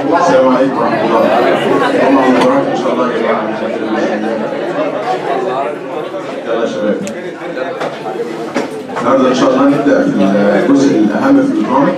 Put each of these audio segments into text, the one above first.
السلام عليكم ورحمه الله الله مبارك ان شاء الله يا جماعه يلا يا شباب النهارده ان شاء الله نبدا في الجزء الاهم في الايكونوميك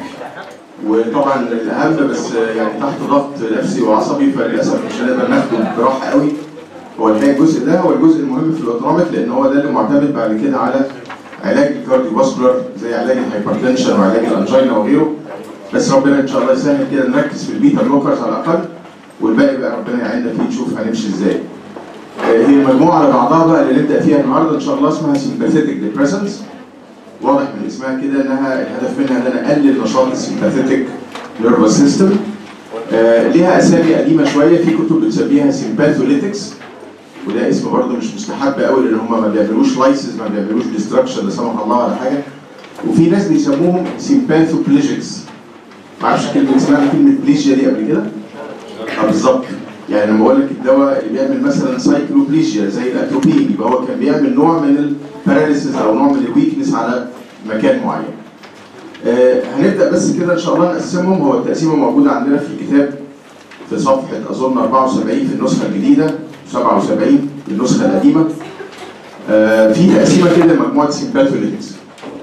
وطبعا الاهم بس يعني تحت ضغط نفسي وعصبي فللاسف مش هنقدر ناخده براحه قوي هو الحقيقه الجزء ده هو الجزء المهم في الاوتونوميك لان هو ده اللي معتمد بعد كده على علاج الكارديو فاسكولار زي علاج الهايبرتنشن وعلاج الانجينا وغيره بس ربنا ان شاء الله يسهل كده نركز في البيتا بلوكرز على الاقل والباقي بقى ربنا يعيننا فيه نشوف هنمشي ازاي. هي المجموعه على بعضها بقى اللي نبدا فيها النهارده ان شاء الله اسمها سيمباثيتك ديبريسنس واضح من اسمها كده انها الهدف منها ان انا اقلل نشاط السيمباثيتك نيرفس سيستم ليها اسامي قديمه شويه في كتب بتسميها سيمباثوليتكس وده اسم برضه مش مستحب قوي لان هم ما بيعملوش لايسز ما بيعملوش ديستراكشن لا سمح الله ولا حاجه وفي ناس بيسموهم سيمباثوبليجكس ما اعرفش كلمه اسمها كلمه بليجيا دي قبل كده اه بالظبط يعني لما بقول لك الدواء اللي بيعمل مثلا سايكلوبليجيا زي الاتروبين يبقى هو كان بيعمل نوع من الباراليسيس او نوع من الويكنس على مكان معين. آه هنبدا بس كده ان شاء الله نقسمهم هو التقسيمه موجوده عندنا في الكتاب في صفحه اظن 74 في النسخه الجديده 77 في النسخه القديمه. آه في تقسيمه كده لمجموعه سيمباثوليتكس.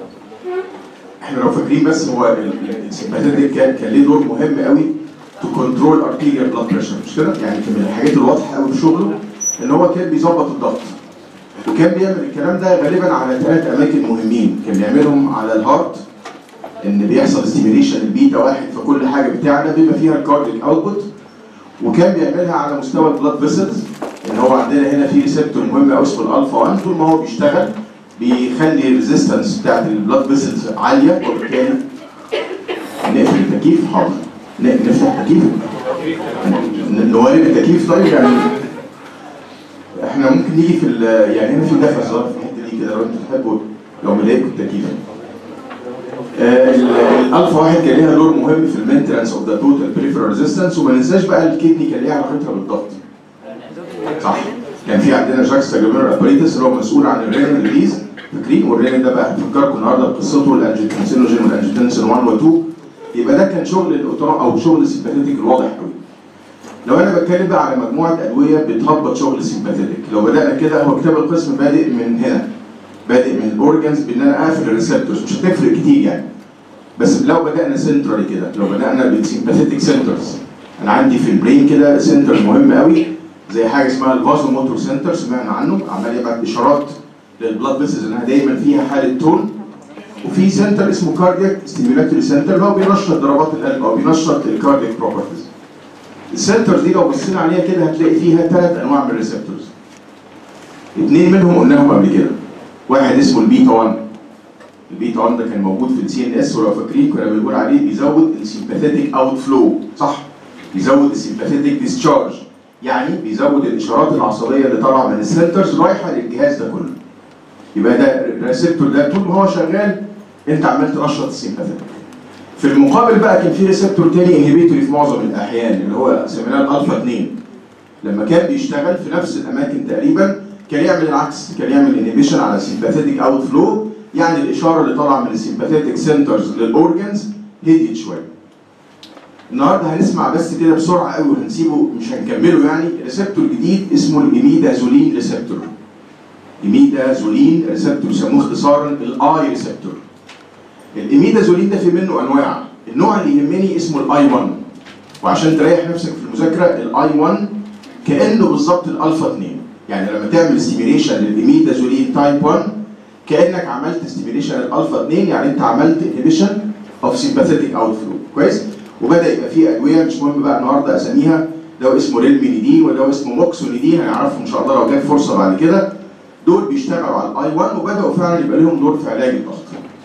احنا لو فاكرين بس هو السيمباثيتك كان كان ليه دور مهم قوي تو كنترول ارتيريال بلاد بريشر مش كده؟ يعني كان من الحاجات الواضحه قوي في شغله ان هو كان بيظبط الضغط وكان بيعمل الكلام ده غالبا على ثلاث اماكن مهمين كان بيعملهم على الهارت ان بيحصل ستيميليشن البيتا واحد فكل حاجه بتاعنا بما فيها الكارديك اوتبوت وكان بيعملها على مستوى البلاد فيسلز ان هو عندنا هنا في ريسبتور مهم قوي اسمه الالفا 1 طول ما هو بيشتغل بيخلي الريزيستنس بتاعت البلاد فيسلز عاليه وبالتالي نقفل التكييف حاضر نفتح التكييف نوالي التكييف طيب يعني احنا ممكن نيجي في يعني هنا في دفع صغير في الحته دي كده لو انتوا تحبوا لو مضايقكم التكييف آه الالفا واحد كان ليها دور مهم في المينتنس اوف ذا توتال بريفرال ريزيستنس وما ننساش بقى الكدني كان ليها علاقتها بالضغط صح كان في عندنا جاكستا جلوميرال ابريتس اللي هو مسؤول عن الرينال ريليز فاكرين والرينال ده بقى هفكركم النهارده بقصته الانجيوتنسينوجين والانجيوتنسين 1 و 2 يبقى ده كان شغل الاوترا او شغل السيمباثيتك الواضح قوي لو انا بتكلم بقى على مجموعه ادويه بتهبط شغل السيمباثيتك لو بدانا كده هو كتاب القسم بادئ من هنا بادئ من الاورجنز بان انا اقفل الريسبتورز مش هتفرق كتير يعني بس لو بدانا سنترالي كده لو بدانا بالسيمباثيتك سنترز انا عندي في البرين كده سنتر مهم قوي زي حاجه اسمها الفازو موتور سنتر سمعنا عنه عمال يبعت اشارات للبلاد فيسز انها دايما فيها حاله تون وفي سنتر اسمه كاردياك ستيميولاتوري سنتر اللي هو بينشط ضربات القلب او بينشط الكاردياك بروبرتيز السنترز دي لو بصينا عليها كده هتلاقي فيها ثلاث انواع من الريسبتورز اثنين منهم قلناهم قبل كده واحد اسمه البيتا 1 البيتا 1 ده كان موجود في السي ان اس ولو فاكرين كنا بنقول عليه بيزود السيمباثيتك اوت فلو صح بيزود السيمباثيتك ديسشارج يعني بيزود الاشارات العصبيه اللي طالعه من السنترز رايحه للجهاز ده كله يبقى ده الريسبتور ده طول ما هو شغال انت عمال تنشط السيمباثيتك في المقابل بقى كان في ريسبتور تاني انهبيتوري في معظم الاحيان اللي هو سميناه الالفا 2 لما كان بيشتغل في نفس الاماكن تقريبا كان يعمل العكس كان يعمل انهبيشن على السيمباثيتك اوت فلو يعني الاشاره اللي طالعه من السيمباثيتك سنترز للاورجنز هديت شويه النهارده هنسمع بس كده بسرعه قوي وهنسيبه مش هنكمله يعني ريسبتور جديد اسمه الاميدازولين ريسبتور اميدازولين ريسبتور يسموه اختصارا الاي ريسبتور الاميدازولين ده في منه انواع النوع اللي يهمني اسمه الاي 1 وعشان تريح نفسك في المذاكره الاي 1 كانه بالظبط الالفا 2 يعني لما تعمل ستيميليشن للاميدازولين تايب 1 كانك عملت ستيميليشن الالفا 2 يعني انت عملت انهبيشن اوف سيمباثيتك اوت فلو كويس وبدا يبقى في ادويه مش مهم بقى النهارده اساميها ده اسمه ريلمينيدين وده اسمه موكسونيدين هنعرفهم ان شاء الله لو جت فرصه بعد كده دول بيشتغلوا على الاي 1 وبداوا فعلا يبقى لهم دور في علاج الضغط.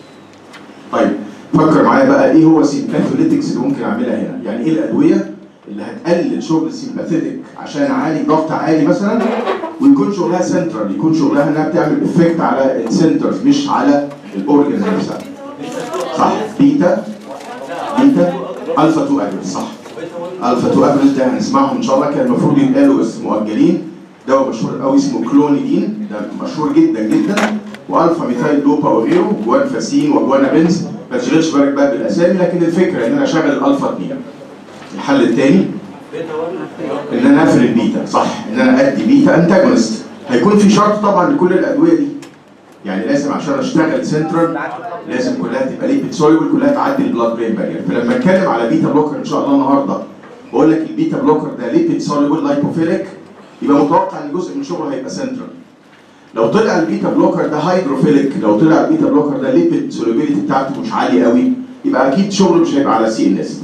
طيب فكر معايا بقى ايه هو السيمباثوليتكس اللي ممكن اعملها هنا؟ يعني ايه الادويه اللي هتقلل شغل السيمباثيتك عشان اعالج ضغط عالي مثلا ويكون شغلها سنترال يكون شغلها انها بتعمل افكت على السنترز مش على الاورجنز نفسها. صح بيتا بيتا الفا 2 اجونست صح الفا 2 اجونست ده هنسمعهم ان شاء الله كان المفروض يتقالوا بس مؤجلين دواء مشهور قوي اسمه كلونيدين ده مشهور جدا جدا والفا ميثايل دوبا وغيره جوانفاسين وجوانا بنز ما تشغلش بالك بقى بالاسامي لكن الفكره ان انا اشغل الالفا 2 الحل الثاني ان انا اقفل البيتا صح ان انا ادي بيتا انتاجونست هيكون في شرط طبعا لكل الادويه دي يعني لازم عشان اشتغل سنترال لازم كلها تبقى ليبيد سوليبل كلها تعدي البلاد برين بارير فلما اتكلم على بيتا بلوكر ان شاء الله النهارده بقول لك البيتا بلوكر ده ليبيد سوليبل لايبوفيليك يبقى متوقع ان جزء من شغله هيبقى سنترال لو طلع البيتا بلوكر ده هيدروفيليك لو طلع البيتا بلوكر ده ليبيد سوليبيليتي بتاعته مش عاليه قوي يبقى اكيد شغله مش هيبقى على سي ان اس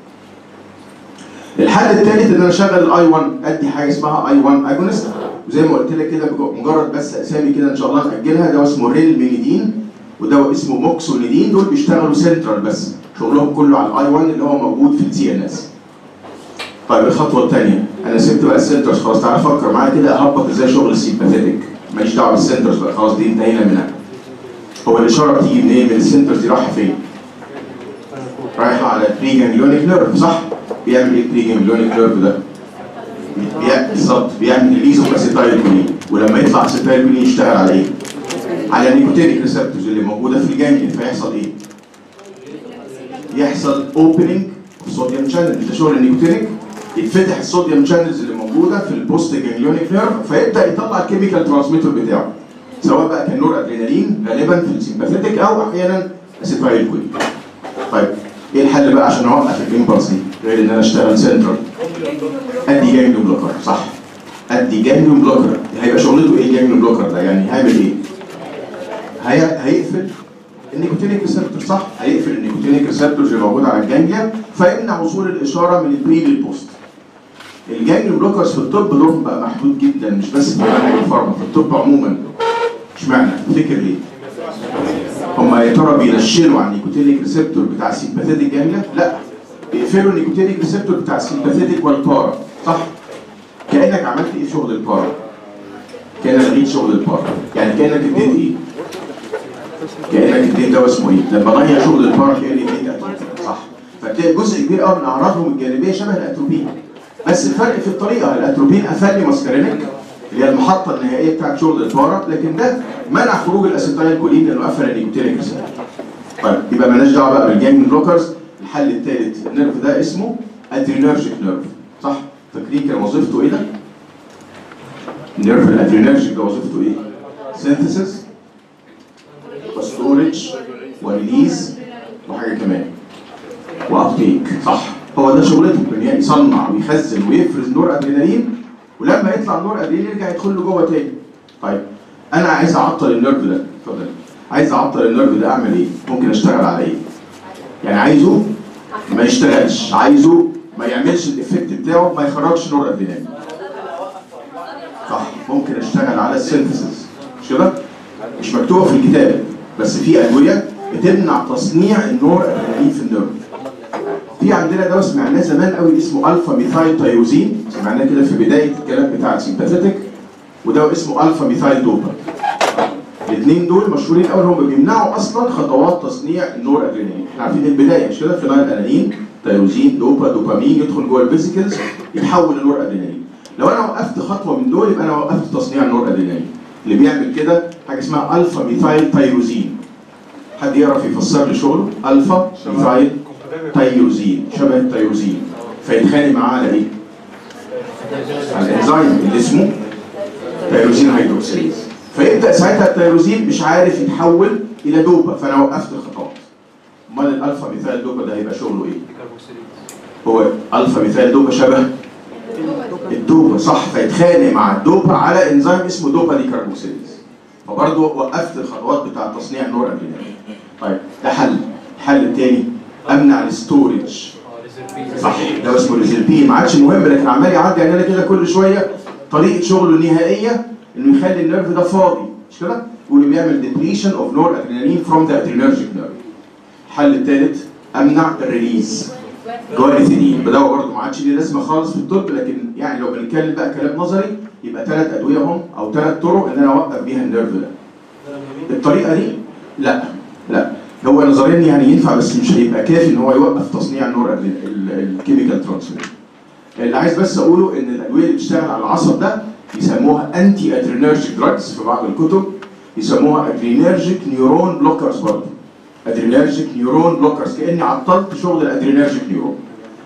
الحل الثالث ان انا اشغل الاي 1 ادي حاجه اسمها اي 1 اجونست وزي ما قلت لك كده مجرد بس اسامي كده ان شاء الله ناجلها ده اسمه ريلمينيدين وده اسمه موكسونيدين دول بيشتغلوا سنترال بس شغلهم كله على الاي 1 اللي هو موجود في السي ان اس طيب الخطوه الثانيه انا سبت بقى السنترز خلاص تعالى فكر معايا كده اهبط ازاي شغل السيمباثيتك ماليش دعوه بالسنترز بقى خلاص دي انتهينا منها هو الاشاره بتيجي منين من السنترز دي رايحه فين؟ رايحه على البري جانجليونيك نيرف صح؟ بيعمل ايه البري جانجليونيك نيرف ده؟ بيعمل بالظبط بيعمل الايزو اسيتايل كولين ولما يطلع اسيتايل كولين يشتغل على ايه؟ على النيكوتينيك ريسبتورز اللي موجوده في الجانجلين فيحصل ايه؟ يحصل اوبننج صوديوم شانل ده شغل النيكوتينيك يتفتح الصوديوم شانلز اللي موجوده في البوست جانجليونيك نيرف فيبدا يطلع الكيميكال ترانسميتر بتاعه سواء بقى كان نور ادرينالين غالبا في السيمباثيتك او احيانا اسيتايل كولين طيب ايه الحل بقى عشان اوقف الامبلس دي غير ان انا اشتغل سنترال ادي جانجليون بلوكر صح ادي جانجليون بلوكر هيبقى شغلته ايه الجانجليون بلوكر ده يعني هيعمل ايه هي... هيقفل النيكوتينيك ريسبتور صح هيقفل النيكوتينيك ريسبتورز اللي موجوده على الجانجليا فيمنع وصول الاشاره من البري للبوست الجانجليون بلوكرز في الطب دورهم بقى محدود جدا مش بس في منهج الفارما في الطب عموما اشمعنى تفتكر ليه هم يا ترى بينشلوا على النيكوتينيك ريسبتور بتاع السيمباثيتيك جانجليا لا بيقفلوا النيكوتينيك ريسبتور بتاع السيمباثيتيك والبارا صح كانك عملت ايه في شغل البارا كانك لغيت شغل البارا يعني كانك اديت ايه كانك اديت دواء اسمه ايه لما ضيع شغل البارا كاني اديت اتروبين صح فتلاقي جزء كبير قوي من اعراضهم الجانبيه شبه الاتروبين بس الفرق في الطريقه الاتروبين قفل لي ماسكارينيك اللي هي المحطه النهائيه بتاعت شغل البارا لكن ده منع خروج الاسيتايل كولين لانه قفل النيكوتينيك ريسبتور طيب يبقى مالناش دعوه بقى بالجانج بلوكرز الحل الثالث النيرف ده اسمه ادرينرجيك نيرف صح فاكرين كان وظيفته ايه ده؟ النيرف الادرينرجيك ده وظيفته ايه؟ سينثيسيس وستورج وريليز وحاجه كمان وابتيك صح هو ده شغلته ان يصنع ويخزن ويفرز نور ادرينالين ولما يطلع النور ادرينالين يرجع يدخل له جوه تاني طيب انا عايز اعطل النيرف ده اتفضل عايز اعطل النيرف ده اعمل ايه؟ ممكن اشتغل على ايه؟ يعني عايزه ما يشتغلش عايزه ما يعملش الايفكت بتاعه ما يخرجش نور ادرينالين صح ممكن اشتغل على السينثيسيس مش كده؟ مش مكتوبه في الكتاب بس في ادويه بتمنع تصنيع النور ادرينالين في النيرف في عندنا دواء سمعناه زمان قوي اسمه الفا ميثايل تايروزين سمعناه كده في بدايه الكلام بتاع السيمباثيتك ودواء اسمه الفا ميثايل دوبا الاثنين دول مشهورين قوي هم بيمنعوا اصلا خطوات تصنيع النور ادرينالين احنا عارفين البدايه مش كده فينايل انالين تايروزين دوبا دوبامين يدخل جوه الفيسيكلز يتحول لنور ادرينالين لو انا وقفت خطوه من دول يبقى انا وقفت تصنيع النور ادرينالين اللي بيعمل كده حاجه اسمها الفا ميثايل تايروزين حد يعرف يفسر لي شغله الفا ميثايل تايروزين شبه التايروزين فيتخانق معاه على ايه؟ على الانزيم اللي اسمه تايروزين هيدروكسيليز فيبدا ساعتها التايروزين مش عارف يتحول الى دوبا فانا وقفت الخطوات امال الالفا مثال دوبا ده هيبقى شغله ايه؟ هو الفا مثال دوبا شبه الدوبا صح فيتخانق مع الدوبا على انزيم اسمه دوبا ديكربوكسيليز فبرضه وقفت الخطوات بتاعه تصنيع النور ادرينالين طيب ده حل الحل الثاني امنع الستورج صح ده اسمه ريزلبين ما عادش مهم لكن عمال يعدي علينا كده كل شويه طريقه شغله النهائيه انه يخلي النيرف ده فاضي مش كده؟ واللي بيعمل ديبليشن اوف نور ادرينالين فروم ذا ادرينرجيك نيرف الحل الثالث امنع الريليز جواريثيدين بدواء برضه ما عادش ليه لازمه خالص في الطب لكن يعني لو بنتكلم بقى كلام نظري يبقى ثلاث ادويه هم او ثلاث طرق ان انا اوقف بيها النيرف ده الطريقه دي لا لا هو نظريا يعني ينفع بس مش هيبقى كافي ان هو يوقف تصنيع النور الكيميكال ترانسميتر اللي عايز بس اقوله ان الادويه اللي بتشتغل على العصب ده يسموها انتي ادرينرجيك دراجز في بعض الكتب يسموها ادرينرجيك نيورون بلوكرز برضه ادرينرجيك نيورون بلوكرز كاني عطلت شغل الادرينرجيك نيورون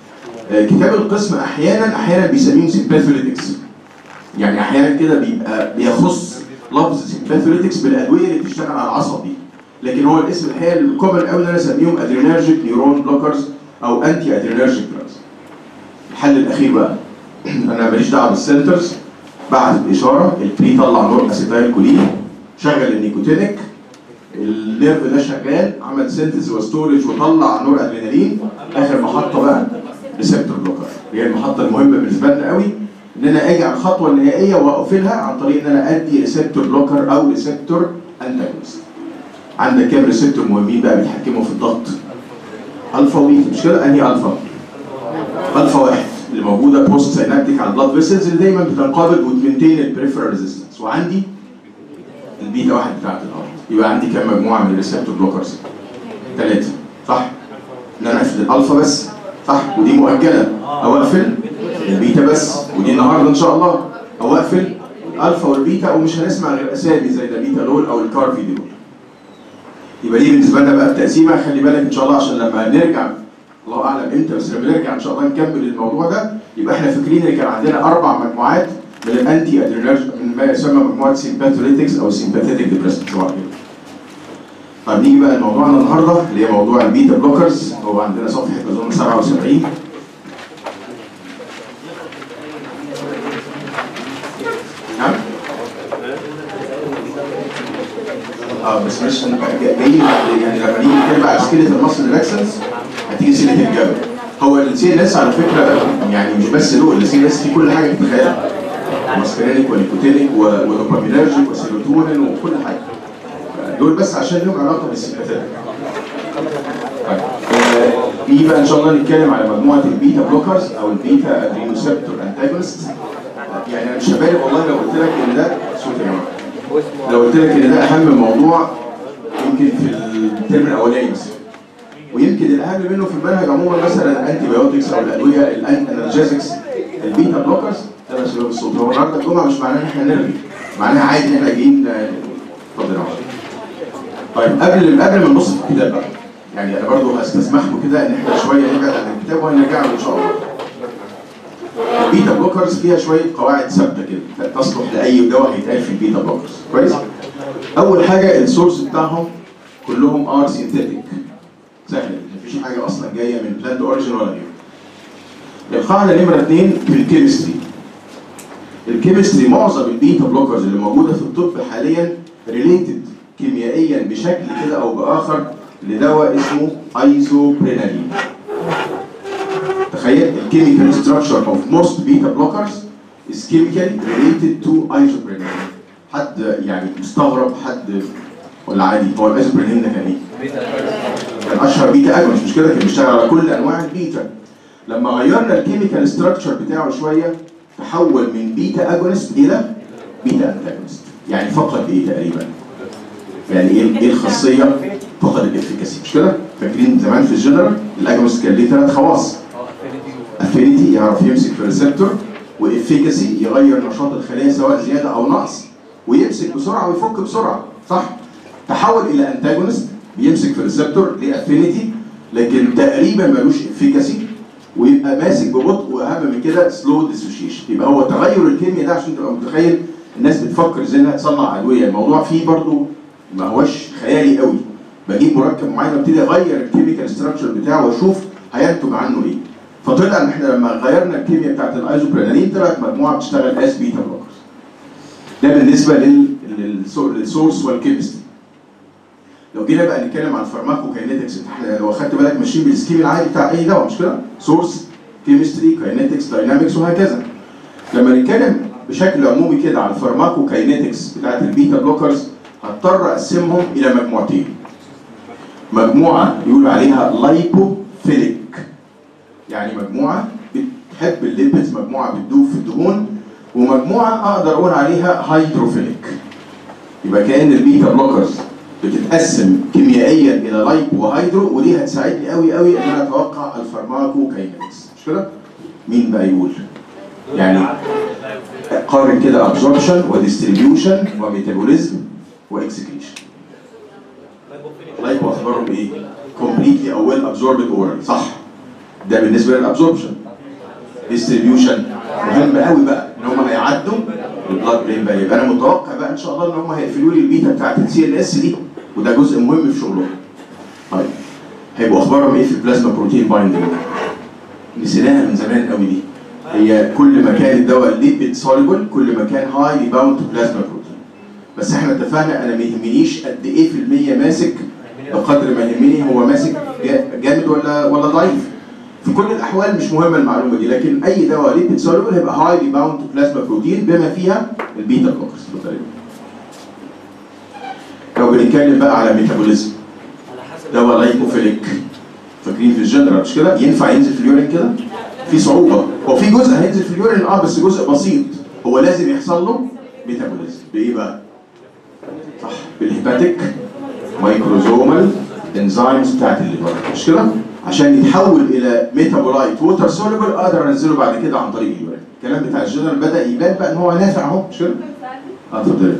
آه، كتاب القسم احيانا احيانا بيسميهم سيمباثوليتكس يعني احيانا كده بيبقى بيخص لفظ سيمباثوليتكس بالادويه اللي بتشتغل على العصب دي لكن هو الاسم الحقيقي الكومن قوي ان انا اسميهم ادرينرجيك نيورون بلوكرز او انتي ادرينرجيك دراجز الحل الاخير بقى انا ماليش دعوه بالسنترز بعد الاشاره البري طلع نور اسيتايل كولين شغل النيكوتينيك النيرف ده شغال عمل سنتز وستورج وطلع نور ادرينالين اخر محطه بقى ريسبتور بلوكر هي المحطه المهمه بالنسبه لنا قوي ان انا اجي على الخطوه النهائيه واقفلها عن طريق ان انا ادي ريسبتور بلوكر او ريسبتور انتاجونست عندك كام ريسبتور مهمين بقى بيتحكموا في الضغط الفا وبيتا مش كده انهي الفا الفا واحد اللي موجوده بوست سينابتيك على البلاد فيسلز اللي دايما بتنقبض وتمنتين البريفرال ريزيستنس وعندي البيتا واحد بتاعت الارض يبقى عندي كام مجموعه من الريسبتور بلوكرز ثلاثه صح ان انا اقفل الالفا بس صح ودي مؤجله او اقفل البيتا بس ودي النهارده ان شاء الله او اقفل الالفا والبيتا ومش هنسمع غير اسامي زي البيتا لول او الكارفيدول يبقى دي بالنسبه لنا بقى التقسيمه خلي بالك ان شاء الله عشان لما نرجع الله اعلم امتى بس لما نرجع ان شاء الله نكمل الموضوع ده يبقى احنا فاكرين ان كان عندنا اربع مجموعات من الانتي ادرينرج من ما يسمى مجموعه سيمباثوليتكس او سيمباثيتك ديبريسنت سواء كده. طب نيجي بقى لموضوعنا النهارده اللي هي موضوع البيتا بلوكرز هو عندنا صفحه اظن 77 نعم اه بس مش هنبقى جاي يعني لما نيجي نتكلم على سكيلة المصل ريلاكسنس هتيجي سيره الجبل هو السي ان اس على فكره يعني مش بس له السي ان اس فيه كل حاجه تتخيلها ماسكرينيك ونيكوتينيك ودوبامينرجيك وسيروتونين وكل حاجه دول بس عشان لهم علاقه بالسيمباثيك طيب آه، نيجي بقى ان شاء الله نتكلم على مجموعه البيتا بلوكرز او البيتا ادرينوسيبتور انتاجونست يعني انا مش هبالغ والله لو قلت لك ان ده صوت يا جماعه لو قلت لك ان ده اهم موضوع يمكن في الترم الاولاني مثلا ويمكن الاهم منه في المنهج عموما مثلا الانتي بايوتكس او الادويه الانالجيزكس البيتا بلوكرز ده بس بالصوت هو النهارده الجمعه مش معناه ان احنا نرغي معناها عادي ان احنا جايين اتفضل يا عمر. طيب قبل قبل ما نبص في الكتاب بقى يعني انا برضو هستسمحكم كده ان احنا شويه نبعد عن الكتاب وهنرجع له ان شاء الله البيتا بلوكرز فيها شويه قواعد ثابته كده تصلح لاي دواء هيتقال في البيتا بلوكرز كويس اول حاجه السورس بتاعهم كلهم ار سينثيتيك سهل مفيش حاجه اصلا جايه من بلاند اوريجين ولا غيره القاعده نمره اثنين في الكيمستري الكيمستري معظم البيتا بلوكرز اللي موجوده في الطب حاليا ريليتد كيميائيا بشكل كده او باخر لدواء اسمه ايزوبرينالين تخيل الكيميكال ستراكشر اوف موست بيتا بلوكرز is chemically related to isoprene حد يعني مستغرب حد ولا عادي هو الايزوبرينالين ده كان ايه؟ كان اشهر بيتا اجونست مش كده كان بيشتغل على كل انواع البيتا لما غيرنا الكيميكال ستراكشر بتاعه شويه تحول من بيتا اجونست الى بيتا انتاجونست يعني فقد ايه تقريبا؟ يعني ايه ايه الخاصيه؟ فقد الافكاسي مش كده؟ فاكرين زمان في الجنرال الاجونست كان ليه ثلاث خواص افينيتي يعرف يمسك في الريسبتور وافيكاسي يغير نشاط الخليه سواء زياده او نقص ويمسك بسرعه ويفك بسرعه صح؟ تحول الى انتاجونست بيمسك في الريسبتور ليه افينيتي لكن تقريبا ملوش افيكاسي ويبقى ماسك ببطء واهم من كده سلو ديسوشيشن يبقى هو تغير الكيمياء ده عشان تبقى متخيل الناس بتفكر ازاي انها تصنع ادويه الموضوع فيه برضو ما هوش خيالي قوي بجيب مركب معين وابتدي اغير الكيميكال ستراكشر بتاعه واشوف هينتج عنه ايه فطلع ان احنا لما غيرنا الكيمياء بتاعت الايزوبرينالين طلعت مجموعه بتشتغل اس بيتا بلوكرز ده بالنسبه لل... للسورس والكيمستري لو جينا بقى نتكلم عن الفارماكوكاينetics احنا لو اخدت بالك ماشيين بالسكيم العادي بتاع اي دواء مش كده؟ سورس كيمستري كاينetics داينامكس وهكذا لما نتكلم بشكل عمومي كده على الفارماكوكاينetics بتاعت البيتا بلوكرز هضطر اقسمهم الى مجموعتين مجموعه يقول عليها لايبوفيليك يعني مجموعه بتحب الليبيدز مجموعه بتدوب في الدهون ومجموعه اقدر اقول عليها هيدروفيليك يبقى كان البيتا بلوكرز بتتقسم كيميائيا الى لايبو وهيدرو ودي هتساعدني قوي قوي ان انا اتوقع الفارماكوكاينetics مش كده؟ مين بقى يقول؟ يعني قارن كده ابزوربشن وديستريبيوشن وميتابوليزم واكسكريشن لايبو اخبارهم ايه؟ كومبليتلي او ويل ابزوربد اورال صح ده بالنسبه للابزوربشن ديستريبيوشن مهم قوي بقى ان هم هيعدوا البلاد برين بارير يبقى انا متوقع بقى ان شاء الله ان هم هيقفلوا لي البيتا بتاعت السي ال اس دي وده جزء مهم في شغلهم طيب هيبقوا اخبارهم ايه في البلازما بروتين بايندنج نسيناها من زمان قوي دي هي كل ما كان الدواء ليبيد سوليبل كل ما كان هاي باوند تو بلازما بروتين بس احنا اتفقنا انا ما يهمنيش قد ايه في المية ماسك بقدر ما يهمني هو ماسك جا- جامد ولا ولا ضعيف في كل الاحوال مش مهمه المعلومه دي لكن اي دواء ليبيد سوليبل هيبقى هايلي باوند تو بلازما بروتين بما فيها البيتا بلوكرز بالطريقه لو بنتكلم بقى على ميتابوليزم على حسب دواء لايكوفيليك فاكرين في الجنرال مش كده ينفع ينزل في اليورين كده في صعوبه هو في جزء هينزل في اليورين اه بس جزء بسيط هو لازم يحصل له ميتابوليزم بايه بقى صح بالهيباتيك مايكروزومال انزيمز بتاعت الليفر مش كده عشان يتحول الى ميتابولايت ووتر سوليبل اقدر انزله بعد كده عن طريق اليورين الكلام بتاع الجنرال بدا يبان بقى ان هو نافع اهو مش كده اه اتفضل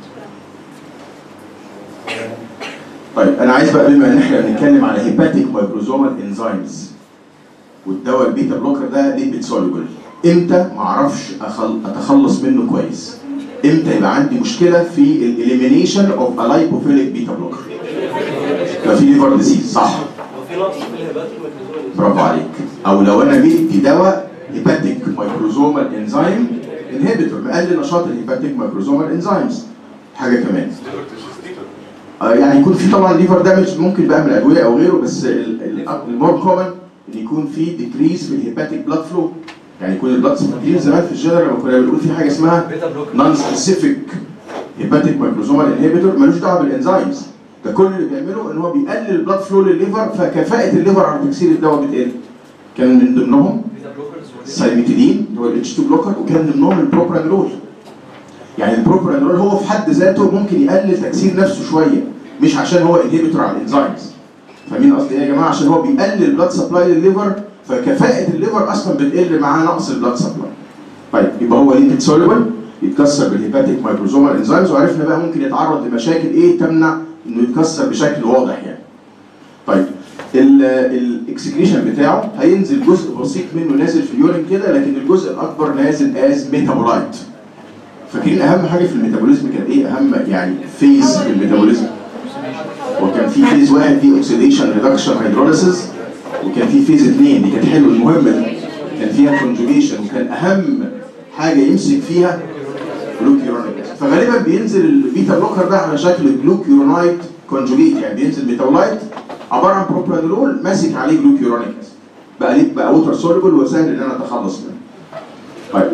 طيب انا عايز بقى بما ان احنا بنتكلم على هيباتيك مايكروزومال انزيمز والدواء البيتا بلوكر ده ليه بيتسوليبل امتى ما اعرفش أخل... اتخلص منه كويس امتى يبقى عندي مشكله في الاليمينيشن اوف الايبوفيليك بيتا بلوكر لو في ليفر ديزيز صح لو في نقص في الهباتيك ميكروزوم برافو عليك او لو انا بدي دواء هيباتيك مايكروزومال انزيم انهبيتور مقلل نشاط الهيباتيك مايكروزومال انزيمز حاجه كمان آه، يعني يكون في طبعا ليفر دامج ممكن بقى من الادويه او غيره بس المور كومن ان يكون في ديكريز في الهيباتيك بلاد فلو يعني يكون البلاد فاكرين زمان في الجنرال لما كنا بنقول في حاجه اسمها بيتا بلوكر نون سبيسيفيك هيباتيك مايكروزومال انهبيتور ملوش دعوه بالانزيمز ده كل اللي بيعمله ان هو بيقلل البلاد فلو للليفر فكفاءه الليفر على تكسير الدواء بتقل كان من ضمنهم بيتا بلوكرز السايميتيدين اللي هو الاتش 2 بلوكر وكان ضمنهم البروبرانول يعني البروبرانول هو في حد ذاته ممكن يقلل تكسير نفسه شويه مش عشان هو انهبيتور على الانزيمز فاهمين قصدي ايه يا جماعه عشان هو بيقلل البلاد سبلاي للليفر فكفاءه الليفر اصلا بتقل مع نقص البلاد سبلاي طيب يبقى هو ليبيد سوليبل يتكسر بالهيباتيك مايكروزومال انزيمز وعرفنا بقى ممكن يتعرض لمشاكل ايه تمنع انه يتكسر بشكل واضح يعني طيب الاكسكريشن بتاعه هينزل جزء بسيط منه نازل في اليورين كده لكن الجزء الاكبر نازل از ميتابولايت فاكرين اهم حاجه في الميتابوليزم كان ايه اهم يعني فيز في الميتابوليزم وكان في فيز واحد فيه اوكسيديشن ريدكشن هيدروليسيس وكان في فيز اثنين دي كانت حلوه المهمه دي كان فيها كونجوجيشن وكان اهم حاجه يمسك فيها جلوكيورونيك اسيد فغالبا بينزل البيتا بلوكر ده على شكل جلوكيورونايت كونجوجيت يعني بينزل ميتابولايت عباره عن بروبرانول ماسك عليه جلوكيورونيك اسيد بقى ليه بقى ووتر سوليبل وسهل ان انا اتخلص منه طيب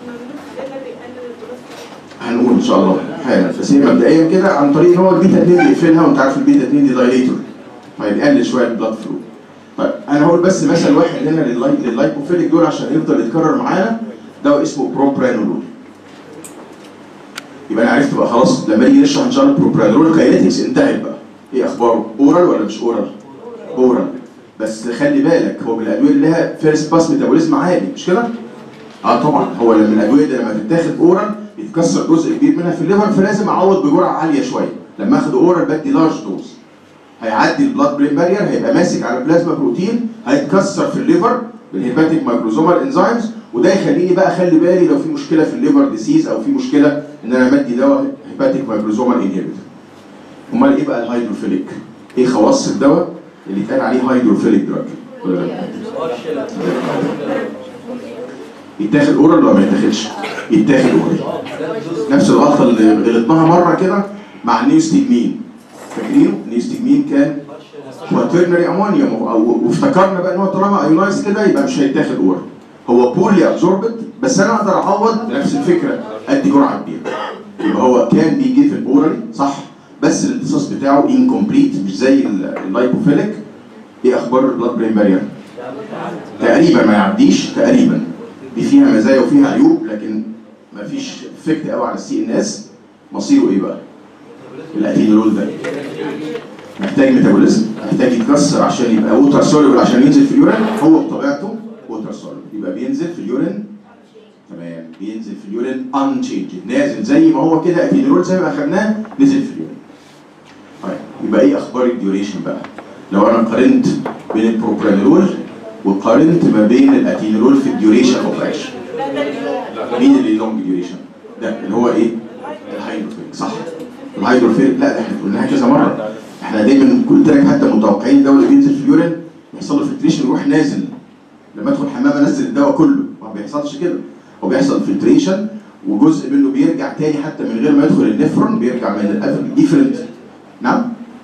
هنقول ان شاء الله حالا بس هي مبدئيا كده عن طريق ان هو البيتا 2 بيقفلها وانت عارف البيتا 2 دي دايليتور فيقلل شويه البلاد فلو طيب انا هقول بس مثل واحد هنا لللاي- لللايبوفيليك دول عشان يفضل يتكرر معانا دواء اسمه بروبرانولول يبقى انا عرفت بقى خلاص لما نيجي نشرح ان شاء الله البروبرانولول كاينetics انتهت بقى ايه اخباره اورال ولا مش اورال اورال بس خلي بالك هو من الادويه اللي لها فيرست باس ميتابوليزم عالي مش كده اه طبعا هو لما الادويه دي لما تتاخد اورال يتكسر جزء كبير منها في الليفر فلازم اعوض بجرعه عاليه شويه لما اخد اورال بدي لارج دوز هيعدي البلاد برين بارير هيبقى ماسك على بلازما بروتين هيتكسر في الليفر بالهيباتيك مايكروزومال انزيمز وده يخليني بقى اخلي بالي لو في مشكله في الليفر ديسيز او في مشكله ان انا مدي دواء هيباتيك مايكروزومال انهبيتور امال ايه بقى الهيدروفيليك ايه خواص الدواء اللي اتقال عليه هيدروفيليك دراج ولا لا؟ يتاخد اورال ولا ما يتاخدش؟ يتاخد اورال نفس الغلطه اللي غلطناها مره كده مع النيوستيجمين فاكرينه؟ النيوستيجمين كان كواترنري امونيوم او وافتكرنا بقى ان هو طالما ايونايز كده يبقى مش هيتاخد اورال هو بولي ابزوربت بس انا اقدر اعوض بنفس الفكره ادي جرعه كبيره يبقى هو كان بيجي في الاورال صح بس الامتصاص بتاعه انكمبليت مش زي ال- اللايبوفيليك ايه اخبار البلاد برين بارير؟ تقريبا ما يعديش تقريبا دي فيها مزايا وفيها عيوب لكن ما فيش افكت قوي على السي ان اس مصيره ايه بقى؟ الاتينولول ده محتاج ميتابوليزم محتاج يتكسر عشان يبقى ووتر سوليبل عشان ينزل في اليورين هو بطبيعته ووتر سوليبل يبقى بينزل في اليورين تمام بينزل في اليورين unchanged نازل زي ما هو كده اتينولول زي ما اخدناه نزل في اليورين طيب يبقى ايه اخبار الديوريشن بقى؟ لو انا قارنت بين البروبرانولول وقارنت ما بين الاتينولول في الديوريشن اوف اكشن مين اللي لونج ديوريشن؟ ده اللي هو ايه؟ الهيدروفيليك صح الهيدروفيليك لا احنا قلناها كذا مره احنا دايما كل تراك حتى متوقعين الدواء اللي بينزل في اليورين يحصل له فلتريشن يروح نازل لما ادخل حمام انزل الدواء كله ما بيحصلش كده هو بيحصل فلتريشن وجزء منه بيرجع تاني حتى من غير ما يدخل النفرون بيرجع من الافل ديفرنت نعم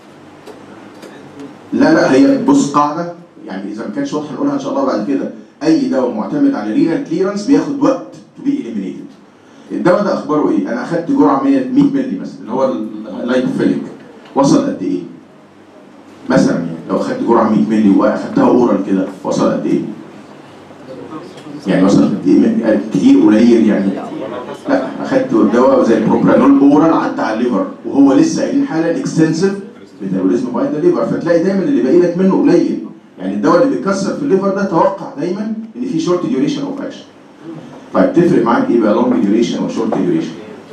لا لا هي بص قاعده يعني اذا ما كانش واضحه نقولها ان شاء الله بعد كده اي دواء معتمد على رينال كليرنس بياخد وقت تو بي اليمينيتد الدواء ده اخباره ايه؟ انا اخدت جرعه 100 100 مللي مثلا اللي هو اللايكوفيليك وصل قد ايه؟ مثلا يعني لو اخدت جرعه 100 مللي واخدتها اورال كده وصل قد ايه؟ يعني وصل قد ايه؟ كتير قليل يعني لا اخدت دواء زي البروبرانول اورال عدى على الليفر وهو لسه قايلين حالا اكستنسيف ميتابوليزم باي ذا ليفر فتلاقي دايما اللي باقي لك منه قليل يعني الدواء اللي بيكسر في الليفر ده توقع دايما ان في شورت ديوريشن اوف اكشن طيب تفرق معاك ايه بقى لونج ديوريشن وشورت ديوريشن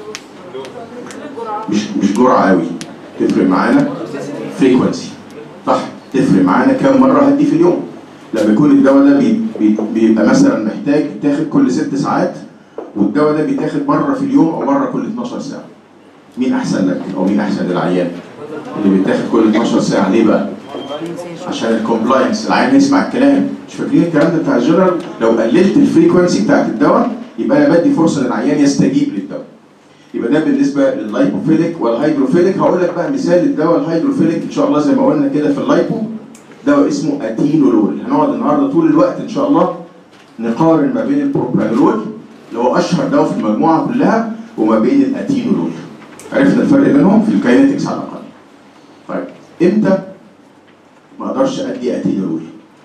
مش مش جرعه قوي تفرق معانا فريكونسي صح تفرق معانا كم مره هدي في اليوم لما يكون الدواء ده بي بي بيبقى مثلا محتاج يتاخد كل ست ساعات والدواء ده بيتاخد مره في اليوم او مره كل 12 ساعه مين احسن لك او مين احسن للعيان اللي بيتاخد كل 12 ساعه ليه بقى عشان الكومبلاينس العيان يسمع الكلام مش فاكرين الكلام ده بتاع الجنرال لو قللت الفريكونسي بتاعت الدواء يبقى انا بدي فرصه للعيان يستجيب للدواء يبقى ده بالنسبه لللايبوفيليك والهيدروفيليك هقول لك بقى مثال الدواء الهيدروفيليك ان شاء الله زي ما قلنا كده في اللايبو دواء اسمه اتينولول هنقعد النهارده طول الوقت ان شاء الله نقارن ما بين البروبرانولول اللي هو اشهر دواء في المجموعه كلها وما بين الاتينولول عرفنا الفرق بينهم في الكاينetics على الاقل طيب امتى ما اقدرش ادي اتينولول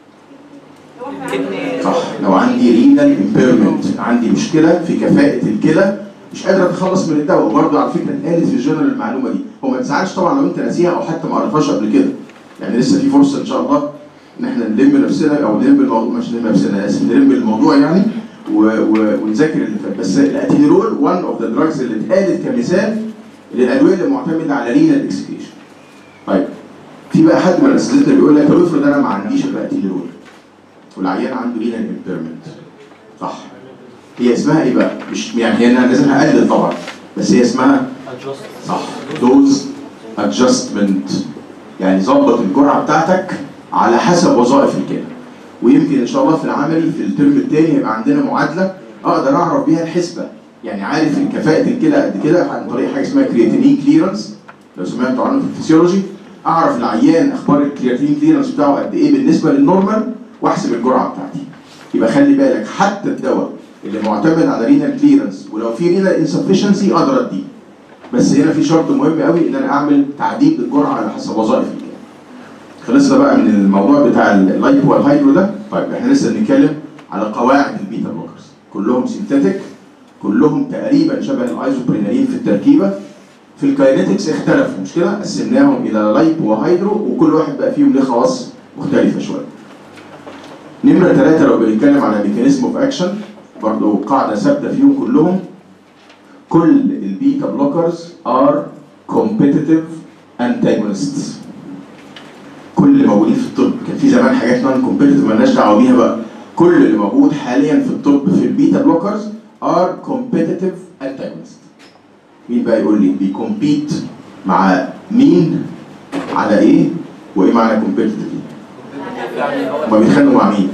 صح لو عندي رينال امبيرمنت عندي مشكله في كفاءه الكلى مش قادر اتخلص من الدواء وبرضه على فكره اتقالت في الجورنال المعلومه دي هو ما تزعلش طبعا لو انت ناسيها او حتى ما قريتهاش قبل كده يعني لسه في فرصه ان شاء الله ان احنا نلم نفسنا او نلم الموضوع مش نلم نفسنا اسف نلم الموضوع يعني و... و... ونذاكر اللي فات بس الاتينولول وان اوف ذا دراجز اللي اتقالت كمثال للادويه اللي معتمده على رينال اكسكريشن طيب في بقى حد من اساتذتنا بيقول لك طب افرض انا ما عنديش الاتينولول والعيان عنده رينال امبيرمنت صح هي اسمها ايه بقى؟ مش يعني هي انا لازم اقلل طبعا بس هي اسمها صح دوز ادجستمنت يعني ظبط الجرعه بتاعتك على حسب وظائف الكلى ويمكن ان شاء الله في العملي في الترم الثاني هيبقى عندنا معادله اقدر اعرف بيها الحسبه يعني عارف ان كفاءه الكلى قد كده عن طريق حاجه اسمها كرياتينين كليرنس لو سمعتوا عنه في الفسيولوجي اعرف العيان اخبار الكرياتينين كليرنس بتاعه قد ايه بالنسبه للنورمال واحسب الجرعه بتاعتي يبقى خلي بالك حتى الدواء اللي معتمد على رينال كليرنس ولو في رينال انسفشنسي اقدر اديه بس هنا في شرط مهم قوي ان انا اعمل تعديل للجرعه على حسب وظائف الكلى خلصنا بقى من الموضوع بتاع اللايبو والهيدرو ده طيب احنا لسه بنتكلم على قواعد البيتا بلوكرز كلهم سينثيتك كلهم تقريبا شبه الايزوبرينالين في التركيبه في الكاينetics اختلفوا مش كده قسمناهم الى لايبو وهيدرو وكل واحد بقى فيهم له خواص مختلفه شويه نمره ثلاثه لو بنتكلم على ميكانيزم اوف اكشن برضه قاعده ثابته فيهم كلهم كل البيتا بلوكرز ار كومبيتيتيف انتاجونستس كل اللي موجودين في الطب كان في زمان حاجات نون كومبيتيتيف مالناش دعوه بيها بقى كل اللي موجود حاليا في الطب في البيتا بلوكرز ار كومبيتيتيف انتاجونست مين بقى يقول لي بيكومبيت مع مين على ايه وايه معنى كومبيتيتيف هما بيتخانقوا مع مين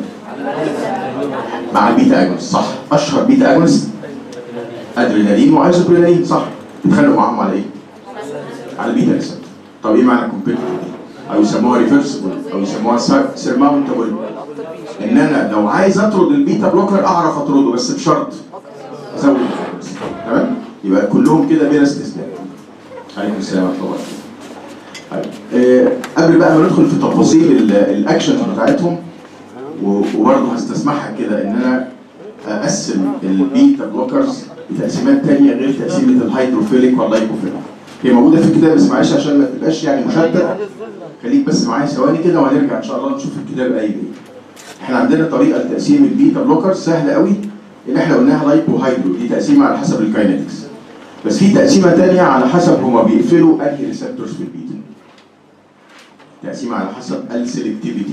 مع البيتا اجونست صح اشهر بيتا اجونست ادرينالين وايزوبرينالين صح بيتخانقوا معاهم على ايه على البيتا ريسبتور طب ايه معنى كومبيتيتيف او يسموها ريفرسبل او يسموها سيرماونتبل ان انا لو عايز اطرد البيتا بلوكر اعرف اطرده بس بشرط ازود الفريكونسي تمام يبقى كلهم كده بلا استثناء عليكم السلام ورحمه الله طيب آه قبل بقى ما ندخل في تفاصيل الاكشنز بتاعتهم وبرضه هستسمحها كده ان انا اقسم البيتا بلوكرز بتقسيمات تانية غير تقسيمة الهيدروفيليك واللايبوفيليك هي موجودة في الكتاب بس معلش عشان ما تبقاش يعني مشتت خليك بس معايا ثواني كده وهنرجع ان شاء الله نشوف الكتاب قايل ايه احنا عندنا طريقة لتقسيم البيتا بلوكرز سهلة قوي اللي احنا قلناها لايبو هيدرو دي تقسيمة على حسب الكاينetics بس في تقسيمة تانية على حسب هما بيقفلوا انهي ريسبتورز في البيتا تقسيمة على حسب السلكتيفيتي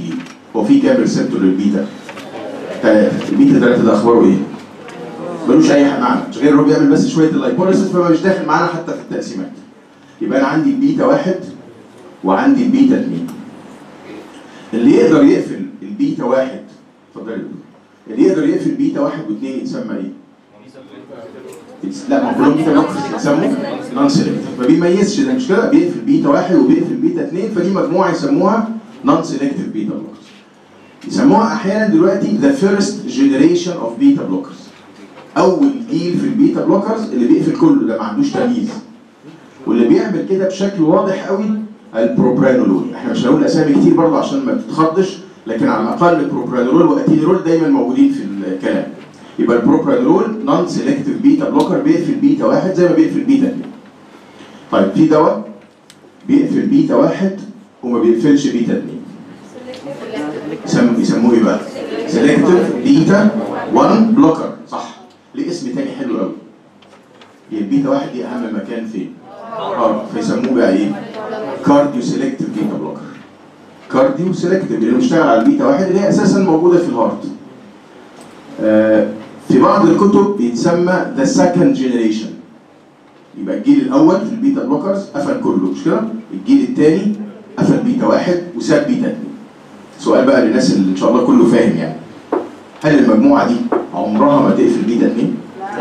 هو في كام ريسبتور للبيتا؟ ثلاثة البيتا ثلاثة ده اخباره ايه؟ ملوش اي معنى مش غير انه بيعمل بس شويه اللايبوليسيس فما مش داخل معانا حتى في التقسيمات يبقى انا عندي البيتا واحد وعندي البيتا اثنين اللي يقدر يقفل البيتا واحد اتفضل يا دكتور. اللي يقدر يقفل بيتا واحد واثنين يتسمى ايه؟ يتس- لا ما كلهم بيتا بلوكرز يتسموا نون سيلكتيف ما بيميزش ده مش كده بيقفل بيتا واحد وبيقفل بيتا اثنين فدي مجموعه يسموها نون سيلكتيف بيتا بلوكرز يسموها احيانا دلوقتي ذا فيرست جنريشن اوف بيتا بلوكرز اول جيل في البيتا بلوكرز اللي بيقفل كله ده ما عندوش تمييز واللي بيعمل كده بشكل واضح قوي البروبرانولول احنا مش هنقول اسامي كتير برضه عشان ما تتخضش لكن على الاقل البروبرانولول واتينيرول دايما موجودين في الكلام يبقى البروبرانولول نون سيلكتيف بيتا بلوكر بيقفل بيتا واحد زي ما بيقفل بيتا اثنين طيب في دواء بيقفل بيتا واحد وما بيقفلش بيتا اثنين يسموه يسموه ايه بقى؟ سيلكتيف بيتا 1 بلوكر صح ليه اسم تاني حلو قوي هي البيتا واحد دي اهم مكان فين؟ اه فيسموه بقى ايه؟ كارديو سيلكتيف بيتا بلوكر كارديو سيلكتيف اللي بيشتغل على البيتا واحد اللي هي اساسا موجوده في الهارت آه في بعض الكتب بيتسمى ذا سكند جنريشن يبقى الجيل الاول في البيتا بلوكرز قفل كله مش كده؟ الجيل الثاني قفل بيتا واحد وساب بيتا اثنين سؤال بقى للناس اللي ان شاء الله كله فاهم يعني هل المجموعه دي عمرها ما تقفل بيتا اثنين؟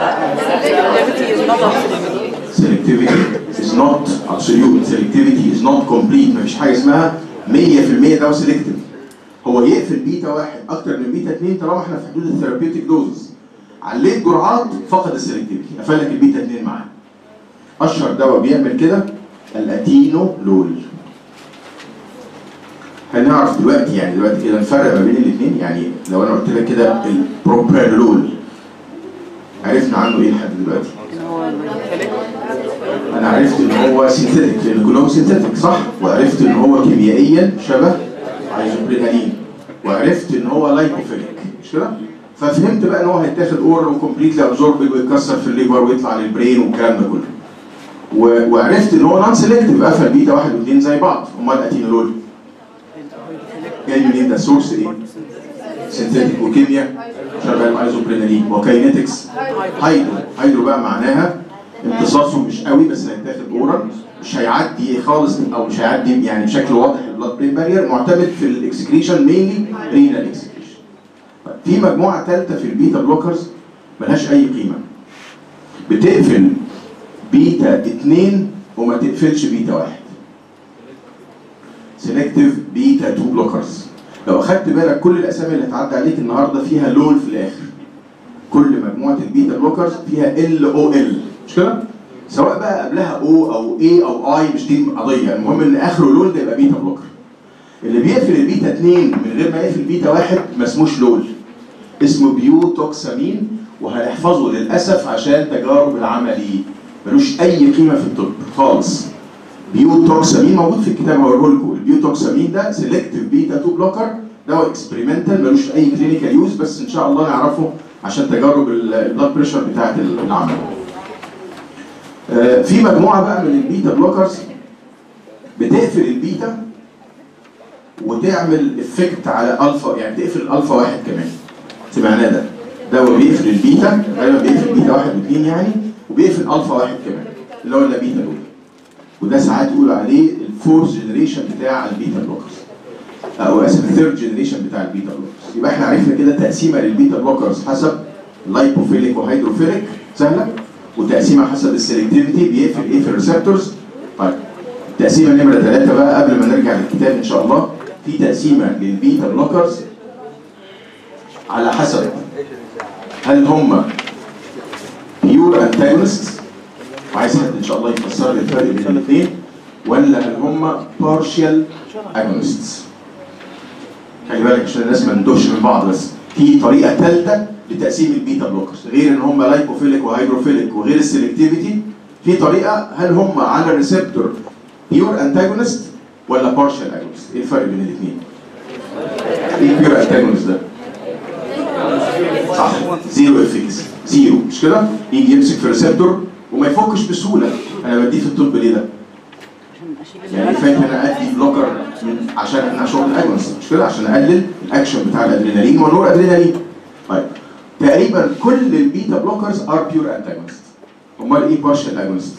selectivity is not absolute selectivity is not complete مفيش حاجه اسمها 100% دواء سيلكتيف هو يقفل بيتا واحد اكتر من بيتا اثنين طالما احنا في حدود الثيرابيوتيك دوزز عليت جرعات فقد السلكتيفيتي قفل لك البيتا اثنين معاه اشهر دواء بيعمل كده الاتينو لول هنعرف دلوقتي يعني دلوقتي كده نفرق ما بين الاثنين يعني لو انا قلت لك كده البروبرانولول عرفنا عنه ايه لحد دلوقتي؟ انا عرفت ان هو سينثيتك لان كلهم سينثيتك صح وعرفت ان هو كيميائيا شبه ايزوبرينالين وعرفت ان هو لايكوفيليك مش كده ففهمت بقى ان هو هيتاخد اور وكومبليتلي ابزوربد ويتكسر في الليفر ويطلع للبرين والكلام ده كله و- وعرفت ان هو نون سيلكتيف قفل بيتا واحد واثنين زي بعض امال الاتينولول جاي منين ده سورس ايه؟ سينثيتك وكيمياء شبه الايزوبرينالين وكاينetics هيدرو هيدرو بقى معناها امتصاصه مش قوي بس هيتاخد اورال مش هيعدي خالص او مش هيعدي يعني بشكل واضح البلاد برين بارير معتمد في الاكسكريشن مينلي رينال اكسكريشن في مجموعه ثالثه في البيتا بلوكرز ملهاش اي قيمه بتقفل بيتا 2 وما تقفلش بيتا 1 سيلكتيف بيتا 2 بلوكرز لو اخدت بالك كل الاسامي اللي هتعدي عليك النهارده فيها لول في الاخر كل مجموعه البيتا بلوكرز فيها ال او ال مش كده؟ سواء بقى قبلها او او اي او اي مش دي قضيه المهم ان اخره لول ده يبقى بيتا بلوكر اللي بيقفل البيتا 2 من غير ما يقفل بيتا 1 ما اسموش لول اسمه بيوتوكسامين وهنحفظه للاسف عشان تجارب العملي ملوش اي قيمه في الطب خالص بيوتوكسامين موجود في الكتاب هوريه لكم البيوتوكسامين ده سيلكتيف بيتا 2 بلوكر دواء اكسبيرمنتال ملوش اي كلينيكال يوز بس ان شاء الله نعرفه عشان تجارب البلاد بريشر بتاعت العمل آه، في مجموعه بقى من البيتا بلوكرز بتقفل البيتا وتعمل افكت على الفا يعني تقفل الالفا واحد كمان سمعناه ده دواء بيقفل البيتا غالبا بيقفل بيتا واحد واثنين يعني وبيقفل الفا واحد كمان اللي هو البيتا دول وده ساعات يقولوا عليه الفورث جنريشن بتاع البيتا بلوكرز او اسف الثيرد جنريشن بتاع البيتا بلوكرز يبقى احنا عرفنا كده تقسيمه للبيتا بلوكرز حسب لايبوفيليك وهيدروفيليك سهله وتقسيمه حسب السلكتيفيتي بيقفل ايه في الريسبتورز طيب التقسيمه نمره ثلاثه بقى قبل ما نرجع للكتاب ان شاء الله في تقسيمه للبيتا بلوكرز على حسب هل هم بيور انتاجونست وعايز حد ان شاء الله يفسر لي الفرق بين الاثنين ولا هل هم بارشال اجونستس خلي بالك عشان الناس ما ندوش من بعض بس في طريقه ثالثه لتقسيم البيتا بلوكرز غير ان هم لايبوفيليك وهيدروفيليك وغير السلكتيفيتي في طريقه هل هم على الريسبتور بيور انتاجونست ولا بارشال اجونست ايه الفرق بين الاثنين ايه بيور انتاجونست ده صح زيرو افكس زيرو مش كده يجي يمسك في الريسبتور وما يفكش بسهوله انا بديه في الطب ليه ده يعني فات انا ادي بلوكر من- عشان انا شغل الاجونست مش كده عشان اقلل الاكشن بتاع الادرينالين والنور ادرينالين طيب تقريبا كل البيتا بلوكرز ار بيور انتاجونست امال ايه بارشال اجونست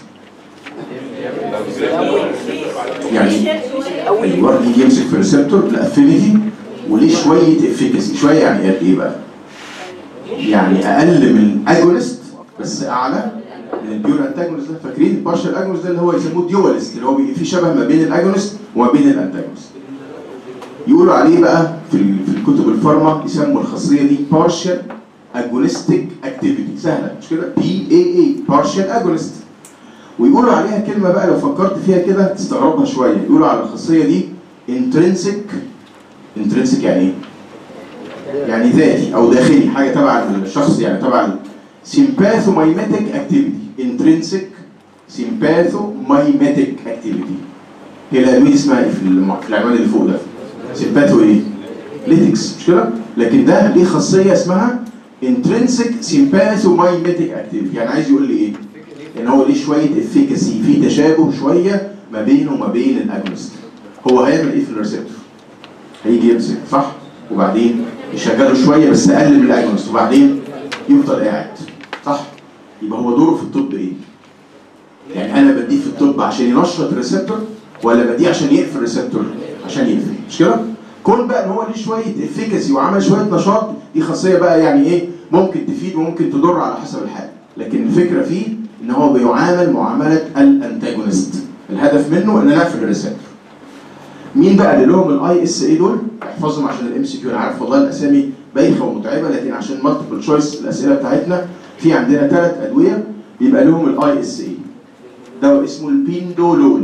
يعني ايوه يجي يمسك في الريسبتور الافينيتي وليه شويه افيكاسي شويه يعني قد ايه بقى؟ يعني اقل من الاجونست بس اعلى من البيور انتاجونست ده فاكرين البارشال اجونست ده اللي هو يسموه ديوالست اللي هو بيبقى فيه شبه ما بين الاجونست وما بين الانتاجونست يقولوا عليه بقى في ال- في الكتب الفارما يسموا الخاصيه دي بارشال اجونستيك اكتيفيتي سهله مش كده بي اي اي بارشال اجونست ويقولوا عليها كلمه بقى لو فكرت فيها كده تستغربها شويه يقولوا على الخاصيه دي انترنسك انترنسك يعني ايه؟ يعني ذاتي او داخلي حاجه تبع الشخص يعني تبع سيمباثومايماتيك اكتيفيتي انترنسك سيمباثومايماتيك اكتيفيتي هي الادويه دي اسمها ايه في الم- في العنوان اللي فوق ده؟ سيمباثو ايه؟ ليتكس مش كده؟ لكن ده ليه خاصيه اسمها انترنسك سيمباثومايماتيك اكتيفيتي يعني عايز يقول لي ايه؟ ان هو ليه شويه افيكاسي في تشابه شويه ما بينه وما بين الاجونست هو هيعمل ايه في الريسبتور؟ هيجي يمسك صح؟ وبعدين يشغله شويه بس اقل من الاجونست وبعدين يفضل قاعد صح؟ يبقى هو دوره في الطب ايه؟ يعني انا بديه في الطب عشان ينشط الريسبتور ولا بديه عشان يقفل الريسبتور؟ عشان يقفل مش كده؟ كون بقى ان هو ليه شويه افيكاسي وعمل شويه نشاط دي خاصيه بقى يعني ايه؟ ممكن تفيد وممكن تضر على حسب الحال لكن الفكره فيه ان هو بيعامل معامله الانتاجونست الهدف منه ان انا اقفل الريسبتور مين بقى اللي لهم الاي اس اي دول؟ احفظهم عشان الام سي كيو انا عارف والله الاسامي بايخه ومتعبه لكن عشان مالتيبل تشويس الاسئله بتاعتنا في عندنا ثلاث ادويه بيبقى لهم الاي اس اي دواء اسمه البيندولول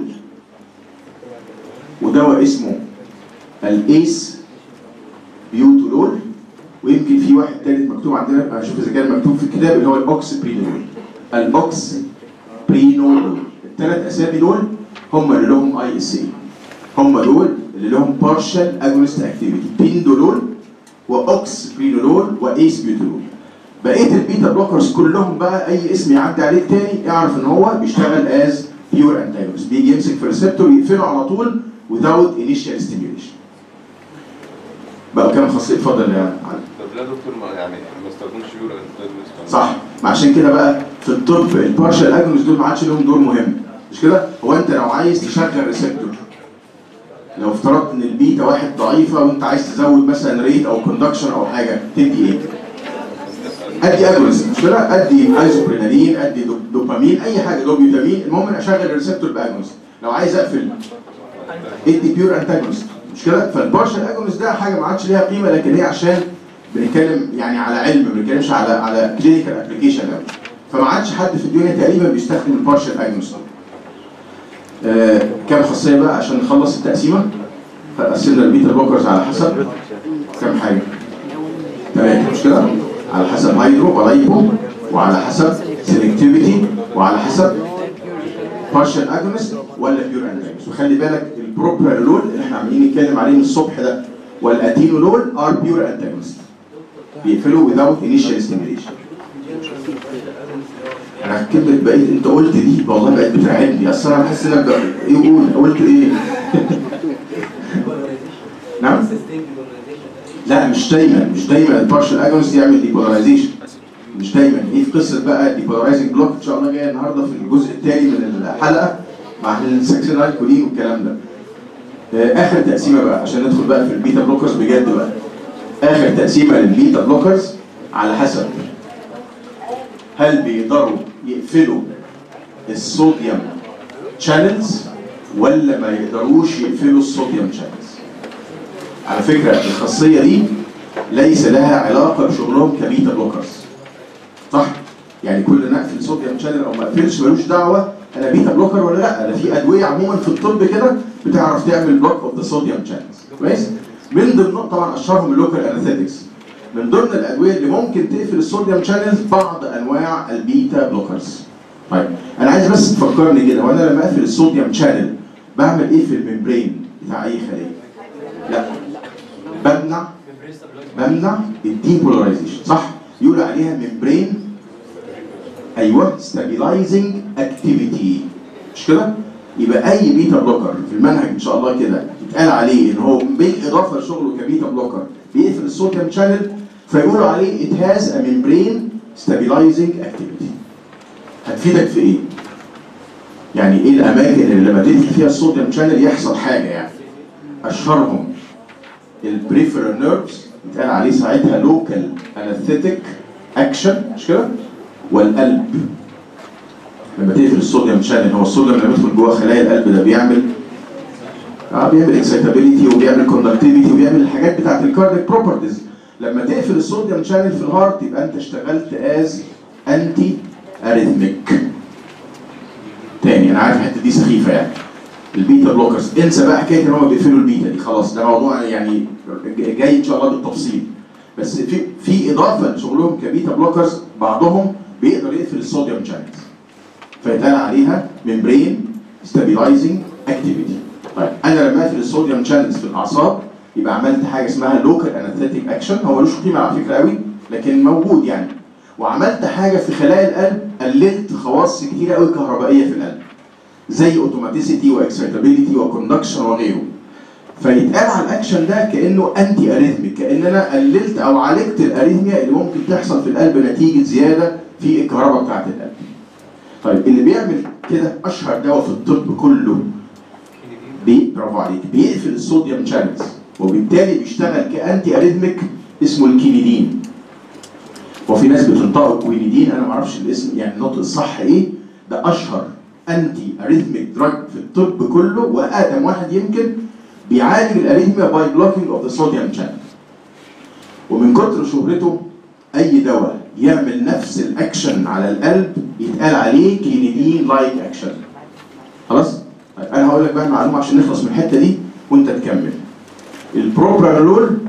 ودواء اسمه الايس بيوتولول ويمكن في واحد ثالث مكتوب عندنا اشوف اذا كان مكتوب في الكتاب اللي هو الاوكس برينول الاوكس برينول الثلاث اسامي دول هم اللي لهم اي اس اي هم دول اللي لهم partial agonist activity بيندولول واوكس برينولول وايس بيوتولول بقيه البيتا بلوكرز كلهم بقى اي اسم يعدي عليك تاني اعرف ان هو بيشتغل از بيور انتاجونست بيجي يمسك في الريسبتور يقفله على طول without initial stimulation بقى كلام خاص اتفضل يا علي طب لا دكتور ما يعني ما استخدمش يورا انتاجونست صح ما عشان كده بقى في الطب البارشال اجونست دول ما عادش لهم دور مهم مش كده هو انت لو عايز تشغل ريسبتور لو افترضت ان البيتا واحد ضعيفه وانت عايز تزود مثلا ريت او كوندكشن او حاجه تدي ايه؟ ادي اجونست مش كده؟ ادي ايزوبرينالين ادي دو- دوبامين اي حاجه دوبيوتامين المهم اشغل الريسبتور باجونست لو عايز اقفل ادي بيور انتاجونست مش كده؟ فالبارشال اجونست ده حاجه ما عادش ليها قيمه لكن هي عشان بنتكلم يعني على علم ما بنتكلمش على على كلينيكال ابلكيشن قوي فما عادش حد في الدنيا تقريبا بيستخدم البارشال اجونست آه كام خاصيه بقى عشان نخلص التقسيمه قسمنا البيتا بلوكرز على حسب كام حاجه ثلاثه مش كده على حسب هايدرو ولايبو وعلى حسب سيلكتيفيتي وعلى حسب بارشال اجونست ولا بيور انتاجونست وخلي بالك البروبرانول اللي احنا عاملين نتكلم عليه من الصبح ده والاتينولول ار بيور انتاجونست بيقفلوا without initial stimulation انا كلمة بقيت انت قلت دي والله بقت بترعبني اصل انا بحس ان انا بقى- ايه قول قلت ايه؟ نعم؟ لا مش دايما مش دايما البارشال اجونست يعمل ديبولاريزيشن مش دايما دي في قصه بقى ديبولارايزنج بلوك ان شاء الله جايه النهارده في الجزء الثاني من الحلقه مع السكشنال كولين والكلام ده آه، اخر تقسيمه بقى عشان ندخل بقى في البيتا بلوكرز بجد بقى اخر تقسيمه للبيتا بلوكرز على حسب هل بيقدروا يقفلوا الصوديوم شانلز ولا ما يقدروش يقفلوا الصوديوم شانلز على فكره الخاصيه دي ليس لها علاقه بشغلهم كبيتا بلوكرز صح يعني كل ما اقفل صوديوم شانل او ما اقفلش ملوش دعوه انا بيتا بلوكر ولا لا انا في ادويه عموما في الطب كده بتعرف تعمل بلوك اوف ذا صوديوم شانلز كويس من ضمن طبعا اشهرهم اللوكال انستيكس من ضمن الادويه اللي ممكن تقفل الصوديوم شانلز بعض انواع البيتا بلوكرز طيب انا عايز بس تفكرني كده وانا لما اقفل الصوديوم شانل بعمل ايه في الممبرين بتاع اي خليه لا بمنع بمنع الديبولاريزيشن صح يقول عليها ممبرين ايوه ستابيلايزنج اكتيفيتي مش كده يبقى اي بيتا بلوكر في المنهج ان شاء الله كده يتقال عليه ان هو بالاضافه لشغله كبيتا بلوكر بيقفل الصوديوم شانل فيقولوا عليه it has a membrane stabilizing activity هتفيدك في ايه؟ يعني ايه الاماكن اللي لما تقفل فيها الصوديوم شانل يحصل حاجه يعني اشهرهم البريفرال نيرفز يتقال عليه ساعتها لوكال انستيك اكشن مش كده؟ والقلب لما تقفل الصوديوم شانل هو الصوديوم لما يدخل جوه خلايا القلب ده بيعمل اه بيعمل اكسيتابيليتي وبيعمل كوندكتيفيتي وبيعمل الحاجات بتاعت الكارديك بروبرتيز لما تقفل الصوديوم شانل في الهارت يبقى انت اشتغلت از انتي اريثميك تاني انا عارف الحته دي سخيفه يعني البيتا بلوكرز انسى بقى حكايه ان هم بيقفلوا البيتا دي خلاص ده موضوع يعني جاي ان شاء الله بالتفصيل بس في في اضافه لشغلهم كبيتا بلوكرز بعضهم بيقدر يقفل الصوديوم شانلز فيتقال عليها ممبرين ستابيلايزنج اكتيفيتي طيب انا لما اقفل الصوديوم شانلز في الاعصاب يبقى عملت حاجه اسمها لوكال انستيك اكشن هو ملوش قيمه على فكره قوي لكن موجود يعني وعملت حاجه في خلايا القلب قللت خواص كتيره قوي كهربائيه في القلب زي اوتوماتيسيتي واكسيتابيليتي وكوندكشن وغيره فيتقال على الاكشن ده كانه انتي اريثميك كان انا قللت او عالجت الاريثميا اللي ممكن تحصل في القلب نتيجه زياده في الكهرباء بتاعه القلب طيب اللي بيعمل كده اشهر دواء في الطب كله بي برافو عليك بيقفل الصوديوم شانلز وبالتالي بيشتغل كانتي اريثميك اسمه الكينيدين وفي ناس بتنطقه كوينيدين انا ما اعرفش الاسم يعني النطق الصح ايه ده اشهر انتي اريثميك دراج في الطب كله واقدم واحد يمكن بيعالج الاريثميا باي بلوكينج اوف ذا صوديوم شانل ومن كتر شهرته اي دواء يعمل نفس الاكشن على القلب يتقال عليه كينيدين لايك اكشن خلاص طيب انا هقول لك بقى المعلومه عشان نخلص من الحته دي وانت تكمل البروبرانولول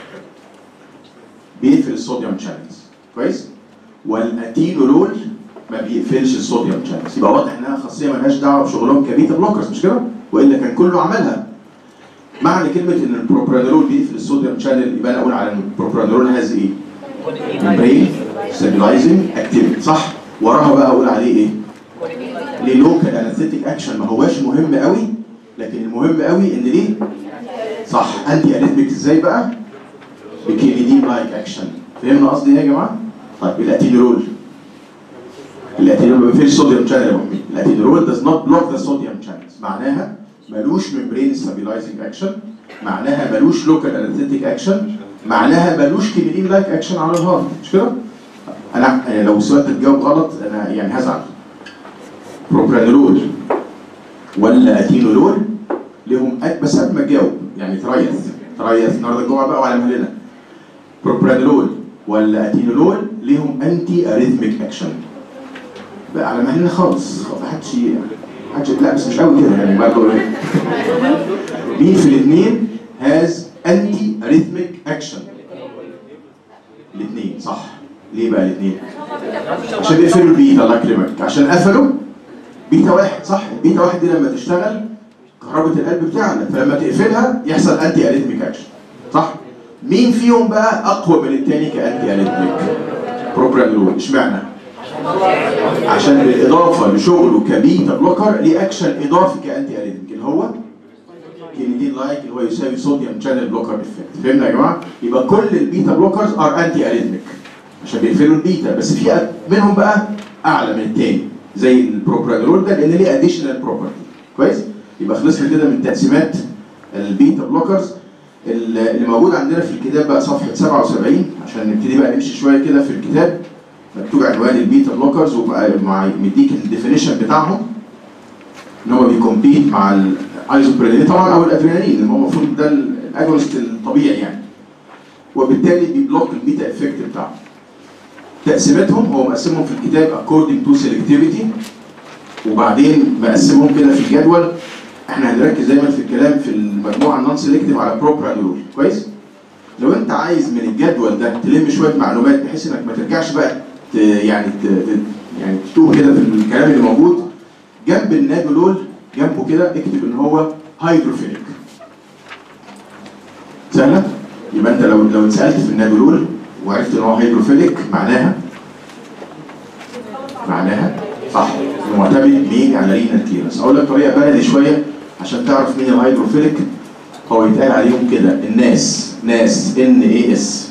بيقفل الصوديوم شانلز كويس والاتينولول ما بيقفلش الصوديوم شانلز يبقى واضح انها خاصيه مالهاش دعوه بشغلهم كبيتا بلوكرز مش كده والا كان كله عملها معنى كلمه ان البروبرانولول بيقفل الصوديوم شانل يبقى انا اقول على ان البروبرانولول هاز ايه؟ برين ستابلايزنج اكتيفيتي صح وراها بقى اقول عليه ايه؟ ليه لوكال انستيك اكشن ما هواش مهم قوي لكن المهم قوي ان ليه؟ صح انتي اريثميك ازاي بقى؟ بكينيدين لايك اكشن فهمنا قصدي ايه يا جماعه؟ طيب الاتينولول الاتينول ما بيقفلش صوديوم شانل يا محمد الاتينول does not block the sodium channels معناها ملوش ممبرين stabilizing اكشن معناها ملوش لوكال انستيك اكشن معناها ملوش كينيدين لايك اكشن على الهارت مش كده؟ انا يعني لو السؤال ده اتجاوب غلط انا يعني هزعل بروبرانولول ولا اتينولول لهم أك- بس قبل ما تجاوب يعني تريث تريث النهارده الجمعه بقى وعلى مهلنا بروبرانولول ولا اتينولول ليهم انتي اريثميك اكشن بقى على مهلنا خالص ما حدش حدش لا بس مش قوي كده يعني برضه إيه. مين في الاثنين هاز انتي اريثميك اكشن الاثنين صح ليه بقى الاثنين عشان بيقفلوا البيتا الله يكرمك عشان قفلوا بيتا واحد صح البيتا واحد دي لما تشتغل كهرباء القلب بتاعنا فلما تقفلها يحصل انتي اريثميك اكشن صح مين فيهم بقى اقوى من الثاني كانتي اريثميك بروبرانولول اشمعنى عشان بالاضافه لشغله كبيتا بلوكر ليه اكشن اضافي كانتي اريثميك اللي هو كينيدين لايك اللي هو يساوي صوديوم شانل بلوكر افكت فهمنا يا جماعه يبقى كل البيتا بلوكرز ار انتي اريثميك عشان بيقفلوا البيتا بس في منهم بقى اعلى من الثاني زي البروبرانولول ده لان ليه اديشنال بروبرتي كويس يبقى خلصنا كده من تقسيمات البيتا بلوكرز اللي موجود عندنا في الكتاب بقى صفحه 77 عشان نبتدي بقى نمشي شويه كده في الكتاب مكتوب عنوان البيتا بلوكرز ومع مديك الديفينيشن بتاعهم ان هو بيكمبيت مع الايزوبرينين طبعا او الادرينالين اللي هو المفروض ده الاجونست الطبيعي يعني وبالتالي بيبلوك البيتا افكت بتاعه تقسيمتهم هو مقسمهم في الكتاب according to selectivity وبعدين مقسمهم كده في الجدول احنا هنركز دايما في الكلام في المجموعه النون سيلكتيف على بروبرانول كويس لو انت عايز من الجدول ده تلم شويه معلومات بحيث انك ما ترجعش بقى ت- يعني ت- ت- يعني تتوه كده في الكلام اللي موجود جنب النادولول جنبه كده اكتب ان هو هيدروفيليك سهله يبقى انت لو لو اتسالت في النادولول وعرفت ان هو هيدروفيليك معناها معناها صح معتمد مين على رينا كليرنس اقول لك طريقه بلدي شويه عشان تعرف مين الهيدروفيليك هو يتقال عليهم كده الناس ناس ان اي اس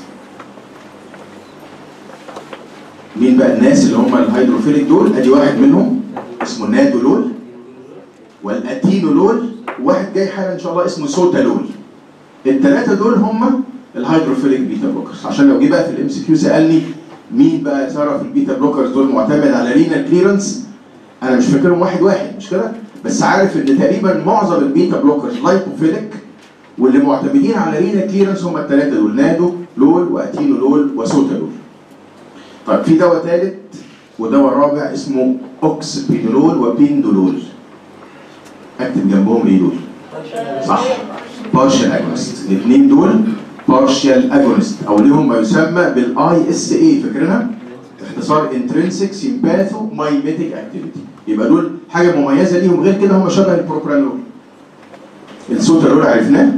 مين بقى الناس اللي هم الهيدروفيليك دول ادي واحد منهم اسمه نادولول والاتينولول وواحد جاي حالا ان شاء الله اسمه سوتالول الثلاثه دول هم الهيدروفيليك بيتا بلوكرز عشان لو جه بقى في الام سي كيو سالني مين بقى يا ترى في البيتا بلوكرز دول معتمد على رينال كليرنس انا مش فاكرهم واحد واحد مش كده بس عارف ان تقريبا معظم البيتا بلوكرز لايبوفيليك واللي معتمدين على رينال كليرنس هم الثلاثه دول نادو لول واتينولول وسوتالول طيب في دواء ثالث ودواء رابع اسمه اوكسبينولول وبيندولول اكتب جنبهم ايه دول؟ صح بارشال اجونست الاثنين دول بارشال اجونست او ليهم ما يسمى بالاي اس اي فاكرينها؟ اختصار انترنسك سيمباثو مايميتيك اكتيفيتي يبقى دول حاجه مميزه ليهم غير كده هم شبه البروبرانول السوتالول عرفناه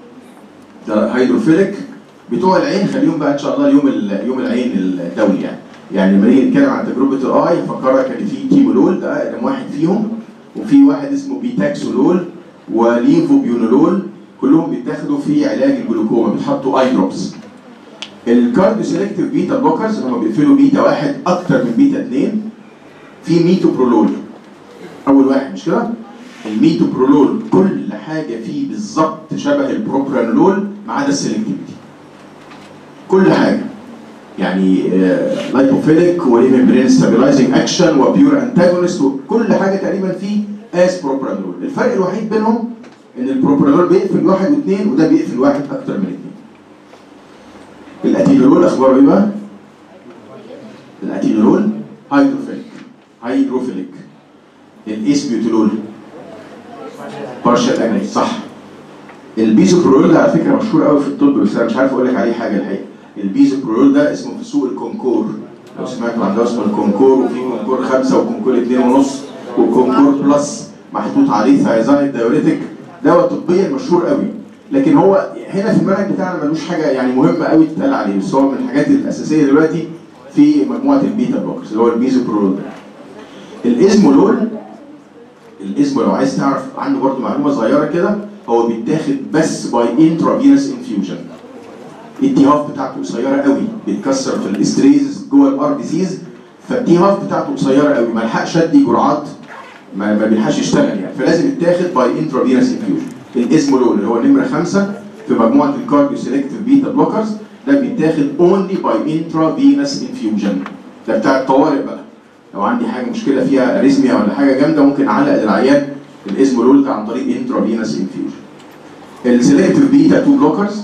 ده هيدروفيليك بتوع العين خليهم بقى ان شاء الله يوم ال- يوم العين الدولي يعني يعني لما نيجي نتكلم عن تجربه الاي فكرك ان في تيمولول ده اقدم واحد فيهم وفي واحد اسمه بيتاكسولول وليفوبيونولول كلهم بيتاخدوا في علاج الجلوكوما بيتحطوا اي دروبس الكارديو سيلكتيف بيتا بلوكرز هم بيقفلوا بيتا واحد اكتر من بيتا اثنين في ميتوبرولول اول واحد مش كده الميتوبرولول كل حاجه فيه بالظبط شبه البروبرانولول ما عدا السلكتيفيتي كل حاجه يعني لايبوفيليك وليمبرين ستابلايزنج اكشن وبيور انتاجونست وكل حاجه تقريبا فيه اس بروبرانول الفرق الوحيد بينهم ان البروبرانول بيقفل واحد واثنين وده بيقفل واحد اكتر من اثنين الاتينولول اخباره ايه بقى؟ الاتينولول هيدروفيليك هيدروفيليك الاسبيوتولول بارشال اجنس صح البيزوبرول ده على فكره مشهور قوي في الطب بس انا مش عارف اقول لك عليه حاجه الحقيقه البيزوبرول ده اسمه في سوق الكونكور لو سمعتوا عن ده اسمه الكونكور وفي كونكور خمسه وكونكور اثنين ونص وكونكور بلس محطوط عليه ثايزايد دايوريتك دواء طبيا مشهور قوي لكن هو هنا في المنهج بتاعنا ملوش حاجه يعني مهمه قوي تتقال عليه بس هو من الحاجات الاساسيه دلوقتي في مجموعه البيتا بلوكرز اللي هو البيزوبرول ده الازمولول الاسم لو عايز تعرف عنه برضه معلومه صغيره كده هو بيتاخد بس باي انترافينوس انفيوجن التي هاف بتاعته قصيره قوي بيتكسر في الاستريز جوه الار بي سيز فالتي هاف بتاعته قصيره قوي ما لحقش ادي جرعات ما, ما بيلحقش يشتغل يعني فلازم يتاخد باي انترافينوس انفيوجن الاسمولول اللي هو نمره خمسه في مجموعه الكارديو سيلكتيف بيتا بلوكرز ده بيتاخد اونلي باي انترافينوس انفيوجن ده بتاع الطوارئ بقى لو عندي حاجه مشكله فيها اريزميا ولا حاجه جامده ممكن اعلق للعيان الازمولول ده عن طريق انترافينوس انفيوجن السيلكتيف بيتا 2 بلوكرز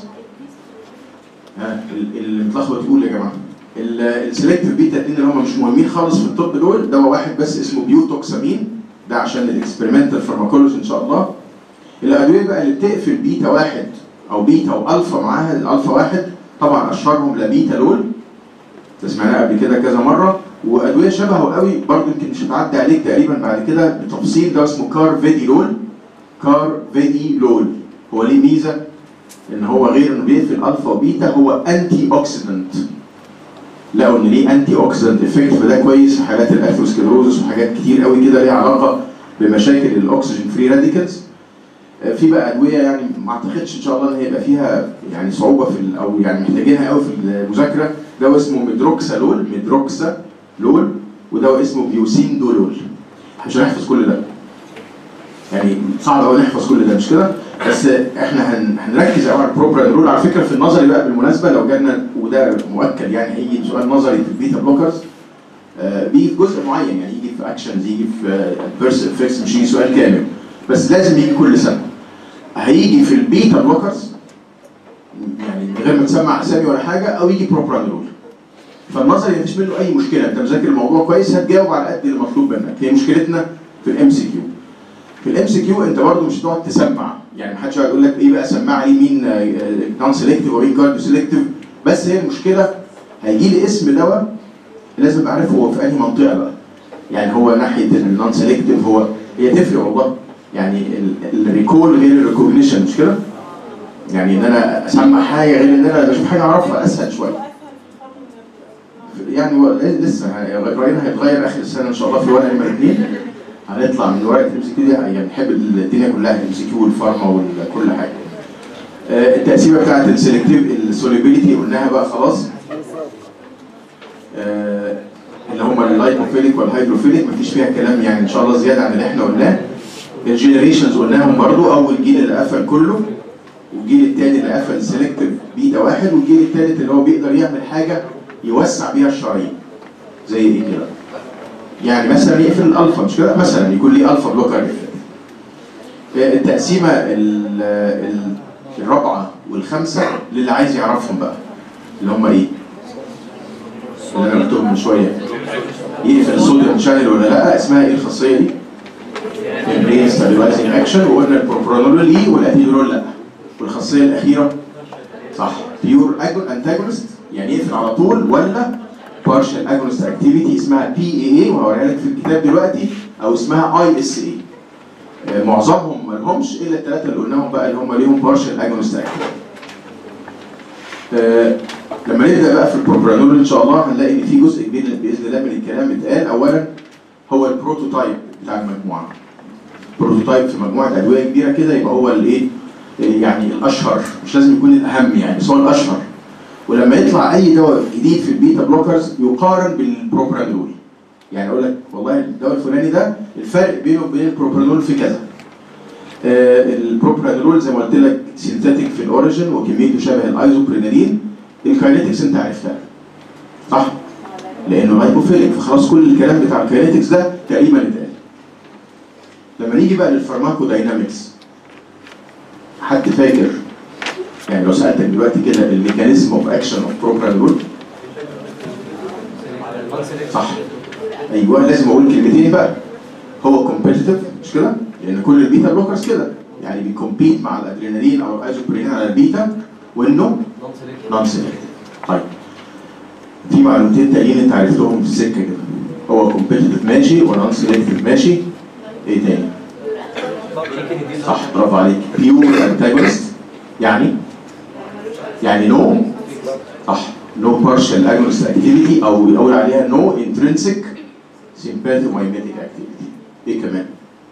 ها ال- اللي متلخبط يقول يا جماعه السيلكتيف بيتا 2 اللي هم مش مهمين خالص في الطب دول دواء واحد بس اسمه بيوتوكسامين ده عشان الاكسبيرمنتال فارماكولوجي ان شاء الله الادويه بقى اللي بتقفل بيتا واحد او بيتا والفا معاها الالفا واحد طبعا اشهرهم لابيتا لول ده سمعناه قبل كده كذا مره وادويه شبهه قوي برضه يمكن مش هتعدي عليك تقريبا بعد كده بتفصيل ده اسمه كارفيديلول كارفيديلول هو ليه ميزه ان هو غير انه بيقفل الفا وبيتا هو انتي اوكسيدنت لقوا ان ليه انتي اوكسيدنت افكت فده كويس في حالات الاثيروسكلروزس وحاجات كتير قوي كده ليها علاقه بمشاكل الاكسجين فري راديكالز في بقى ادويه يعني ما اعتقدش ان شاء الله ان هي يبقى فيها يعني صعوبه في ال- او يعني محتاجينها قوي في المذاكره دواء اسمه ميدروكسالول ميدروكسالول ودواء اسمه بيوسيندولول مش هنحفظ كل ده يعني صعب قوي نحفظ كل ده مش كده بس احنا هن... هنركز قوي على البروبرانول على فكره في النظري بقى بالمناسبه لو جالنا وده مؤكد يعني هيجي سؤال نظري في البيتا بلوكرز آه، بيجي في جزء معين يعني يجي في اكشنز يجي في ادفيرس افكتس مش يجي سؤال كامل بس لازم يجي كل سنه هيجي في البيتا بلوكرز يعني من غير ما تسمع اسامي ولا حاجه او يجي بروبرانول فالنظري مفيش منه اي مشكله انت مذاكر الموضوع كويس هتجاوب على قد المطلوب منك هي مشكلتنا في الام سي كيو في الام سي كيو انت برضه مش هتقعد تسمع يعني محدش هيقعد يقول لك ايه بقى سمع لي مين نون سيلكتيف ومين كارديو سيلكتيف بس هي المشكله هيجي لي اسم دواء لازم ابقى عارف هو في انهي منطقه بقى يعني هو ناحيه النون سيلكتيف هو هي تفرق والله يعني ال- الريكول غير الريكوجنيشن مش كده؟ يعني ان انا اسمع حاجه غير ان انا بشوف حاجه اعرفها اسهل شويه يعني هو لسه يعني راينا هيتغير اخر السنه ان شاء الله في ورقه نمره اثنين هنطلع من ورقه الام سي كيو دي يعني نحب الدنيا كلها الام سي كيو والفارما وكل حاجه آه، التقسيمه بتاعت السلكتيف السوليبيليتي قلناها بقى خلاص آه، اللي هم اللايكوفيليك والهيدروفيليك مفيش فيها كلام يعني ان شاء الله زياده عن اللي احنا قلناه الجنريشنز قلناهم برضو اول جيل اللي قفل كله والجيل الثاني اللي قفل سيلكتيف بيتا واحد والجيل الثالث اللي هو بيقدر يعمل حاجه يوسع بيها الشرايين زي ايه كده يعني مثلا يقفل الالفا مش كده مثلا يكون ليه الفا بلوكر يقفل آه، التقسيمه ال- ال- الرابعه والخامسه للي عايز يعرفهم بقى اللي هم ايه؟ اللي انا قلتهم من شويه يقفل الصوديوم شانل ولا لا اسمها ايه الخاصيه دي؟ البرين ستابلايزنج اكشن وقلنا البروبرانول ليه والادينول لا والخاصيه الاخيره صح بيور انتاجونست يعني يقفل على طول ولا بارشال اجونست اكتيفيتي اسمها بي اي اي وهوريها لك في الكتاب دلوقتي او اسمها اي اس اي معظمهم ما لهمش الا الثلاثه اللي قلناهم بقى اللي هم ليهم بارشال اجونست اكتيفيتي لما نبدا بقى في البروبرانول ان شاء الله هنلاقي ان في جزء كبير باذن الله من الكلام اتقال اولا هو البروتوتايب بتاع المجموعه بروتوتايب في مجموعه ادويه كبيره كده يبقى هو الايه يعني الاشهر مش لازم يكون الاهم يعني بس هو الاشهر ولما يطلع اي دواء جديد في البيتا بلوكرز يقارن بالبروبرانول يعني اقول لك والله الدواء الفلاني ده الفرق بينه وبين البروبرانول في كذا آه البروبرانول زي ما قلت لك سينثيتك في الاوريجن وكميته شبه الايزوبرينالين الكاينetics انت عرفتها صح؟ لانه لايبوفيليك فخلاص كل الكلام بتاع الكاينetics ده تقريبا اتقال لما نيجي بقى للفارماكو داينامكس حد فاكر يعني لو سالتك دلوقتي كده الميكانيزم اوف اكشن اوف بروبرانول صح ايوه لازم اقول كلمتين بقى هو كومبيتيتيف مش كده؟ لان كل البيتا بلوكرز كده يعني بيكومبيت مع الادرينالين او الايزوبرينالين على البيتا وانه نون سيلكتيف طيب في معلومتين تانيين انت عرفتهم في السكه كده هو كومبيتيتيف ماشي ونون سيلكتيف ماشي ايه تاني؟ صح برافو عليك بيور انتاجونست يعني يعني نو صح نو بارشال اجونست اكتيفيتي او يقول عليها نو انترنسك سيمباثومايميتيك اكتيفيتي ايه كمان؟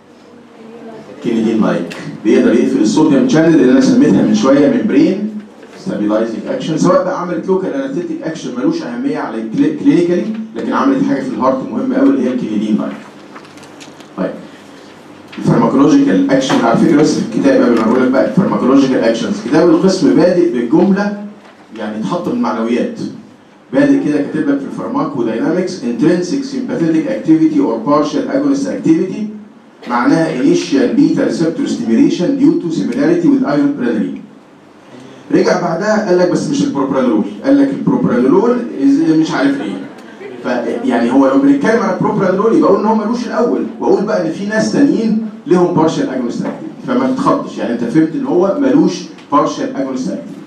كينيدين لايك بيقدر يقفل الصوديوم شانل اللي انا سميتها من شويه ممبرين ستابلايزنج اكشن سواء بقى عملت لوكال اناليتيك اكشن ملوش اهميه على كلينيكالي لكن عملت حاجه في الهارت مهمه قوي اللي هي الكينيدين لايك طيب الفارماكولوجيكال اكشن على فكره بس في الكتاب قبل ما اقول لك بقى الفارماكولوجيكال اكشنز كتاب القسم بادئ بالجمله يعني تحط من المعنويات بادئ كده كاتب لك في الفارماكو داينامكس intrinsic sympathetic activity or partial agonist activity معناها initial beta receptor stimulation due to similarity with isopranoline رجع بعدها قال لك بس مش البروبرانول قال لك البروبرانول is- مش عارف ايه فيعني هو لو بنتكلم على البروبرانول يبقى اقول ان هو ملوش الاول واقول بقى ان في ناس تانيين لهم بارشال اجونست اكتيفيتي فما تتخضش يعني انت فهمت ان هو ملوش بارشال اجونست اكتيفيتي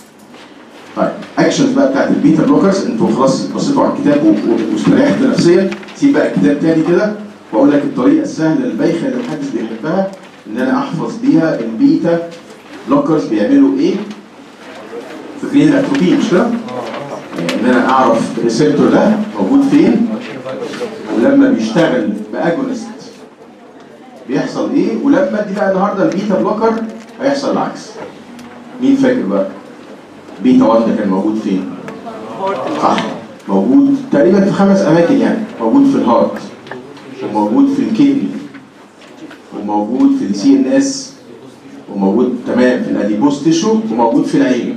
طيب اكشنز بقى بتاعت البيتا بلوكرز انتوا خلاص بصيتوا على الكتاب و- و- واستريحتوا نفسيا سيب بقى الكتاب تاني كده واقول لك الطريقه السهله البايخه اللي محدش بيحبها ان انا احفظ بيها البيتا بلوكرز بيعملوا ايه في كلين الاتروبين مش كده؟ يعني ان انا اعرف الريسبتور ده موجود فين ولما بيشتغل باجونست بيحصل ايه ولما ادي بقى النهارده البيتا بلوكر هيحصل العكس مين فاكر بقى؟ بيتا 1 ده كان موجود فين؟ صح موجود تقريبا في خمس اماكن يعني موجود في الهارت وموجود في الكدني وموجود في السي ان اس وموجود تمام في الاديبوس تيشو وموجود في العين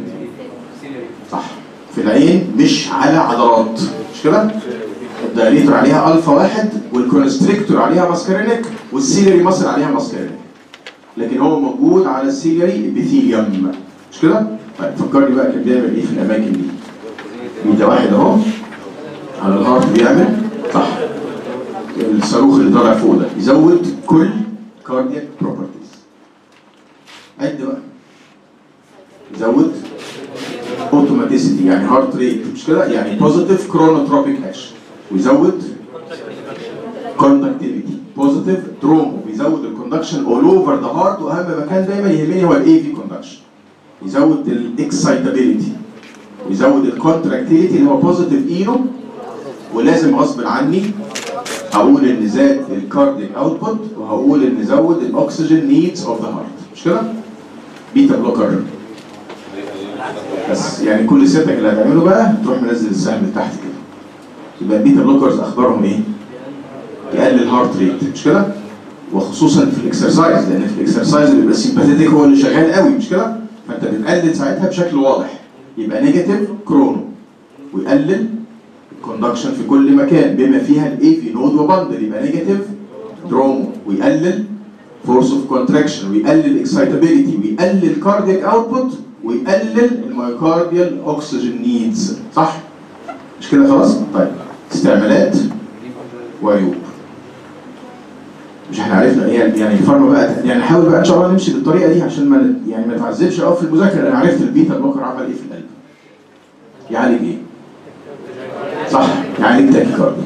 صح في العين مش على عضلات مش كده؟ الدايليتور عليها الفا واحد والكونستريكتور عليها ماسكارينيك والسيلري ماسل عليها ماسكارينيك لكن هو موجود على السيلري ابيثيليوم مش كده؟ طيب فكرني بقى كان بيعمل ايه في الاماكن دي؟ بيتا واحد اهو على الهارت بيعمل صح الصاروخ اللي طالع فوق ده يزود كل كاردياك بروبرتيز عد بقى يزود اوتوماتيسيتي يعني هارت ريت مش كده يعني بوزيتيف كرونوتروبيك اكشن ويزود كوندكتيفيتي بوزيتيف ترومبو بيزود الكوندكشن اول اوفر ذا هارت واهم مكان دايما يهمني هو الاي في كوندكشن يزود الاكسايتابيليتي ويزود الكونتراكتيليتي اللي هو بوزيتيف اينو ولازم غصب عني هقول ان زاد الكارديك اوتبوت وهقول ان زود الاكسجين نيدز اوف ذا هارت مش كده؟ بيتا بلوكر بس يعني كل ستك اللي هتعمله بقى تروح منزل السهم لتحت كده يبقى البيتا بلوكرز اخبارهم ايه؟ يقلل هارت ريت مش كده؟ وخصوصا في الاكسرسايز لان في الاكسرسايز بيبقى السيمباثيتك هو اللي شغال قوي مش كده؟ فانت بتقلل ساعتها بشكل واضح يبقى نيجاتيف كرونو ويقلل الكوندكشن في كل مكان بما فيها الاي في نود وبندل يبقى نيجاتيف درومو ويقلل فورس اوف كونتراكشن ويقلل اكسايتابيليتي ويقلل كاردياك اوتبوت ويقلل المايوكارديال اوكسجين نيدز صح؟ مش كده خلاص؟ طيب استعمالات وعيوب مش احنا عرفنا ايه يعني الفارما بقى يعني نحاول بقى ان شاء الله نمشي بالطريقه دي عشان ما يعني ما نتعذبش قوي في المذاكره انا عرفت البيتا بلوكر عمل ايه في القلب يعالج ايه؟ صح يعالج تاكيكارديا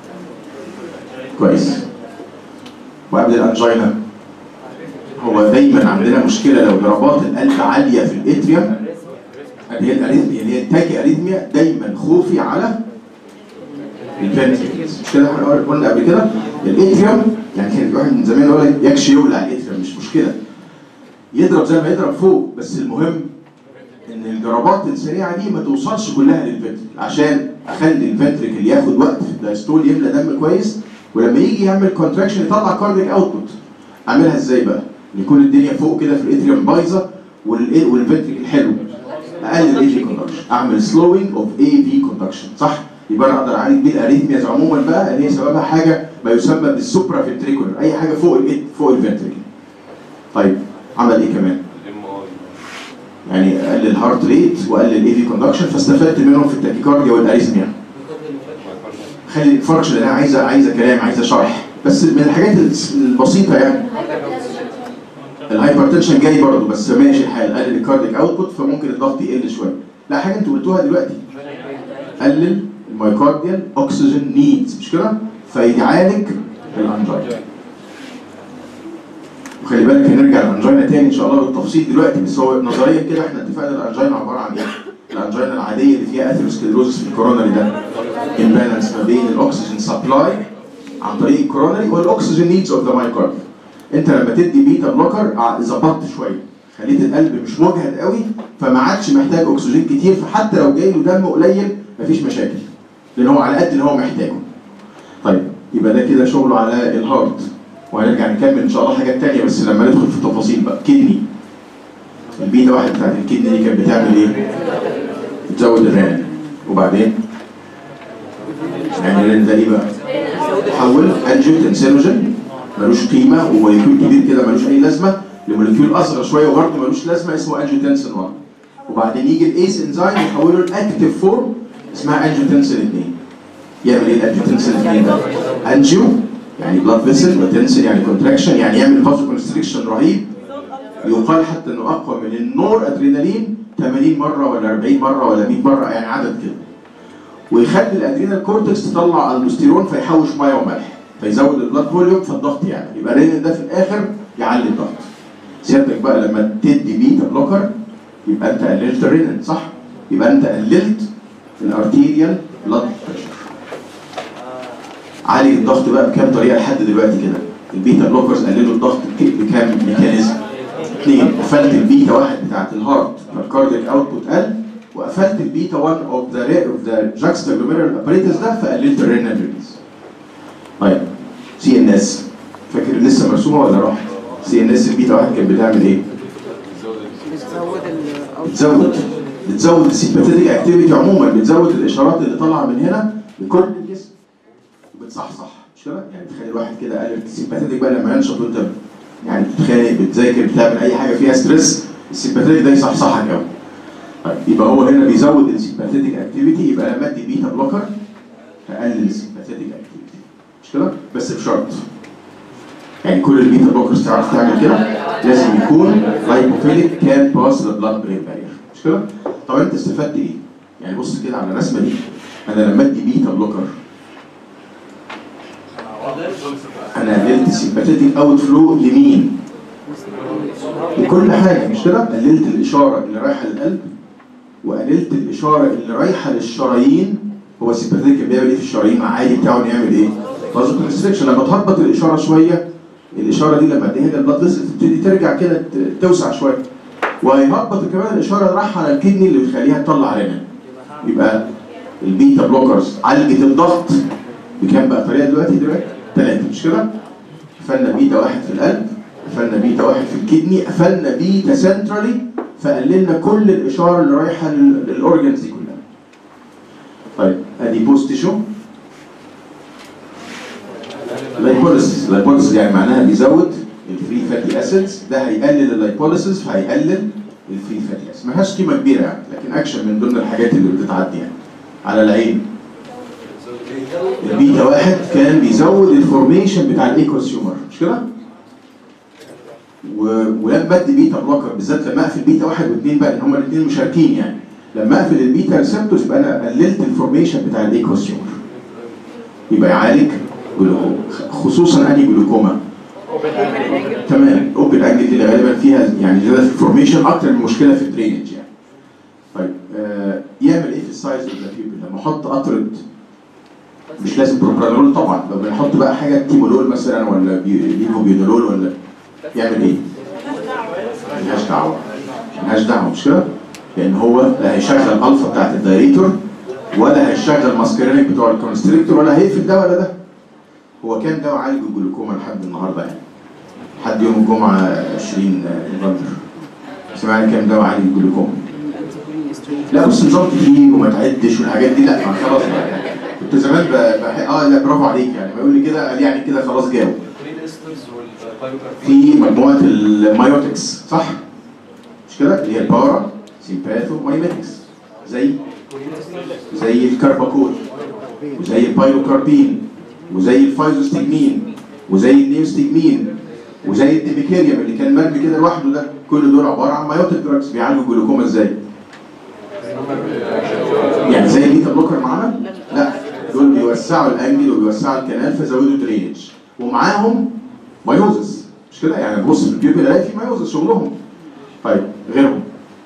كويس وقبل الانجينا هو دايما عندنا مشكله لو ضربات القلب عاليه في الاتريوم اللي هي الاريثميا اللي هي التاكي اريثميا دايما خوفي على الفنتريكلز مش كده احنا قلنا قبل كده الاتريوم يعني كان واحد من زمان يقول لك يكشي يولع الاتريوم مش مشكله يضرب زي ما يضرب فوق بس المهم ان الضربات السريعه دي ما توصلش كلها للفنتريكل عشان اخلي الفنتريكل ياخد وقت في الدايستول يملى دم كويس ولما يجي يعمل كونتراكشن يطلع كارديك اوتبوت اعملها ازاي بقى؟ يكون الدنيا فوق كده في الاتريوم بايظه والإيه- والفنتريكل حلو اقلل اي في كوندكشن اعمل سلوينج اوف اي في كوندكشن صح؟ يبقى انا اقدر اعالج بيه الاريثمياز عموما بقى اللي هي سببها حاجه ما يسمى بالسوبرا فنتريكولر اي حاجه فوق ال فوق الفنتريكل طيب عمل ايه كمان؟ الام اي يعني قلل الهارت ريت وقلل الاي في كوندكشن فاستفدت منهم في التاكيكارديا والاريثميا خلي الفرش اللي انا عايزه عايزه كلام عايزه شرح بس من الحاجات البسيطه يعني الهايبرتنشن جاي برضه بس ماشي الحال قلل الكارديك اوتبوت فممكن الضغط يقل شويه لا حاجه انتوا قلتوها دلوقتي قلل المايكارديال اوكسجين نيدز مش كده فيعالج الانجينا وخلي بالك هنرجع للانجينا تاني ان شاء الله بالتفصيل دلوقتي بس هو نظريا كده احنا اتفقنا الانجينا عباره عن ايه؟ الانجينا العاديه اللي فيها اثيروسكليروزس في الكورونري ده امبالانس ما بين الاكسجين سبلاي عن طريق الكورونري والاكسجين نيدز اوف ذا مايكارديال انت لما تدي بيتا بلوكر ع- ظبطت شويه خليت القلب مش مجهد قوي فما عادش محتاج اكسجين كتير فحتى لو جاي له دم قليل مفيش مشاكل لان هو على قد اللي هو محتاجه طيب يبقى ده كده شغله على الهارت وهنرجع نكمل ان شاء الله حاجات تانية بس لما ندخل في التفاصيل بقى كدني البيتا واحد بتاعت الكدني دي كانت بتعمل ايه؟ بتزود الرنين وبعدين يعني الرنين ده ايه بقى؟ تحول انجيوتنسينوجين ملوش قيمه وموليكيول كبير كده ملوش اي لازمه لموليكيول اصغر شويه وبرضه ملوش لازمه اسمه انجيوتنسين 1 وبعدين يجي الايس انزيم يحوله لاكتيف فورم اسمها انجيوتنسين 2 يعمل ايه الانجيوتنسين 2 ده؟ انجيو يعني بلاد فيسل وتنسن يعني كونتراكشن يعني يعمل فازو كونستريكشن رهيب يقال حتى انه اقوى من النور ادرينالين 80 مره ولا 40 مره ولا 100 مره يعني عدد كده ويخلي الادرينال كورتكس تطلع الدوستيرون فيحوش ميه وملح فيزود البلاد فوليوم فالضغط يعني يبقى الرينين ده في الاخر يعلي الضغط سيادتك بقى لما تدي بيتا بلوكر يبقى انت قللت الرينين صح؟ يبقى انت قللت الارتيريال بلاد بريشر عالج الضغط بقى بكام طريقه لحد دلوقتي كده البيتا بلوكرز قللوا الضغط بك- بكام ميكانيزم اثنين قفلت البيتا واحد بتاعت الهارت فالكاردياك اوتبوت قل وقفلت البيتا 1 اوف ذا اوف ذا جاكستاجلوميرال اباريتس ده فقللت الرينال ريليز طيب سي ان اس فاكر لسه مرسومه ولا راحت؟ سي ان اس البيتا واحد كانت بتعمل ايه؟ بتزود ال بتزود بتزود السيمباثيتك اكتيفيتي عموما بتزود الاشارات اللي طالعه من هنا لكل الجسم وبتصحصح مش كده؟ يعني تخيل واحد كده قال السيمباثيتك بقى لما ينشط وانت يعني بتتخانق بتذاكر بتعمل اي حاجه فيها ستريس السيمباثيتك ده يصحصحك قوي طيب يبقى هو هنا بيزود السيمباثيتك اكتيفيتي يبقى لما ادي بيتا بلوكر هقلل السيمباثيتك اكتيفيتي مش كده؟ بس بشرط يعني كل البيتا بلوكرز تعرف تعمل كده لازم يكون لايبوفيليك كان باس ذا بلاد برين بارير مش كده؟ طب انت استفدت ايه؟ يعني بص كده على الرسمه دي انا لما ادي بيتا بلوكر انا قللت السيمباثيتك اوت فلو لمين؟ لكل حاجه مش كده؟ قللت الاشاره اللي رايحه للقلب وقللت الاشاره اللي رايحه للشرايين هو السيمباثيك كان بيعمل ايه في الشرايين مع عادي بتاعه انه يعمل ايه؟ فازو كونستريكشن لما تهبط الاشاره شويه الاشاره دي لما تهدى البلاد فيسل تبتدي ترجع كده ت- توسع شويه وهيهبط كمان الاشاره راح على الكدني اللي بيخليها تطلع رنين يبقى البيتا بلوكرز عالجت الضغط بكام بقى طريقه دلوقتي دلوقتي؟ ثلاثه مش كده؟ قفلنا بيتا واحد في القلب قفلنا بيتا واحد في الكدني قفلنا بيتا سنترالي فقللنا كل الاشاره اللي رايحه لل- للاورجنز دي كلها. طيب ادي بوست تيشو لايبوليسيس لايبوليسيس يعني معناها بيزود الفري فاتي اسيدز ده هيقلل اللايبوليسيس فهيقلل الفري فاتي اسيدز ملهاش قيمه كبيره يعني لكن اكشن من ضمن الحاجات اللي بتتعدي يعني على العين البيتا واحد كان بيزود الفورميشن بتاع الايكوسيومر مش كده؟ و- ولما ادي بيتا بلوكر بالذات لما اقفل بيتا واحد واثنين بقى لان هما الاثنين مشاركين يعني لما اقفل البيتا ريسبتورز يبقى انا قللت الفورميشن بتاع الايكوسيومر يبقى يعالج جلوكوما خصوصا انهي جلوكوما تمام اوبن انجل دي اللي غالبا فيها يعني زياده في الفورميشن اكتر من مشكله في الدرينج يعني طيب آه يعمل ايه في السايز اوف ذا بيبل لما احط قطره مش لازم بروبرانول طبعا لو بنحط بقى حاجه تيمولول مثلا ولا بي- ليفوبينولول ولا يعمل ايه؟ ملهاش دعوه ملهاش دعوه مش كده؟ لان هو لا هيشغل الالفا بتاعت الدايريتور ولا هيشغل ماسكرينيك بتوع الكونستريكتور ولا هيقفل ده ولا ده هو كام دواء عالج الجلوكوما لحد النهارده يعني؟ لحد يوم الجمعه 20 نوفمبر سمعنا كام دواء عالج الجلوكوما؟ لا بس نظام كتير وما تعدش والحاجات دي لا ما خلاص بقى يعني كنت زمان ب- بح... اه لا برافو عليك يعني ما يقول لي كده قال يعني كده خلاص جاوب كولين استرز والبايوكاربين في مجموعه المايوتكس صح؟ مش كده؟ اللي هي البارا سيمباثو مايميتكس زي زي الكارباكول وزي البايلوكاربين وزي الفايزوستجمين وزي النيوستجمين وزي الديبيكيريوم اللي كان مرمي كده لوحده ده كل دول عباره عن مايوتيك دراجز بيعالجوا الجلوكوما ازاي؟ يعني زي البيتا بلوكر معانا؟ لا دول بيوسعوا الانجل وبيوسعوا الكنال فزودوا درينج ومعاهم مايوزس مش كده يعني بص في البيوبل الاقي في مايوزس شغلهم طيب غيرهم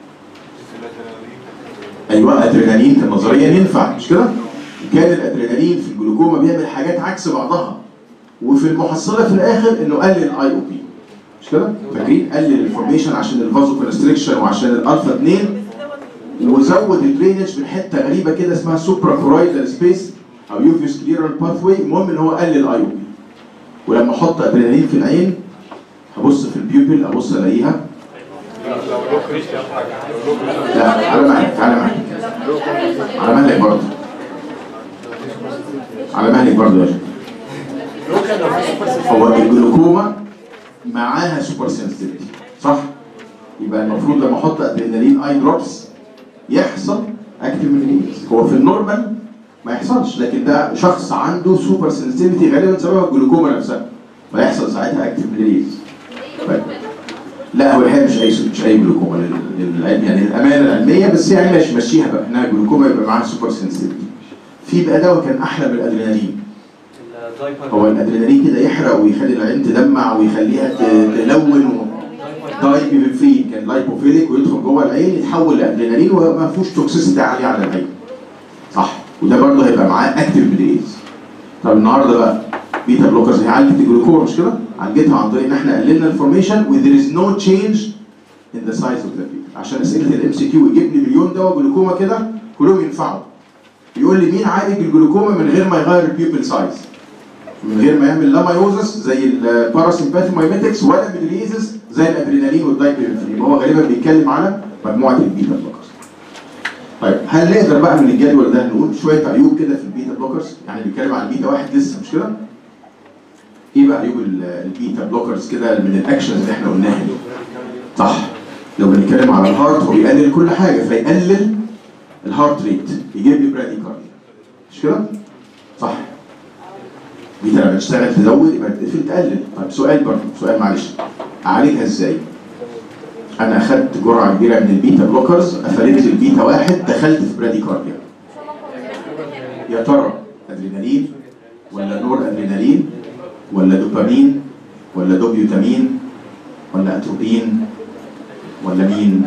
ايوه ادرينالين كان نظريا ينفع مش كده؟ كان الادرينالين في الجلوكوما بيعمل حاجات عكس بعضها وفي المحصله في الاخر انه قلل الاي او بي مش كده؟ فاكرين قلل الفورميشن عشان الفازو كونستريكشن وعشان الالفا 2 وزود الدرينج من حته غريبه كده اسمها سوبرا كورويدال سبيس او يوفيوس كليرال باثوي المهم ان هو قلل الاي او بي ولما احط ادرينالين في العين هبص في البيوبل ابص الاقيها لا على مهلك على مهلك على مهلك برضه على مهلك برضه يا شيخ هو الجلوكوما معاها سوبر سنسيتيفيتي صح؟ يبقى المفروض لما احط ادرينالين اي دروبس يحصل اكتف ريليز هو في النورمال ما يحصلش لكن ده شخص عنده سوبر سنسيتيفيتي غالبا سببها الجلوكوما نفسها فيحصل ساعتها اكتف ريليز طيب لا هو الحقيقه مش اي مش اي جلوكوما لل- للعلم يعني الامانه العلميه بس يعني ماشي مشيها بقى انها جلوكوما يبقى معاها سوبر سنسيتيفيتي في بقى دواء كان احلى من الادرينالين هو الادرينالين كده يحرق ويخلي العين تدمع ويخليها ت- تلون و... دايبيفرين كان لايبوفيليك ويدخل جوه العين يتحول لادرينالين وما فيهوش توكسيستي عاليه على العين صح وده برضه هيبقى معاه اكتف بليز طب النهارده بقى بيتا بلوكرز هي عالجت الجلوكوما مش كده؟ عالجتها عن طريق ان احنا قللنا الفورميشن و there is no change in the size of the pupil عشان اسئله الام سي كيو يجيب لي مليون دواء جلوكوما كده كلهم ينفعوا يقول لي مين عالج الجلوكوما من غير ما يغير البيوبل سايز من غير ما يعمل لا مايوزس زي الباراسيمباثي مايميتكس ولا ميدريزس زي الادرينالين والدايبيرفرين هو غالبا بيتكلم على مجموعه البيتا بلوكرز طيب هل نقدر بقى من الجدول ده نقول شويه عيوب كده في البيتا بلوكرز يعني بيتكلم عن البيتا واحد لسه مش كده ايه بقى عيوب ال- البيتا بلوكرز كده من الاكشنز اللي احنا قلناها دي صح لو بنتكلم على الهارت هو بيقلل كل حاجه فيقلل الهارت ريت يجيب لي براديكارديا مش كده صح بيتا لما تشتغل تزود يبقى تقفل تقلل طيب سؤال برضه سؤال معلش اعالجها ازاي؟ انا اخدت جرعه كبيره من البيتا بلوكرز قفلت لي البيتا واحد دخلت في براديكارديا يا ترى ادرينالين ولا نور ادرينالين ولا دوبامين ولا دوبيوتامين ولا اتروبين ولا مين؟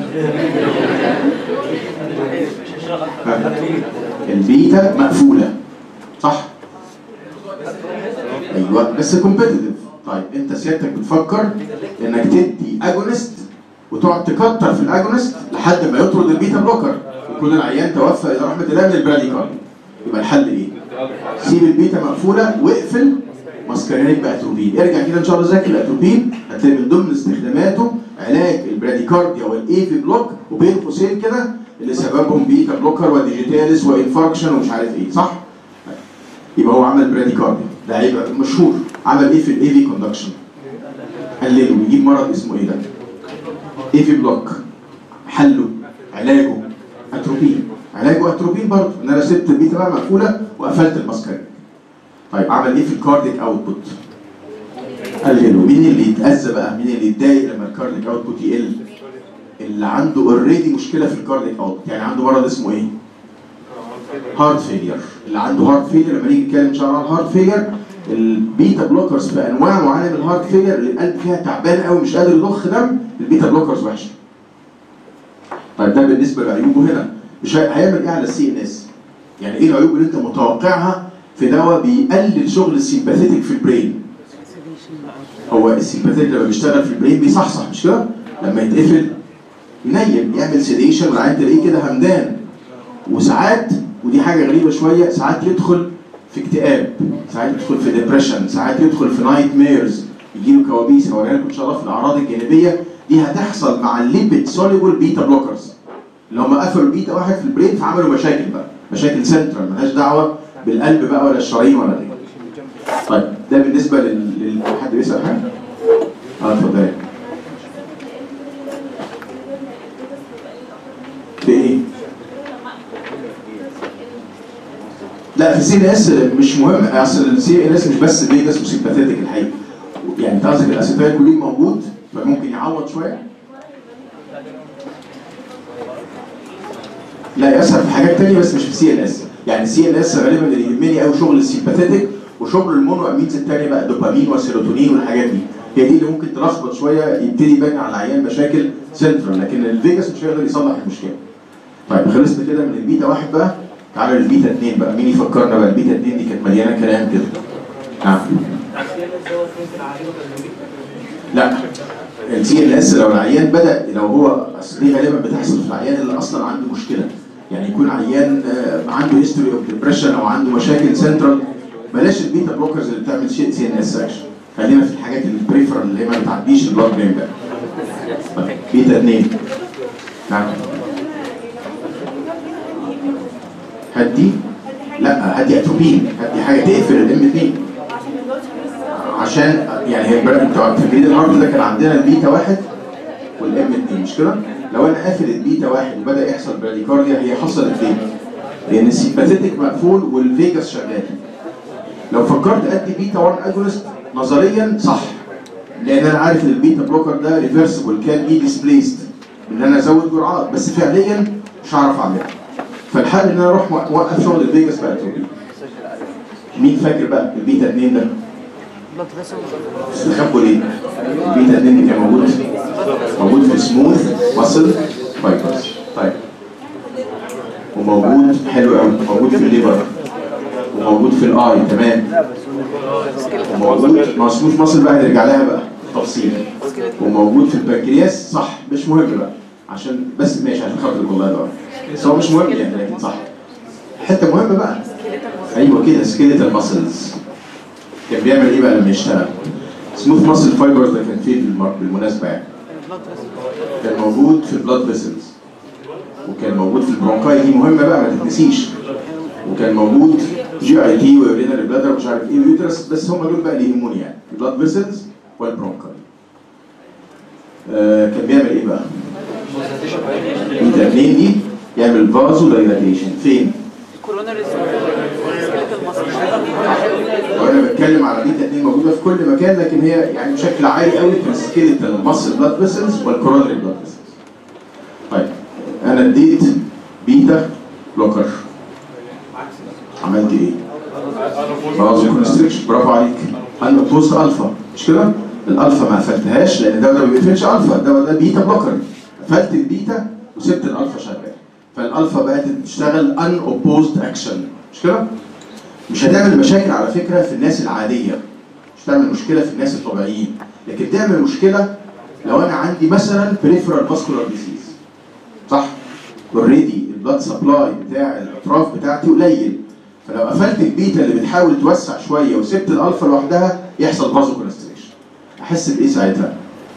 البيتا مقفوله صح؟ ايوه بس كومبيتيتيف طيب انت سيادتك بتفكر انك تدي اجونست وتقعد تكتر في الاجونست لحد ما يطرد البيتا بلوكر ويكون العيان توفى الى رحمه الله من البراديكارد يبقى الحل ايه؟ سيب البيتا مقفوله واقفل ماسكارينيك باتروبين ارجع كده ان شاء الله ذاكر الاتروبين هتلاقي من ضمن استخداماته علاج البراديكارديا والاي في بلوك وبين قوسين كده اللي سببهم بيتا بلوكر وديجيتاليس وانفاركشن ومش عارف ايه صح؟ يبقى هو عمل براديكارديا ده هيبقى مشهور عمل ايه في الاي في كوندكشن؟ قلله ويجيب مرض اسمه ايه ده؟ اي في بلوك حله علاجه اتروبين علاجه اتروبين برضه ان انا سبت البيتا بقى مقفوله وقفلت الماسكارينيك طيب عمل ايه في الكارديك اوتبوت؟ قلله مين اللي يتاذى بقى؟ مين اللي يتضايق لما الكارديك اوتبوت يقل؟ اللي عنده اوريدي مشكله في الكارديك اوتبوت يعني عنده مرض اسمه ايه؟ هارت فيلير اللي عنده هارت فيلير لما نيجي نتكلم ان شاء الله عن الهارت فيلير البيتا بلوكرز في انواع معينه من الهارت فيلير اللي القلب فيها تعبان قوي مش قادر يضخ دم البيتا بلوكرز وحشه طيب ده بالنسبه لعيوبه هنا مش هي- هيعمل ايه على السي ان اس؟ يعني ايه العيوب اللي انت متوقعها في دواء بيقلل شغل السيمباثيتك في البرين هو السيمباثيتك لما بيشتغل في البرين بيصحصح مش كده؟ لما يتقفل ينيم يعمل سيديشن والعيان تلاقيه كده همدان وساعات ودي حاجه غريبه شويه ساعات يدخل في اكتئاب ساعات يدخل في ديبريشن ساعات يدخل في نايت ميرز يجيله كوابيس هوريها لكم ان شاء الله في الاعراض الجانبيه دي هتحصل مع الليبيد سوليبل بيتا بلوكرز اللي هم قفلوا بيتا واحد في البرين فعملوا مشاكل بقى مشاكل سنترال ملهاش دعوه بالقلب بقى ولا الشرايين ولا غيره طيب ده بالنسبه لل... لل... حد بيسال حاجه؟ اه اتفضل بايه؟ لا في السي ان اس مش مهم اصل السي ان اس مش بس فيجاس وسيمباثيتك الحقيقه يعني انت قصدك الاسيتايل كولين موجود فممكن يعوض شويه لا يأثر في حاجات تانية بس مش في سي ان اس يعني السي ان اس غالبا اللي يهمني قوي شغل السيمباثيتك وشغل المونو امينز التانية بقى الدوبامين والسيروتونين والحاجات دي هي دي اللي ممكن تلخبط شويه يبتدي يبان على العيان مشاكل سنترال لكن الفيجاس مش هيقدر يصلح المشكله طيب خلصنا كده من البيتا واحد بقى تعالى للبيتا اتنين بقى مين يفكرنا بقى البيتا اتنين دي كانت مليانه كلام كده نعم لا السي ان اس لو العيان بدا لو هو اصل دي غالبا بتحصل في العيان اللي اصلا عنده مشكله يعني يكون عيان آه، عنده هيستوري اوف ديبريشن او عنده مشاكل سنترال بلاش البيتا بلوكرز اللي بتعمل شيء سي ان اس اكشن خلينا في الحاجات البريفرال اللي هي ما بتعديش البلاد برين بقى طيب، بيتا 2 نعم هدي لا هدي اتروبين هدي حاجه تقفل الام 2 عشان يعني هي البرد بتوع في الجديد النهارده ده كان عندنا البيتا واحد والام 2 مش كده؟ لو انا قافل البيتا واحد وبدا يحصل براديكارديا هي حصلت ليه؟ لان السيمباثيتك مقفول والفيجاس شغال. لو فكرت ادي بيتا 1 اجونست نظريا صح لان انا عارف ان البيتا بلوكر ده ريفرسبل كان بي ديسبليسد ان انا ازود جرعات بس فعليا مش هعرف اعملها. فالحل ان انا اروح اوقف شغل الفيجاس بقى مين فاكر بقى البيتا 2 ده؟ بلاد فيسل استخبوا ليه؟ البيتا 2 كان موجود موجود في سموث ماسل فايبرز طيب وموجود حلو قوي موجود في الليبر وموجود في الاي تمام وموجود ما هو سموث ماسل بقى هنرجع لها بقى تفصيل وموجود في البنكرياس صح مش مهم بقى عشان بس ماشي عشان خاطر والله بقى بس هو مش مهم يعني لكن صح حته مهمه بقى ايوه كده سكيليتال ماسلز كان بيعمل ايه بقى لما يشتغل؟ سموث ماسل فايبرز ده كان فين بالمر- بالمناسبه يعني؟ بلاد فيسل كان موجود في البلاد فيسلز وكان موجود في البرونكاي دي مهمه بقى ما تتنسيش وكان موجود جي اي تي ويورينري بلادر ومش عارف ايه ويوترس بس هم دول بقى اللي يهموني يعني البلاد فيسلز والبرونكاي آه كان بيعمل ايه بقى؟ بيتا 2 دي يعمل فازو دايلاتيشن فين؟ كوروناري سكيلتال ماسل وانا بتكلم على بيتا 2 موجوده في كل مكان لكن هي يعني بشكل عالي قوي في السكيلتال ماسل بلاد فيسلز والكورونري بلاد فيسلز. طيب انا اديت بيتا بلوكر عملت ايه؟ خلاص كونستريكشن برافو عليك انا بوست الفا مش كده؟ الالفا ما قفلتهاش لان ده ما بيقفلش الفا ده ده بيتا بلوكر قفلت البيتا وسبت الالفا شغال فالالفا بقت تشتغل ان اوبوزد اكشن مش كده؟ مش هتعمل مشاكل على فكره في الناس العاديه مش تعمل مشكله في الناس الطبيعيين لكن تعمل مشكله لو انا عندي مثلا بريفرال فاسكولار ديزيز صح اوريدي البلاد سبلاي بتاع الاطراف بتاعتي قليل فلو قفلت البيتا اللي بتحاول توسع شويه وسبت الالفا لوحدها يحصل فازو كونستريكشن احس بايه ساعتها؟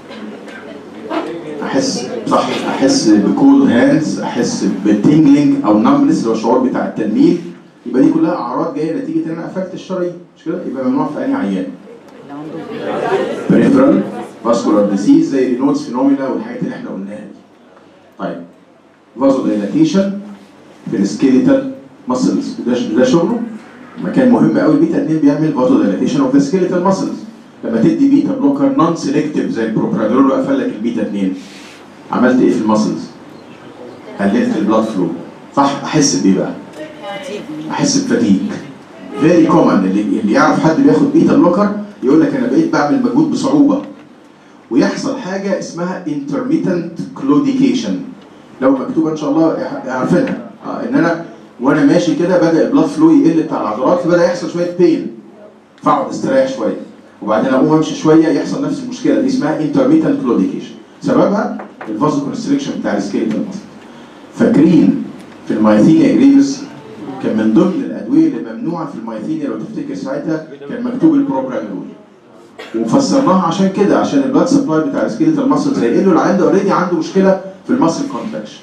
احس صح احس بكول هاندز احس بتنجلينج او نمنس اللي هو الشعور بتاع التنميل يبقى دي كلها اعراض جايه نتيجه ان انا قفلت الشرايين مش كده؟ يبقى ممنوع في اي عيان اللي عنده بريفرال فاسكولار ديسيز زي رينولدز فينومينا والحاجات اللي احنا قلناها دي. طيب فازو دايلاتيشن في السكيليتال ماسلز ده ده شغله مكان مهم قوي البيتا 2 بيعمل فازو دايلاتيشن اوف ذا سكيليتال ماسلز لما تدي بيتا بلوكر نون سيلكتيف زي البروبرانول وقفل لك البيتا 2 عملت ايه في الماسلز؟ قللت البلاد فلو صح احس بايه بقى؟ احس بفتيج فيري كومن اللي اللي يعرف حد بياخد بيتا بلوكر يقول لك انا بقيت بعمل مجهود بصعوبه ويحصل حاجه اسمها intermittent claudication لو مكتوبه ان شاء الله عارفينها آه ان انا وانا ماشي كده بدا البلاد فلو يقل بتاع العضلات فبدا يحصل شويه بين فاقعد استريح شويه وبعدين اقوم امشي شويه يحصل نفس المشكله دي اسمها intermittent claudication سببها الفازو كونستريكشن بتاع السكيلتال ماسل فاكرين في المايثينيا جريفس كان من ضمن الادويه اللي ممنوعه في المايثينيا لو تفتكر ساعتها كان مكتوب البروبرانول وفسرناها عشان كده عشان البلاد سبلاي بتاع السكيلتال ماسل زي له العيان ده اوريدي عنده مشكله في الماسل كونتراكشن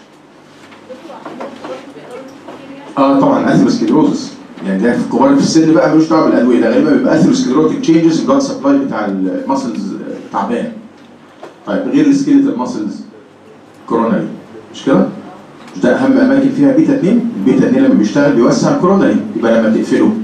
اه طبعا اثيروسكليروزس يعني ده في الكبار في السن بقى ملوش دعوه بالادويه ده غالبا بيبقى اثيروسكليروتيك تشينجز البلاد سبلاي بتاع الماسلز تعبان طيب غير السكيلتال ماسلز كوروناري مش كده؟ مش ده اهم اماكن فيها بيتا 2 البيتا 2 لما بيشتغل بيوسع الكوروناري يبقى لما تقفله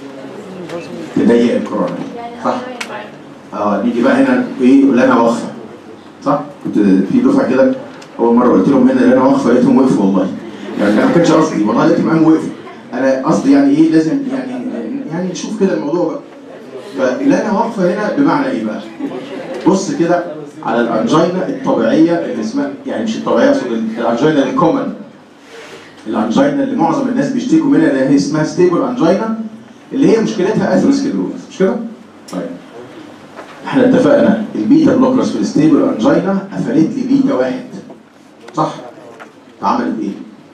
تضيق الكوروناري صح؟ اه نيجي بقى هنا ايه لنا وقفه صح؟ كنت في دفعه كده اول مره قلت لهم هنا لنا وقفه لقيتهم وقفوا والله يعني أنا ما كانش قصدي والله لقيت معاهم وقفوا انا قصدي يعني ايه لازم يعني يعني نشوف كده الموضوع بقى فلنا وقفه هنا بمعنى ايه بقى؟ بص كده على الانجينا الطبيعيه اللي اسمها يعني مش الطبيعيه اقصد الانجينا الكومن الانجينا اللي معظم الناس بيشتكوا منها اللي هي اسمها ستيبل انجينا اللي هي مشكلتها اثيروسكليروز مش كده؟ طيب احنا اتفقنا البيتا بلوكرز في الستيبل انجينا قفلت لي بيتا واحد صح؟ فعملت ايه؟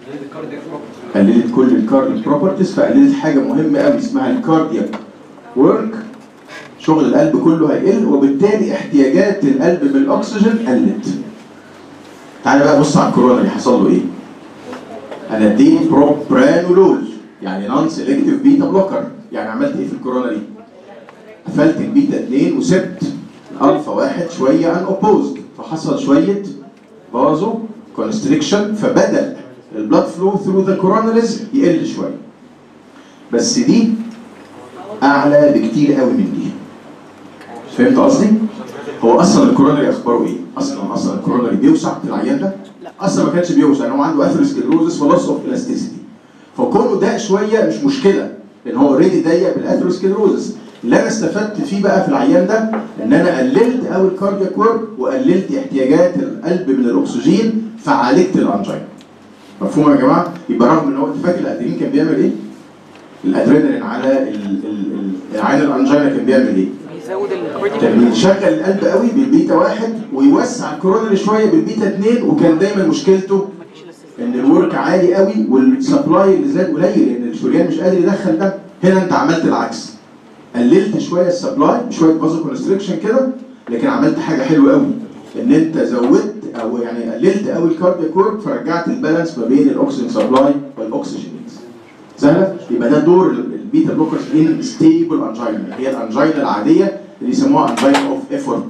قللت كل الكاردياك بروبرتيز فقللت حاجه مهمه قوي اسمها الكاردياك ورك شغل القلب كله هيقل وبالتالي احتياجات القلب بالاكسجين قلت. تعالى بقى بص على الكورونا اللي حصل له ايه؟ انا اديت بروبرانولول يعني نون سيلكتيف بيتا بلوكر يعني عملت ايه في الكورونا دي؟ قفلت البيتا 2 وسبت الفا واحد شويه ان اوبوزد فحصل شويه بازو كونستريكشن فبدا البلاد فلو ثرو ذا كوروناريز يقل شويه بس دي اعلى بكتير قوي من دي فهمت قصدي؟ هو اصلا الكوروناري اخباره ايه؟ اصلا اصلا الكوروناري بيوسع في العيان ده؟ اصلا ما كانش بيوسع هو عنده اثيروسكليروزس ولوس اوف الاستيسيتي فكونه ضاق شويه مش مشكله لان هو اوريدي ضيق بالاثيروسكليروزس اللي انا استفدت فيه بقى في العيان ده ان انا قللت قوي الكاردياك ورك وقللت احتياجات القلب من الاكسجين فعالجت الانجينا مفهوم يا جماعه؟ يبقى رغم ان هو انت فاكر الادرينالين كان بيعمل ايه؟ الادرينالين على ال- ال- ال- العين الانجينا كان بيعمل ايه؟ بيزود كان الكريتيكال بيشغل القلب قوي بالبيتا واحد ويوسع الكورونري شويه بالبيتا اثنين وكان دايما مشكلته مفيش الاستثناء ان الورك عالي قوي والسبلاي اللي زاد قليل لان الشريان مش قادر يدخل دم هنا انت عملت العكس قللت شويه السبلاي بشويه بازو كونستريكشن كده لكن عملت حاجه حلوه قوي ان انت زودت او يعني قللت قوي الكاردياك ورك فرجعت البالانس ما بين الاكسجين سبلاي والاكسجين نيدز سهله يبقى ده دور البيتا بلوكرز ان ستيبل انجينا هي الانجينا العاديه اللي يسموها انجينا اوف ايفورت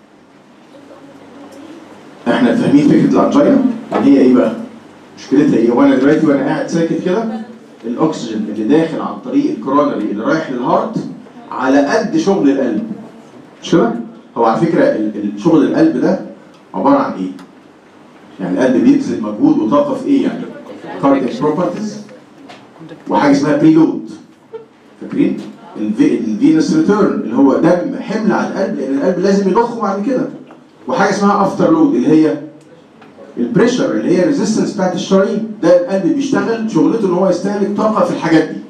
احنا فاهمين فكره الانجينا اللي هي ايه بقى مشكلتها ايه وانا دلوقتي وانا قاعد ساكت كده الاكسجين اللي داخل عن طريق الكورونري اللي رايح للهارت على قد شغل القلب مش كده هو على فكره ال- ال- شغل القلب ده عباره عن ايه يعني القلب بيبذل مجهود وطاقه في ايه يعني كاردياك بروبرتيز وحاجه اسمها بريلود فاكرين الفينس ريتيرن اللي هو دم حمل على القلب لان القلب لازم يضخه بعد كده وحاجه اسمها افتر لود اللي هي البريشر اللي هي الريزيستنس بتاعت الشرايين ده القلب بيشتغل شغلته ان هو يستهلك طاقه في الحاجات دي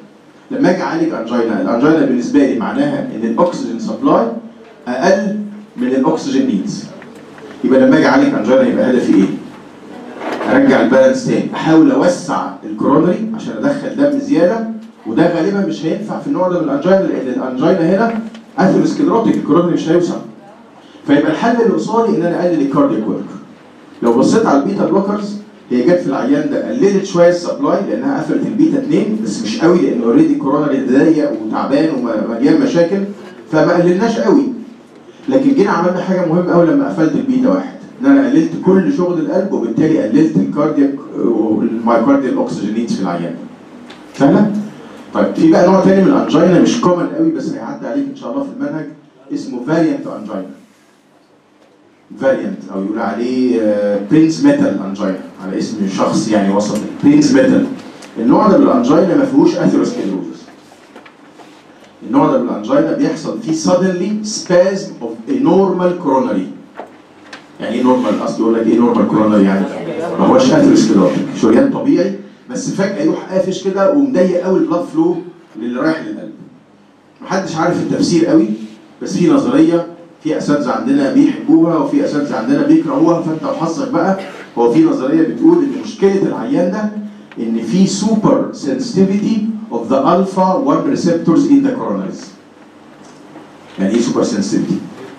لما اجي اعالج انجينا الانجينا بالنسبه لي معناها ان الاكسجين سبلاي اقل من الاكسجين نيدز يبقى لما اجي اعالج انجينا يبقى هدفي ايه؟ ارجع البالانس تاني احاول اوسع الكورونري عشان ادخل دم زياده وده غالبا مش هينفع في النوع ده من الانجينا لان الانجينا هنا اثيروسكليروتيك الكورونري مش هيوسع فيبقى الحل اللي قصادي ان انا اقلل الكاردياك ورك لو بصيت على البيتا بلوكرز هي جت في العيان ده قللت شويه السبلاي لانها قفلت البيتا 2 بس مش قوي لان اوريدي الكورونا ضيق وتعبان ومليان مشاكل فما قللناش قوي لكن جينا عملنا حاجه مهمه قوي لما قفلت البيتا واحد ان انا قللت كل شغل القلب وبالتالي قللت الكاردياك والمايكارديال اوكسجين نيدز في العيان فاهمه؟ طيب في بقى نوع تاني من الانجينا مش كومن قوي بس هيعدي عليك ان شاء الله في المنهج اسمه فاريانت انجينا فاريانت او يقول عليه برنس ميتال انجينا على اسم شخص يعني وسطي برنس ميتال النوع ده من الانجينا ما فيهوش اثيروسكليروزس النوع ده من الانجينا بيحصل فيه suddenly spasm of a normal coronary يعني ايه نورمال اصل يقول لك ايه نورمال كورونري يعني ما هوش اثيروسكليروتيك شريان طبيعي بس فجاه يروح قافش كده ومضيق قوي البلاد فلو اللي رايح للقلب محدش عارف التفسير قوي بس في نظريه في اساتذه عندنا بيحبوها وفي اساتذه عندنا بيكرهوها فانت وحظك بقى هو في نظريه بتقول ان مشكله العيان ده ان في سوبر سنسيتيفيتي اوف ذا الفا 1 ريسبتورز ان ذا كورونريز يعني ايه سوبر سنسيتيفيتي؟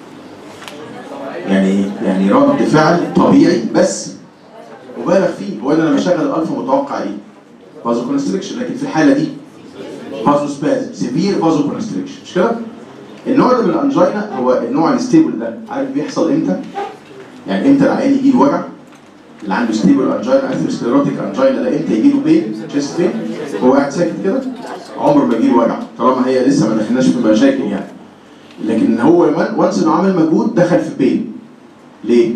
يعني ايه؟ يعني رد فعل طبيعي بس مبالغ فيه هو انا لما اشغل الالفا متوقع ايه؟ فازو كونستريكشن لكن في الحاله دي فازو سباز سيفير فازو كونستريكشن مش كده؟ النوع ده من الانجينا هو النوع الستيبل ده عارف بيحصل امتى؟ يعني امتى العيان يجي له وجع؟ اللي عنده ستيبل انجينا اثيروسكليروتيك انجينا ده امتى يجي له بين؟ تشيست بين؟ هو قاعد ساكت كده عمره ما يجي له وجع طالما هي لسه ما دخلناش في مشاكل يعني لكن هو وانس انه عمل مجهود دخل في بين ليه؟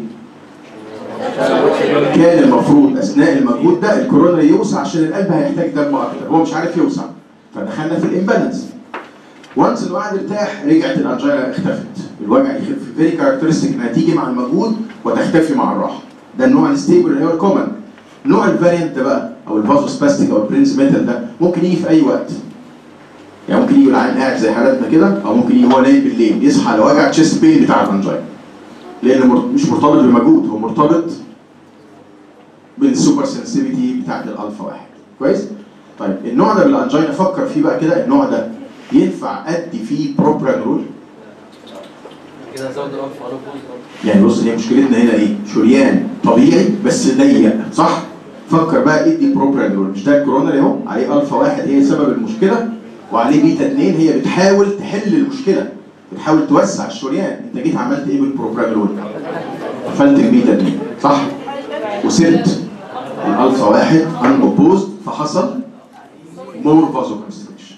كان المفروض اثناء المجهود ده الكورونا يوسع عشان القلب هيحتاج دم اكتر هو مش عارف يوسع فدخلنا في الامبالانس وانس انه قعد ارتاح رجعت الانجينا اختفت الوجع يخف فيري كاركترستيك انها تيجي مع المجهود وتختفي مع الراحه ده النوع الستيبل اللي هو الكومن نوع الفاريانت ده بقى او الفازو سباستيك او البرنس ميتال ده ممكن يجي في اي وقت يعني ممكن يجي العين قاعد زي حالاتنا كده او ممكن يجي هو نايم بالليل يصحى على وجع تشيست بين بتاع الانجينا لان مر- مش مرتبط بمجهود هو مرتبط بالسوبر سنسيتيفيتي بتاعت الالفا واحد كويس طيب النوع ده من الانجينا فكر فيه بقى كده النوع ده ينفع ادي فيه بروبرانول كده نزود الالفا على بوز يعني بص هي مشكلتنا هنا ايه شريان طبيعي بس ضيق صح فكر بقى ادي بروبرانول مش ده الكورونري اهو عليه الفا واحد هي سبب المشكله وعليه بيتا 2 هي بتحاول تحل المشكله بتحاول توسع الشريان انت جيت عملت ايه بالبروبرانول قفلت البيتا 2 صح وسبت الالفا واحد ان اوبوزد فحصل مور فازو كونستريكشن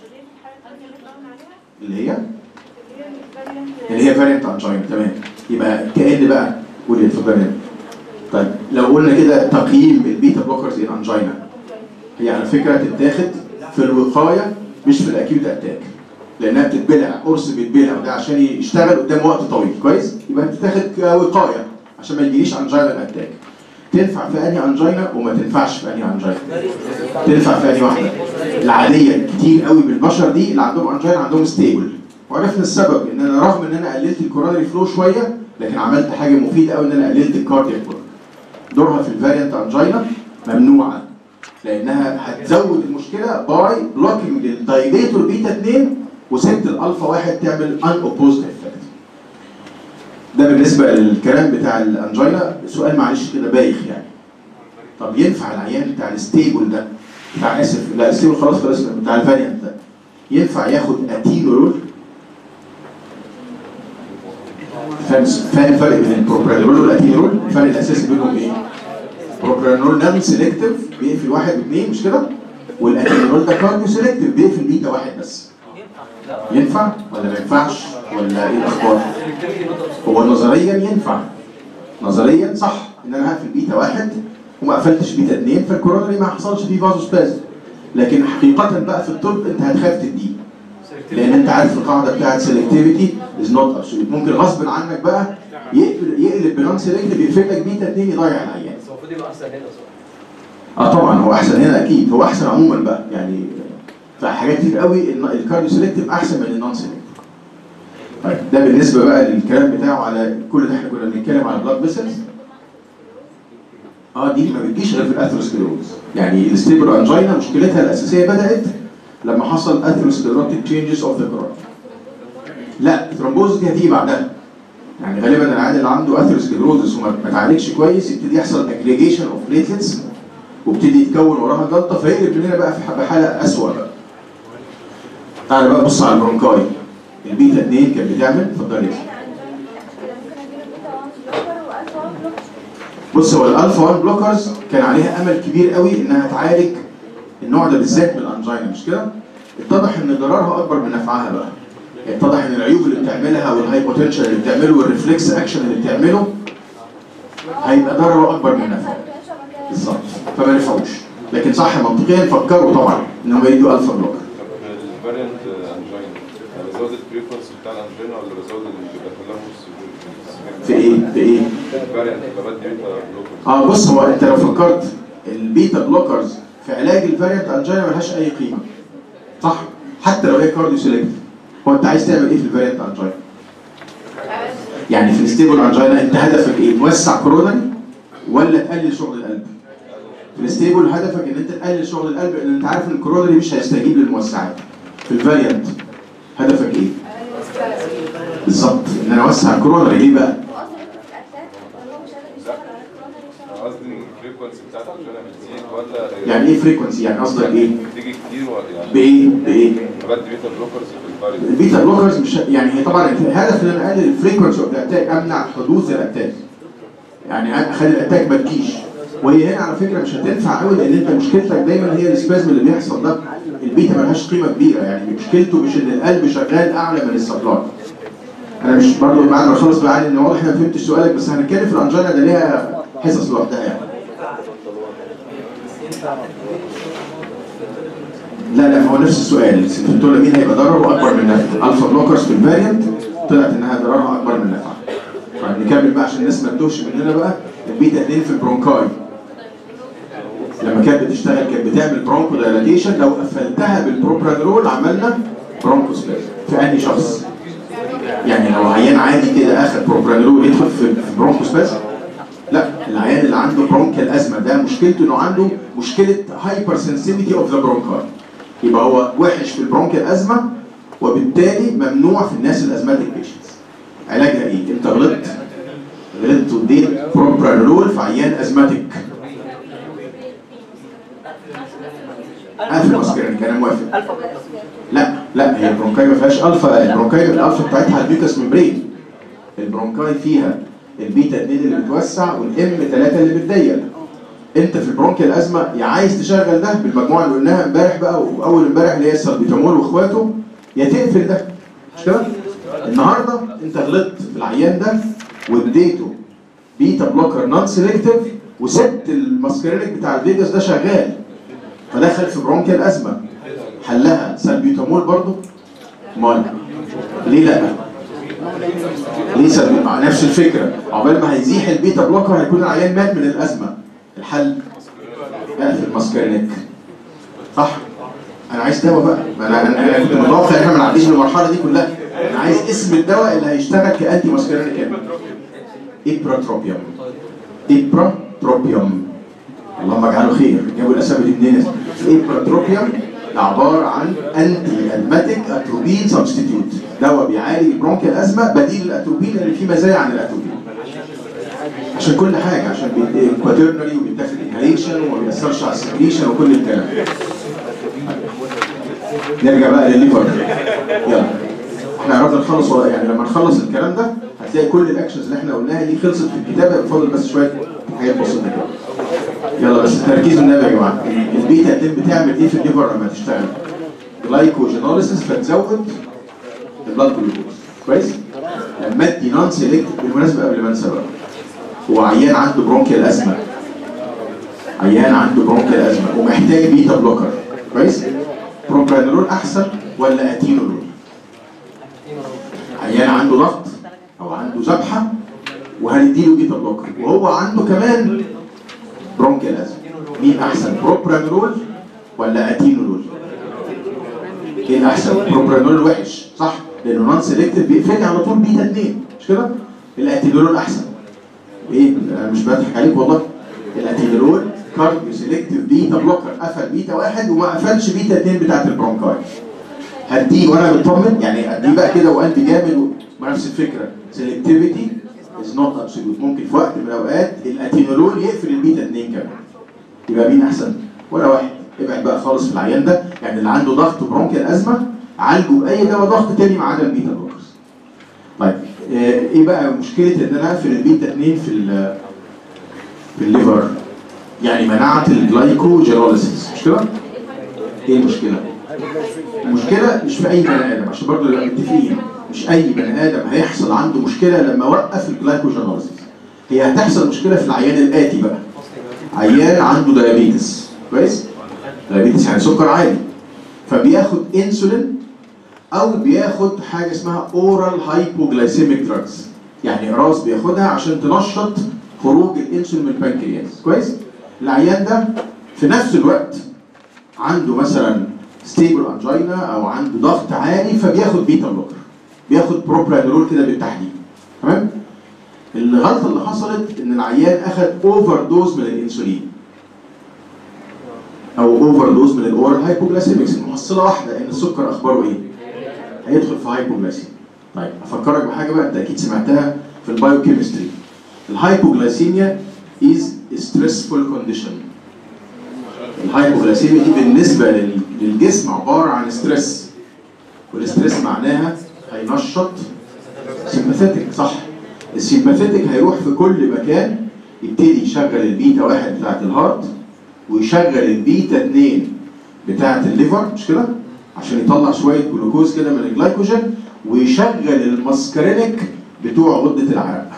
اللي هي اللي هي فاريانت انجينا تمام يبقى كأن بقى قول لي اتفضل هنا. طيب لو قلنا كده تقييم البيتا بلوكرز ان انجينا هي على فكره تتاخد في الوقايه مش في الاكيوت اتاك لانها بتتبلع قرص بيتبلع وده عشان يشتغل قدام وقت طويل كويس يبقى بتتاخد كوقايه عشان ما يجيليش انجينا اتاك تنفع في انهي انجينا وما تنفعش في انهي انجينا تنفع في انهي واحده العاديه كتير قوي بالبشر دي اللي عندهم انجينا عندهم ستيبل وعرفنا السبب ان انا رغم ان انا قللت الكورونري فلو شويه لكن عملت حاجه مفيده قوي ان انا قللت الكاردياك ورك دورها في الفاريانت انجينا ممنوعه لانها هتزود المشكله باي بلوكينج الدايليتور بيتا 2 وسبت الالفا واحد تعمل ان اوبوزد افكت ده بالنسبه للكلام بتاع الانجينا سؤال معلش كده بايخ يعني طب ينفع العيان بتاع الستيبل ده بتاع اسف لا الستيبل خلاص خلاص بتاع الفاريانت ده ينفع ياخد اتينورول فاهم فاهم الفرق بين البروبرانول والاتينورول الفرق الاساسي بينهم ايه؟ بروبرانول نون سيلكتيف بيقفل واحد واثنين مش كده؟ والاتينورول ده كارديو سيلكتيف بيقفل بيتا واحد بس ينفع ولا ما ينفعش ولا ايه الاخبار؟ هو نظريا ينفع نظريا صح ان انا هقفل بيتا واحد وما قفلتش بيتا اثنين فالكورونري ما حصلش فيه فازو سباز لكن حقيقة بقى في الطب انت هتخاف تديه لان انت عارف القاعده بتاعت سيلكتيفيتي از نوت ابسولوت ممكن غصب عنك بقى يقلب يقلب بنون سيلكتيف يقفل لك بيتا 2 يضيع العيان بس المفروض يبقى احسن هنا صح؟ اه طبعا هو احسن هنا اكيد هو احسن عموما بقى يعني فحاجات كتير قوي الن- الكارديو سيلكتيف احسن من النون سيلكتيف طيب ده بالنسبه بقى للكلام بتاعه على كل ده احنا كنا بنتكلم على بلاد فيسلز اه دي ما بتجيش غير في الاثيروسكليروز يعني الستيبل انجينا مشكلتها الاساسيه بدات لما حصل اثيروسكليروتيك تشينجز اوف ذا كورون لا الثرومبوز دي هتيجي بعدها يعني غالبا العيان اللي عنده اثيروسكليروزس وما ما اتعالجش كويس يبتدي يحصل اجريجيشن اوف بليتلتس وابتدي يتكون وراها جلطه فيقلب مننا بقى في ح- بحاله اسوء بقى تعالى بقى بص على البرونكاي البيتا 2 كانت بتعمل اتفضل يا أخي. بص هو الالفا 1 بلوكرز كان عليها امل كبير قوي انها تعالج النوع ده بالذات من الانجينا مش كده؟ اتضح ان ضررها اكبر من نفعها بقى اتضح ان العيوب اللي بتعملها والهايبوتنشن اللي بتعمله والريفلكس اكشن اللي بتعمله هيبقى ضرره اكبر من نفعه بالظبط فما نفعوش لكن صح منطقيا فكروا طبعا ان هم يدوا الفا بلوكر طب الفاريانت انجينا بزود الفريكونسي بتاع الانجينا ولا بزود اللي بيبقى كلها في ايه في ايه الفاريانت اللي بدي بيتا بلوكر اه بص هو انت لو فكرت البيتا بلوكرز في علاج الفاريانت انجينا ملهاش اي قيمه صح حتى لو هي كارديو سيلكتيف هو انت عايز تعمل ايه في الفاريانت انجينا يعني في الستيبل انجينا انت هدفك ايه توسع كورونري ولا تقلل شغل القلب في الستيبل هدفك ان انت تقلل شغل القلب لان انت عارف ان الكورونري مش هيستجيب للموسعات في الفاريانت هدفك ايه بالظبط ان انا اوسع الكورونري ليه بقى قصدي ان الفريكونسي بتاعت الانجينا بتزيد ولا يعني ايه فريكونسي يعني قصدك ايه بتيجي كتير ولا يعني بايه بايه أنا بدي بيتا بلوكرز في الفاريانت البيتا بلوكرز مش يعني هي طبعا الهدف ان انا اقلل الفريكونسي اوف الاتاك امنع حدوث الاتاك يعني اخلي الاتاك ما تجيش وهي هنا على فكره مش هتنفع قوي لان انت مشكلتك دايما هي السبازم اللي بيحصل ده البيتا ملهاش قيمه كبيره يعني مشكلته مش ان القلب شغال اعلى من السبلاي انا مش برضه بعد ما اخلص بعاني ان واضح انا ما فهمتش سؤالك بس هنتكلم في الانجينا ده ليها حصص لوحدها يعني لا لا هو نفس السؤال السنتولا مين هيبقى ضرره اكبر من نفعه الفا بلوكرز في الفاريانت طلعت انها ضررها اكبر من نفعها فنكمل بقى عشان الناس ما تتوهش مننا بقى البيتا 2 في البرونكاي لما كانت بتشتغل كانت بتعمل برونكو دايلاتيشن لو قفلتها بالبروبرانول عملنا برونكو سباز في انهي شخص يعني لو عيان عادي كده اخد بروبرانول يدخل في في برونكو سباز لا العيان اللي عنده برونكال ازمه ده مشكلته انه عنده مشكله هايبر سنسيتيفيتي اوف ذا برونكاي يبقى هو وحش في البرونكال ازمه وبالتالي ممنوع في الناس الازماتيك بيشنتس علاجها ايه؟ انت غلطت غلطت واديت بروبرانول في عيان ازماتيك قافل ماسكرينيك انا موافق لا لا هي البرونكاي ما فيهاش الفا البرونكاي الالفا بتاعتها الميوكس ممبرين البرونكاي فيها البيتا 2 اللي بتوسع والام 3 اللي بتضيق انت في البرونكيال ازمه يا عايز تشغل ده بالمجموعه اللي قلناها امبارح بقى واول امبارح اللي هي السلبيتامول واخواته يا تقفل ده مش كده؟ النهارده انت غلطت في العيان ده واديته بيتا بلوكر نون سيلكتيف وسبت الماسكرينيك بتاع الفيجاس ده شغال فدخل في برونكيال ازمه حلها سلبيوتامول برضه؟ امال ليه لا؟ ليه سلبي مع نفس الفكره عقبال ما هيزيح البيتا بلوكر هيكون العيان مات من الازمه الحل اقفل ماسكرينيك صح انا عايز دواء بقى ما انا انا أنا كنت متوقع ان احنا ما نعديش بالمرحله دي كلها انا عايز اسم الدواء اللي هيشتغل كانتي ماسكرينيك كامل ابراتروبيوم ابراتروبيوم اللهم اجعله خير جابوا الاسامي دي منين ابراتروبيوم ده عباره عن انتي ادماتيك اتروبين سبستيتيوت دواء بيعالج البرونكيال ازمه بديل الاتروبين اللي فيه مزايا عن الاتروبين عشان كل حاجه عشان كواترنري وبيتاخد انهاليشن وما بيأثرش على السكريشن وكل الكلام نرجع بقى للليفر يلا احنا قربنا نخلص ولا- يعني لما نخلص الكلام ده هتلاقي كل الاكشنز اللي احنا قلناها دي خلصت في الكتابه يبقى فاضل بس شويه حاجات بسيطه كده يلا بس تركيز النبي يا جماعه البيتا 2 بتعمل ايه في الليفر لما تشتغل جلايكوجينوليسيس فتزود البلاد جلوكوز كويس لما ادي نون سيلكت بالمناسبه قبل ما انسى بقى هو عيان عنده برونكيال ازمه عيان عنده برونكيال ازمه ومحتاج بيتا بلوكر كويس بروبرانولول احسن ولا اتينولول عيان عنده ضغط او عنده ذبحه وهنديله بيتا بلوكر وهو عنده كمان برونكيال ازمه مين احسن بروبرانولول ولا اتينولول ايه الاحسن؟ بروبرانول الوحش صح؟ لانه نون سيلكتيف بيقفل على طول بيتا 2 مش كده؟ الاتينولول احسن ايه انا مش بضحك عليك والله الاتينولول كارديو سيلكتيف بيتا بلوكر قفل بيتا واحد وما قفلش بيتا 2 بتاعت البرونكاي هديه وانا مطمن يعني اديه بقى كده وانت جامد ونفس الفكره سيلكتيفيتي از نوت ابسولوت ممكن في وقت من الاوقات الاتينولول يقفل البيتا 2 كمان يبقى مين احسن؟ ولا واحد ابعد بقى خالص في العيان ده يعني اللي عنده ضغط برونكيال ازمه عالجه باي دواء ضغط تاني ما عدا البيتا بلوكرز. طيب آه، ايه بقى مشكله ان انا اقفل البيتا 2 في ال- في الليفر؟ يعني منعت الجلايكوجينوليسيس مش كده؟ ايه المشكله؟ المشكله مش في اي بني ادم عشان برضه نبقى متفقين مش اي بني ادم هيحصل عنده مشكله لما وقف الجلايكوجينوليسيس هي هتحصل مشكله في العيان الاتي بقى عيان عنده دايابيتس كويس؟ دايابيتس يعني سكر عالي فبياخد انسولين او بياخد حاجه اسمها اورال هايبوجلايسيميك دراجز يعني اقراص بياخدها عشان تنشط خروج الانسولين من البنكرياس كويس؟ العيان ده في نفس الوقت عنده مثلا ستيبل انجينا او عنده ضغط عالي فبياخد بيتا بلوكر بياخد بروبرانولول كده بالتحديد تمام؟ الغلطه اللي حصلت ان العيان اخذ اوفر دوز من الانسولين او اوفر دوز من الاورال هايبوجلاسيميكس المحصله واحده ان السكر اخباره ايه؟ هيدخل في هايبوجلاسيميا طيب افكرك بحاجه بقى انت اكيد سمعتها في البايوكيمستري الهايبوجلاسيميا از ستريسفول كونديشن الهايبوجلاسيميا دي بالنسبه لل- للجسم عباره عن ستريس والستريس معناها هينشط سيمباثيتك صح السيمباثيتك هيروح في كل مكان يبتدي يشغل البيتا واحد بتاعت الهارت ويشغل البيتا 2 بتاعت الليفر مش كده؟ عشان يطلع شويه جلوكوز كده من الجلايكوجين ويشغل الماسكارينيك بتوع غده العرق.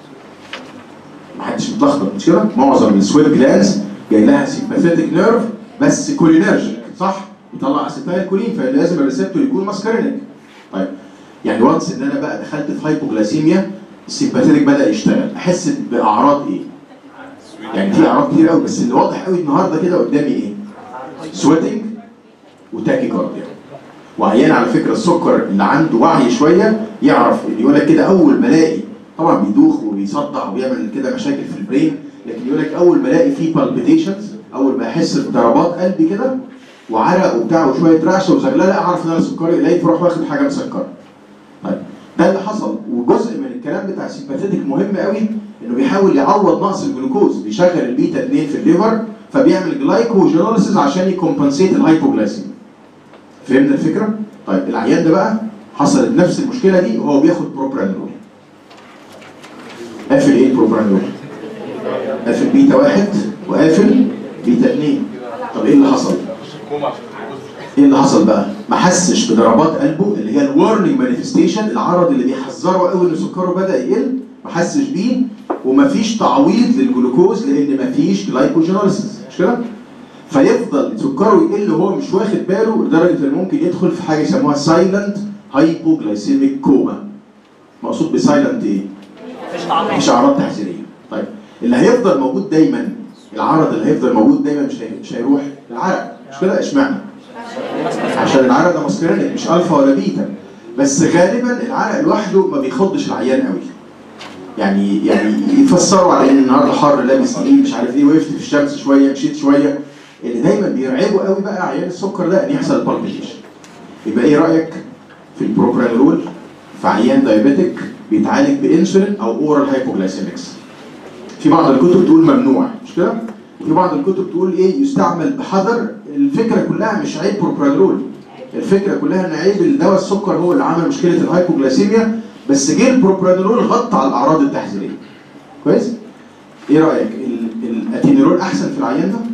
محدش متلخبط مش كده؟ معظم السويل جلانز جاي لها سيمباثيتك نيرف بس كولينرجيك صح؟ يطلع اسيتايل كولين فلازم الريسبتور يكون ماسكارينيك. طيب يعني وانس ان انا بقى دخلت في هايبوجلاسيميا السيمباثيتك بدا يشتغل احس باعراض ايه؟ يعني في اعراض كتير قوي بس اللي واضح قوي النهارده كده قدامي ايه؟ سويتنج وتاكي كارديا وعيان على فكره السكر اللي عنده وعي شويه يعرف ان يقول لك كده اول ما الاقي طبعا بيدوخ وبيصدع وبيعمل كده مشاكل في البرين لكن يقول لك اول ما الاقي فيه بالبيتيشنز اول ما احس بضربات قلبي كده وعرق وبتاع وشويه رعشه وزغلله اعرف ان انا سكري قليل فاروح واخد حاجه مسكره. طيب ده اللي حصل وجزء من الكلام بتاع السيمباثيتك مهم قوي انه بيحاول يعوض نقص الجلوكوز بيشغل البيتا 2 في الليفر فبيعمل جلايكوجينوليسيس عشان يكمبنسيت الهايبوجلايسيميا فهمنا الفكره؟ طيب العيان ده بقى حصلت نفس المشكله دي وهو بياخد بروبرانول قافل ايه البروبرانول؟ قافل بيتا واحد وقافل بيتا 2 طب ايه اللي حصل؟ ايه اللي حصل بقى؟ ما حسش بضربات قلبه اللي هي الورنينج مانيفستيشن العرض اللي بيحذره قوي ان سكره بدا يقل ما حسش بيه ومفيش تعويض للجلوكوز لان مفيش جلايكوجينوليسيس مش كده؟ فيفضل سكره يقل وهو مش واخد باله لدرجه انه ممكن يدخل في حاجه يسموها سايلنت هايبوجلايسيميك كوما مقصود بسايلنت ايه؟ مفيش اعراض تحذيريه طيب اللي هيفضل موجود دايما العرض اللي هيفضل موجود دايما مش هي- مش هيروح العرق مش كده اشمعنى؟ عشان العرق ده ماسكرينيك مش الفا ولا بيتا بس غالبا العرق لوحده ما بيخضش العيان قوي يعني يعني يفسروا على ان النهارده حر لابس ايه مش عارف ايه وقفت في الشمس شويه مشيت شويه اللي دايما بيرعبوا قوي بقى عيان السكر ده ان يحصل بالبيتيشن يبقى ايه رايك في البروبرانول في عيان دايابيتك بيتعالج بانسولين او اورال هايبوجلايسيمكس في بعض الكتب تقول ممنوع مش كده وفي بعض الكتب تقول ايه يستعمل بحذر الفكره كلها مش عيب بروبرانول الفكره كلها ان عيب الدواء السكر هو اللي عمل مشكله الهايبوجلايسيميا بس جه البروبرانول غطى على الاعراض التحذيريه كويس ايه رايك ال- الاتينيرول احسن في العيان ده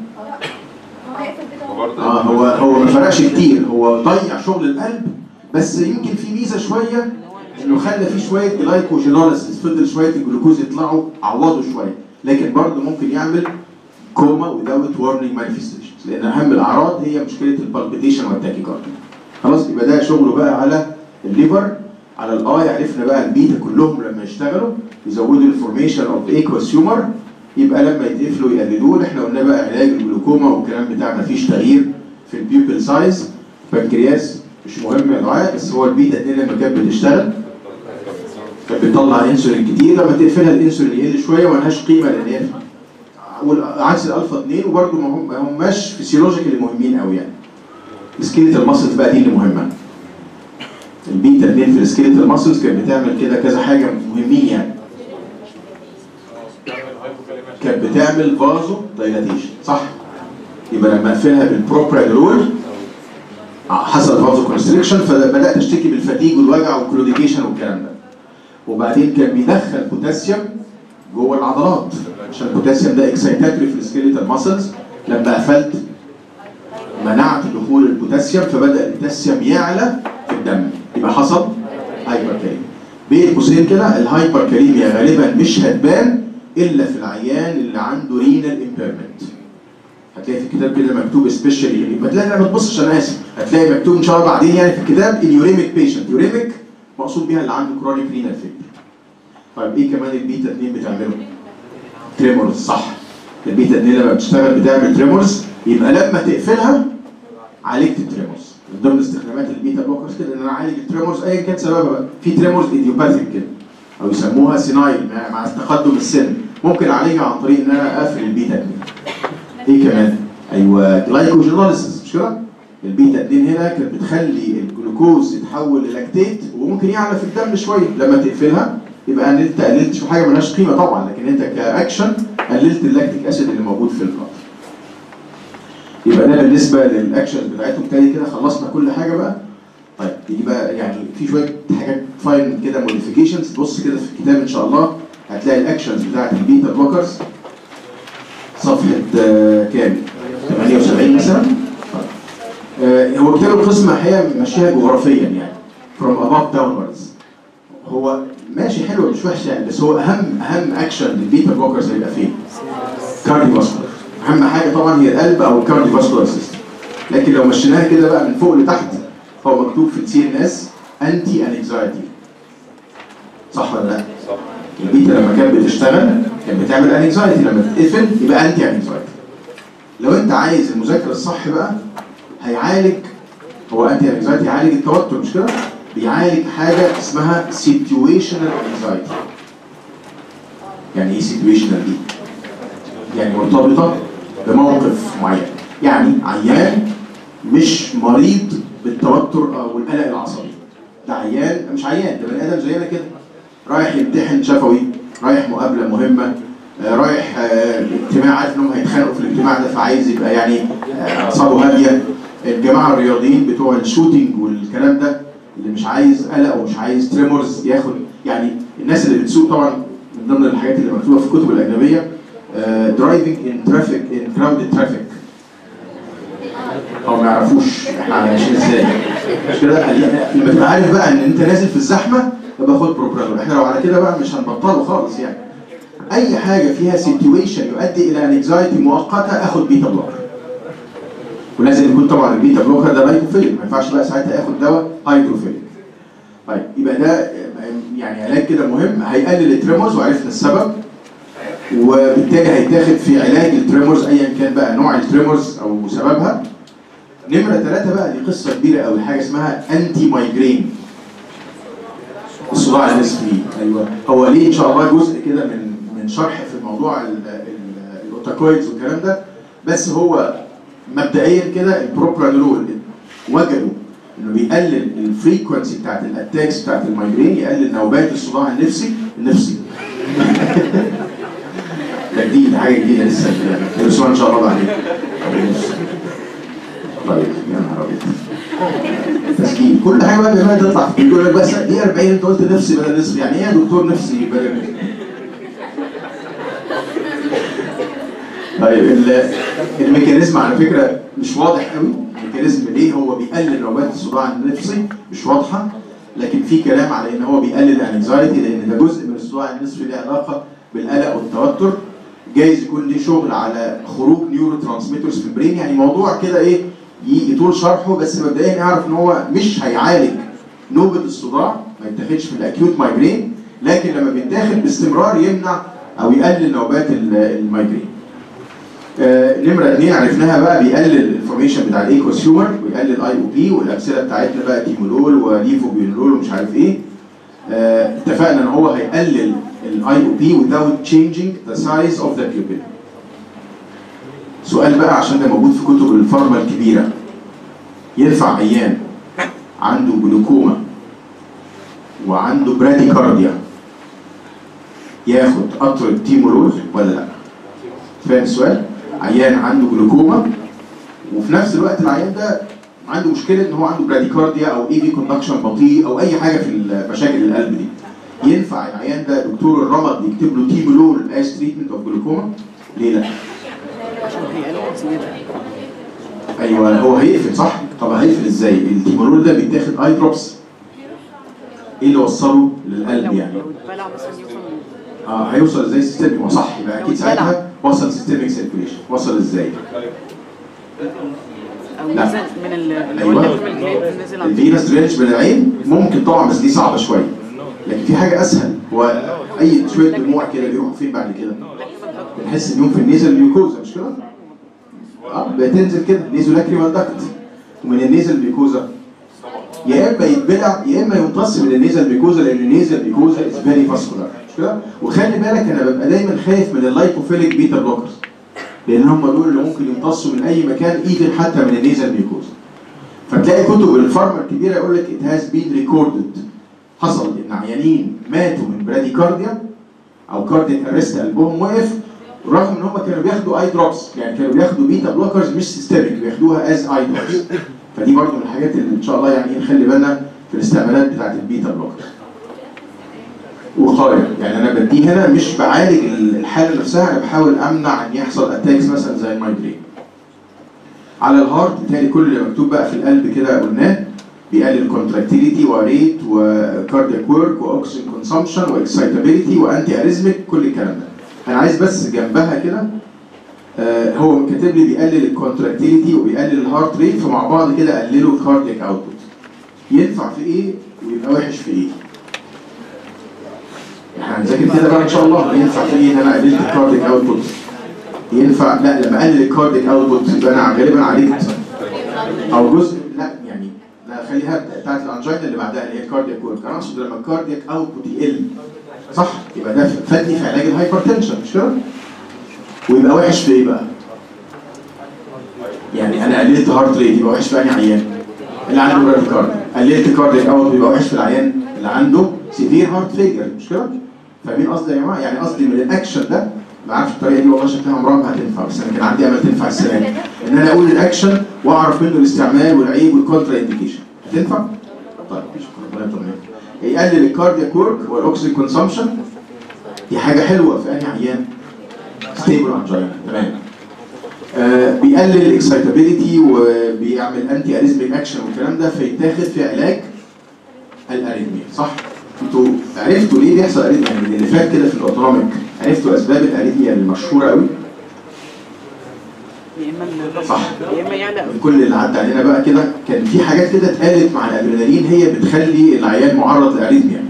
وبرضه اه هو هو ما فرقش كتير هو ضيع شغل القلب بس يمكن في ميزه شويه انه خلى فيه شويه جلايكوجينوليسيس فضل شويه الجلوكوز يطلعوا عوضوا شويه لكن برضه ممكن يعمل كوما without warning manifestations لان اهم الاعراض هي مشكله البالبيتيشن والتاكيكارديا خلاص يبقى ده شغله بقى على الليفر على الاي عرفنا بقى البيتا كلهم لما يشتغلوا يزودوا الفورميشن اوف ايكوس هيومر يبقى لما يتقفلوا يقللوه اللي احنا قلنا بقى علاج الجلوكوما والكلام بتاع مفيش تغيير في البيوبل سايز بنكرياس مش مهم للغايه بس هو البيتا 2 لما كانت بتشتغل كانت بتطلع انسولين كتير لما تقفلها الانسولين يقل شويه وملهاش قيمه لان هي عكس الالفا 2 وبرده ما هم ما هماش فيسيولوجيكالي مهمين قوي يعني السكيلتال ماسلز بقى دي اللي مهمه البيتا 2 في السكيلتال ماسلز كانت بتعمل كده كذا حاجه مهمين يعني كانت بتعمل فازو دايلاتيشن صح يبقى لما اقفلها بالبروبرانول حصل فازو كونستريكشن فبدات اشتكي بالفتيج والوجع والكلوديكيشن والكلام ده وبعدين كان بيدخل بوتاسيوم جوه العضلات عشان البوتاسيوم ده اكسايتاتوري في السكيلتال ماسلز لما قفلت منعت دخول البوتاسيوم فبدا البوتاسيوم يعلى في الدم يبقى حصل هايبر كاليميا بين قوسين كده الهايبر كاليميا غالبا مش هتبان الا في العيان اللي عنده رينال امبيرمنت هتلاقي في الكتاب كده مكتوب سبيشالي ما تلاقي ما تبصش انا اسف هتلاقي مكتوب ان شاء الله بعدين يعني في الكتاب اليوريميك بيشنت يوريميك مقصود بيها اللي عنده كرونيك رينال فيلر طيب ايه كمان البيتا 2 بتعمله؟ تريمورز صح البيتا 2 لما بتشتغل بتعمل تريمورز يبقى لما تقفلها عالجت التريمورز من ضمن استخدامات البيتا بلوكرز كده ان انا اعالج التريمورز ايا كان سببها بقى في تريمورز ايديوباثيك كده او يسموها سينايل مع- مع تقدم السن ممكن اعالجها عن طريق ان انا اقفل البيتا 2 ايه كمان؟ ايوه جلايكوجينوليسيس مش كده؟ البيتا 2 هنا كانت بتخلي الجلوكوز يتحول للاكتيت وممكن يعلى في الدم شويه لما تقفلها يبقى ان انت قللت شو حاجه ملهاش قيمه طبعا لكن انت كاكشن قللت اللاكتيك اسيد اللي موجود في البلد يبقى ده بالنسبه للاكشن بتاعتهم تاني كده خلصنا كل حاجه بقى طيب يجي بقى يعني في شويه حاجات فاين كده موديفيكيشنز بص كده في الكتاب ان شاء الله هتلاقي الاكشنز بتاعت البيتا بلوكرز صفحه آه، كام 78 مثلا طيب. آه، هو كتاب القسم الحقيقه ماشيها جغرافيا يعني from above downwards هو ماشي حلو مش وحش يعني بس هو اهم اهم اكشن للبيتا بلوكرز هيبقى فين؟ كارديو فاسكولار اهم حاجه طبعا هي القلب او الكارديو فاسكولار سيستم لكن لو مشيناها كده بقى من فوق لتحت هو مكتوب في السي ان اس انتي انكزايتي صح ولا لا؟ صح البيتا لما كانت بتشتغل كانت بتعمل انكزايتي لما تتقفل يبقى انتي انكزايتي لو انت عايز المذاكره الصح بقى هيعالج هو انتي انكزايتي يعالج التوتر مش كده؟ بيعالج حاجه اسمها situational anxiety يعني ايه situational دي؟ يعني مرتبطه بموقف معين يعني عيان مش مريض بالتوتر او القلق العصبي ده عيان مش عيان ده بني ادم زينا كده رايح يمتحن شفوي رايح مقابله مهمه آه، رايح آه، اجتماع عارف انهم هيتخانقوا في الاجتماع ده فعايز يبقى يعني آه، اعصابه هاديه الجماعه الرياضيين بتوع الشوتينج والكلام ده اللي مش عايز قلق ومش عايز تريمورز ياخد يعني الناس اللي بتسوق طبعا من ضمن الحاجات اللي مكتوبه في الكتب الاجنبيه درايفنج ان ترافيك ان كراودد ترافيك او ما يعرفوش احنا عايشين ازاي مش كده لما تبقى عارف بقى ان انت نازل في الزحمه يبقى خد بروبرانول احنا لو على كده بقى مش هنبطله خالص يعني اي حاجه فيها سيتويشن يؤدي الى انكزايتي مؤقته اخد بيتا بلوكر ولازم يكون طبعا البيتا بلوكر ده لايكوفيليك ما ينفعش بقى ساعتها اخد دواء هيدروفيليك طيب يبقى ده يعني علاج كده مهم هيقلل التريمورز وعرفنا السبب وبالتالي هيتاخد في علاج التريمورز ايا كان بقى نوع التريمورز او سببها نمرة ثلاثة بقى دي قصة كبيرة قوي حاجة اسمها انتي مايجرين الصداع النصفي ايوه هو ليه ان شاء الله جزء كده من من شرح في موضوع ال- ال- الاوتاكويدز والكلام ده بس هو مبدئيا كده البروبرانولول وجدوا انه بيقلل الفريكونسي بتاعت الاتاكس بتاعت المايجرين يقلل نوبات الصداع النفسي النفسي ده جديد حاجه جديده لسه ندرسوها ان شاء الله بعدين طيب يا نهار ابيض تسجيل كل حاجه بقى بيعملها تطلع يقول لك بس دي 40 انت قلت نفسي بدل نصف يعني ايه يا دكتور نفسي بدل نصف طيب ال- الميكانيزم على فكره مش واضح قوي الميكانيزم ليه هو بيقلل نوبات الصداع النفسي مش واضحه لكن في كلام على ان هو بيقلل الانكزايتي لان ده جزء من الصداع النصفي له علاقه بالقلق والتوتر جايز يكون ليه شغل على خروج نيورو ترانسميترز في البرين يعني موضوع كده ايه ي- يطول شرحه بس مبدئيا يعرف ان هو مش هيعالج نوبه الصداع ما يتاخدش في الاكيوت مايجرين لكن لما بيتاخد باستمرار يمنع او يقلل نوبات ال- المايجرين آه، نمرة اثنين عرفناها بقى بيقلل الانفورميشن بتاع الايكوس هيومر ويقلل الاي او بي والامثله بتاعتنا بقى تيمولول وليفوبيولول ومش عارف ايه آه، اتفقنا ان هو هيقلل الاي او بي without changing the size of the pupil سؤال بقى عشان ده موجود في كتب الفارما الكبيره ينفع عيان عنده جلوكوما وعنده براديكارديا ياخد قطرة تيمولول ولا لا؟ فاهم السؤال؟ عيان عنده جلوكوما وفي نفس الوقت العيان ده عنده مشكله ان هو عنده براديكارديا او اي في كوندكشن بطيء او اي حاجه في مشاكل القلب دي ينفع العيان ده دكتور الرمد يكتب له تيمولول از تريتمنت اوف جلوكوما؟ ليه لا؟ عشان هيقلل زيادة ايوه هو هيقفل صح؟ طب هيقفل ازاي؟ التيمولول ده بيتاخد اي دروبس ايه اللي وصله للقلب لو يعني؟ لو اتبلع مثلا يوصل اه هيوصل ازاي سيستميك؟ ما صح يبقى اكيد ساعتها وصل سيستميك سيركيوليشن وصل ازاي؟ او لا. نزل من ال اللي هو أيوة. الليف من الجلد نزل على الفينس درينج من العين ممكن طبعا بس دي صعبه شويه لكن في حاجه اسهل هو اي شويه دموع كده بيروحوا فين بعد كده؟ بنحس انهم في النيزل ميوكوزا مش كده؟ اه بتنزل كده نيزو لاكريمال داكت ومن النيزل ميوكوزا يا اما يتبلع يا اما يمتص من النيزل ميوكوزا لان النيزل ميوكوزا از فيري فاسكولار مش كده؟ وخلي بالك انا ببقى دايما خايف من اللايكوفيليك بيتا بلوكرز لان هم دول اللي ممكن يمتصوا من اي مكان ايفن حتى من النيزل ميوكوزا فتلاقي كتب الفارما الكبيره يقول لك it has been recorded حصل ان عيانين ماتوا من براديكارديا او كارديك ارست قلبهم وقف رغم ان هم كانوا بياخدوا اي دروبس يعني كانوا بياخدوا بيتا بلوكرز مش سيستميك بياخدوها از اي دروبس فدي برضه من الحاجات اللي ان شاء الله يعني نخلي بالنا في الاستعمالات بتاعت البيتا بلوكرز وقايه يعني انا بدي هنا مش بعالج الحاله نفسها انا بحاول امنع ان يحصل اتاكس مثلا زي المايجرين على الهارت بتهيألي كل اللي مكتوب بقى في القلب كده قلناه بيقلل كونتراكتيليتي وريت وكاردياك ورك واكسجين كونسامشن واكسايتابيليتي وانتي اريزميك كل الكلام ده انا عايز بس جنبها كده آه هو كاتب لي بيقلل الكونتراكتيليتي وبيقلل الهارت ريت فمع بعض كده قللوا الكاردياك اوتبوت ينفع في ايه ويبقى وحش في ايه احنا هنذاكر كده بقى ان شاء الله ينفع في ايه ان انا قللت الكاردياك اوتبوت ينفع لا لما اقلل الكاردياك اوتبوت يبقى انا غالبا عالجت او جزء لا يعني لا خليها بتاعت الانجينا اللي بعدها اللي هي الكاردياك ورك انا اقصد لما الكاردياك اوتبوت يقل صح يبقى ده فادني في علاج الهايبرتنشن مش كده؟ ويبقى وحش في ايه بقى؟ يعني انا قللت هارت ريت يبقى وحش في انهي عيان؟ اللي عنده براديكارديا قللت كاردياك اوت يبقى وحش في العيان اللي عنده سيفير هارت فيلير مش كده؟ فاهمين قصدي يا جماعه؟ يعني قصدي من الاكشن ده ما اعرفش الطريقه دي والله شكلها عمرها ما هتنفع بس انا كان عندي امل تنفع السنه دي ان انا اقول الاكشن واعرف منه الاستعمال والعيب والكونترا انديكيشن هتنفع؟ طيب شكرا ربنا يطمنك يقلل الكاردياك ورك والاكسجين كونسامشن دي حاجه حلوه في انهي عيان؟ ستيبل انجينا تمام آه بيقلل الاكسايتابيليتي وبيعمل انتي اريزميك اكشن والكلام ده فيتاخد في علاج الاريثميا صح؟ انتوا عرفتوا ليه بيحصل اريثميا يعني من اللي فات كده في الاوتونوميك عرفتوا اسباب الاريثميا المشهوره قوي يا اما الضغط صح. يا اما يعلق من كل اللي عدى علينا بقى كده كان في حاجات كده اتقالت مع الادرينالين هي بتخلي العيان معرض لاريثميا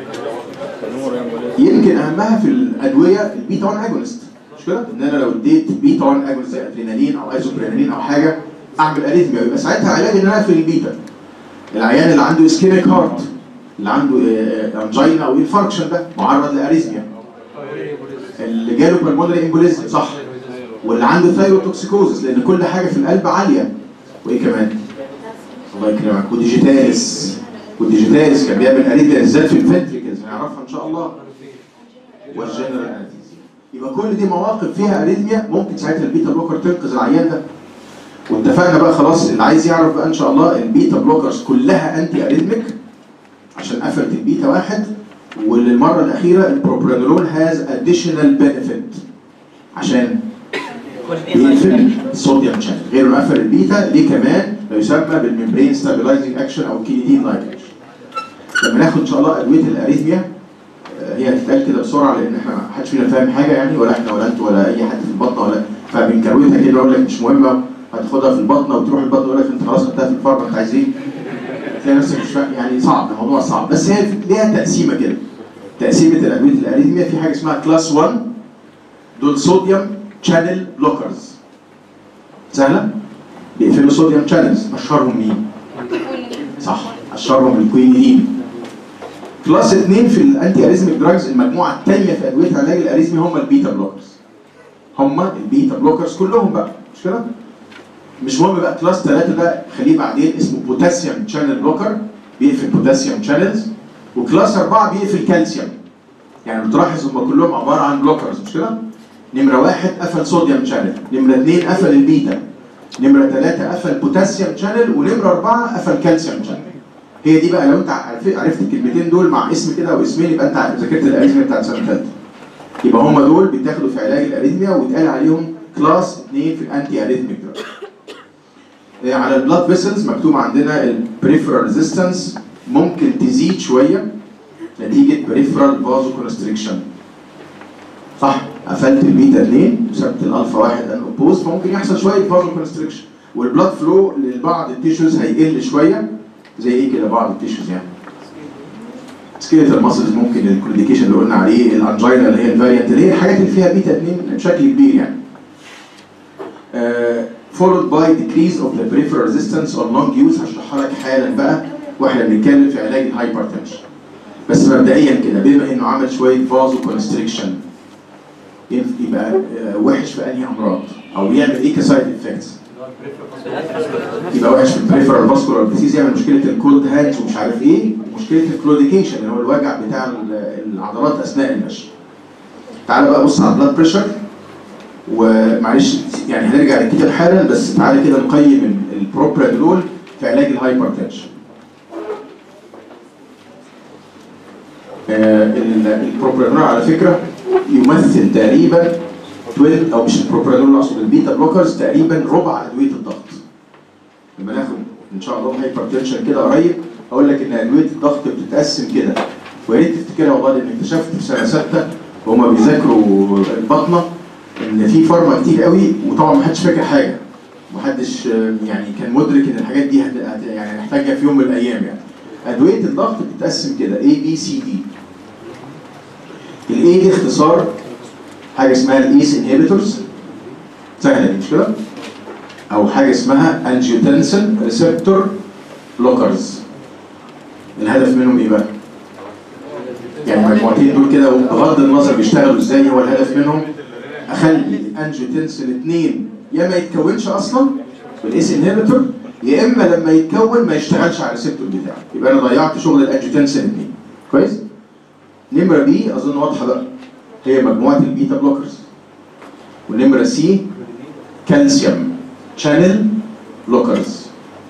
يمكن اهمها في الادويه البيتا 1 اجونست مش كده؟ ان انا لو اديت بيتا 1 اجونست زي ادرينالين او ايزوبرينالين او حاجه اعمل اريثميا يبقى ساعتها علاج ان انا اقفل البيتا العيان اللي عنده اسكيميك هارت اللي عنده انجينا او انفاركشن ده معرض لاريثميا اللي جاله بالمونري امبوليزم صح واللي عنده ثايروتوكسيكوزس لان كل حاجه في القلب عاليه وايه كمان؟ الله يكرمك وديجيتاليس والديجيتاليس كان بيعمل اريثميا بالذات في الفنتريكلز هنعرفها ان شاء الله والجنرال انستيزيا يبقى كل دي مواقف فيها اريثميا ممكن ساعتها البيتا بلوكر تنقذ العيان ده واتفقنا بقى خلاص اللي عايز يعرف بقى ان شاء الله البيتا بلوكرز كلها انتي اريثميك عشان قفلت البيتا واحد وللمره الاخيره البروبرانولول هاز اديشنال بنفيت عشان يقفل الصوديوم شانل غير ما قفل البيتا ليه كمان ما يسمى بالممبرين ستابلايزنج اكشن او كينيدين لايك اكشن لما ناخد ان شاء الله ادويه الاريثميا آه، هي هتتقال كده بسرعه لان احنا ما حدش فينا فاهم حاجه يعني ولا احنا ولا انتوا ولا اي حد في البطنه ولا فبنكروتها كده اقول لك مش مهمه هتاخدها في البطنه وتروح البطنه يقول لك انت خلاص خدتها في الفارما انت عايز ايه؟ تلاقي نفسك مش فاهم يعني صعب الموضوع صعب بس هي ليها تقسيمه كده تقسيمه الادويه الاريثميا في حاجه اسمها كلاس 1 دول صوديوم شانل بلوكرز سهله بيقفلوا صوديوم شانلز اشهرهم مين؟ صح اشهرهم الكوينين كلاس 2 في الانتي اريزميك دراجز المجموعه الثانيه في ادويه علاج الاريزمي هم البيتا بلوكرز هم البيتا بلوكرز كلهم بقى مش كده؟ مش مهم بقى كلاس 3 ده خليه بعدين اسمه بوتاسيوم شانل بلوكر بيقفل بوتاسيوم شانلز وكلاس 4 بيقفل كالسيوم يعني بتلاحظ هم كلهم عباره عن بلوكرز مش كده؟ نمره واحد قفل صوديوم شانل، نمره اثنين قفل البيتا، نمره ثلاثه قفل بوتاسيوم شانل، ونمره اربعه قفل كالسيوم شانل. هي دي بقى لو انت عرفت عرفت الكلمتين دول مع اسم كده او اسمين يبقى انت ذاكرت الاريثميا بتاعت سنه ثالثه. يبقى هم دول بيتاخدوا في علاج الاريثميا ويتقال عليهم كلاس 2 في الانتي اريثميك دراج. آه، على البلاد فيسلز مكتوب عندنا البريفرال ريزيستنس ممكن تزيد شويه نتيجه بريفرال فازو كونستريكشن صح قفلت البيتا 2 وسبت الالفا 1 ان اوبوز فممكن يحصل شويه فازو كونستريكشن والبلاد فلو لبعض التيشوز هيقل شويه زي ايه كده بعض التيشوز يعني سكيلتال ماسلز ممكن الكلوديكيشن اللي قلنا عليه الانجينا اللي هي الفاريانت اللي هي الحاجات اللي فيها بيتا 2 بشكل كبير يعني آه، followed by decrease of the peripheral resistance or long use هشرحها لك حالا بقى واحنا بنتكلم في علاج الهايبرتنشن بس مبدئيا كده بما انه عمل شويه فازو كونستريكشن يبقى آه، وحش في انهي امراض او يعمل ايه كسايد افكتس يبقى وحش في البريفرال فاسكولار ديزيز يعمل مشكله الكولد هاندز ومش عارف ايه ومشكله الكلوديكيشن اللي هو الوجع بتاع ال- العضلات اثناء المشي تعال بقى بص على البلاد بريشر ومعلش يعني هنرجع للكتاب حالا بس تعالى كده نقيم ال- البروبرانولول في علاج الهايبرتنشن آه، ال- البروبرانول على فكره يمثل تقريبا 12 او مش البروبرانول اقصد البيتا بلوكرز تقريبا ربع ادويه الضغط لما ناخد ان شاء الله هايبرتنشن كده قريب اقول لك ان ادويه الضغط بتتقسم كده ويا ريت تفتكرها والله لان اكتشفت في سنه سته وهما بيذاكروا البطنه ان في فارما كتير قوي وطبعا ما حدش فاكر حاجه محدش آه، يعني كان مدرك ان الحاجات دي هت- هت- يعني هنحتاجها في يوم من الايام يعني ادويه الضغط بتتقسم كده A B C D الاي دي اختصار حاجه اسمها الايس انهبيتورز سهله دي مش كده؟ او حاجه اسمها انجيوتنسن ريسبتور بلوكرز الهدف منهم ايه بقى؟ يعني المجموعتين دول كده بغض النظر بيشتغلوا ازاي هو الهدف منهم اخلي الانجيوتنسن 2 يا ما يتكونش اصلا بالايس انهبيتور يا اما لما يتكون ما يشتغلش على الريسبتور بتاعه يبقى انا ضيعت شغل الانجيوتنسن 2 كويس؟ نمره بي اظن واضحه بقى هي مجموعه البيتا بلوكرز ونمره سي كالسيوم شانل بلوكرز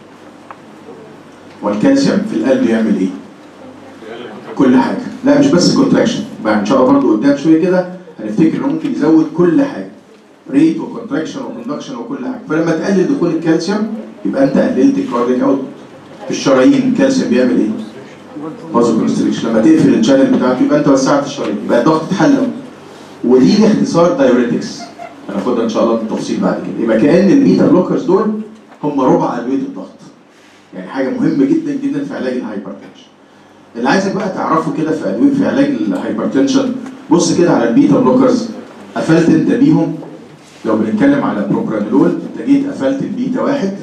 والكالسيوم في القلب يعمل ايه؟ كل حاجه لا مش بس كونتراكشن بقى ان شاء الله برضه قدام شويه كده هنفتكر انه ممكن يزود كل حاجه ريت وكونتراكشن وكوندكشن وكل حاجه فلما تقلل دخول الكالسيوم يبقى انت قللت الكارديك اوت في الشرايين الكالسيوم بيعمل ايه؟ فازو كونستريكشن لما تقفل الشانل بتاعته يبقى انت وسعت الشرايين يبقى الضغط اتحل ودي اختصار دايوريتكس هناخدها ان شاء الله بالتفصيل بعد كده يبقى كان البيتا بلوكرز دول هم ربع ادويه الضغط يعني حاجه مهمه جدا جدا في علاج الهايبرتنشن اللي عايزك بقى تعرفه كده في ادويه في علاج الهايبرتنشن بص كده على البيتا بلوكرز قفلت انت بيهم لو بنتكلم على بروبرانولول انت جيت قفلت البيتا واحد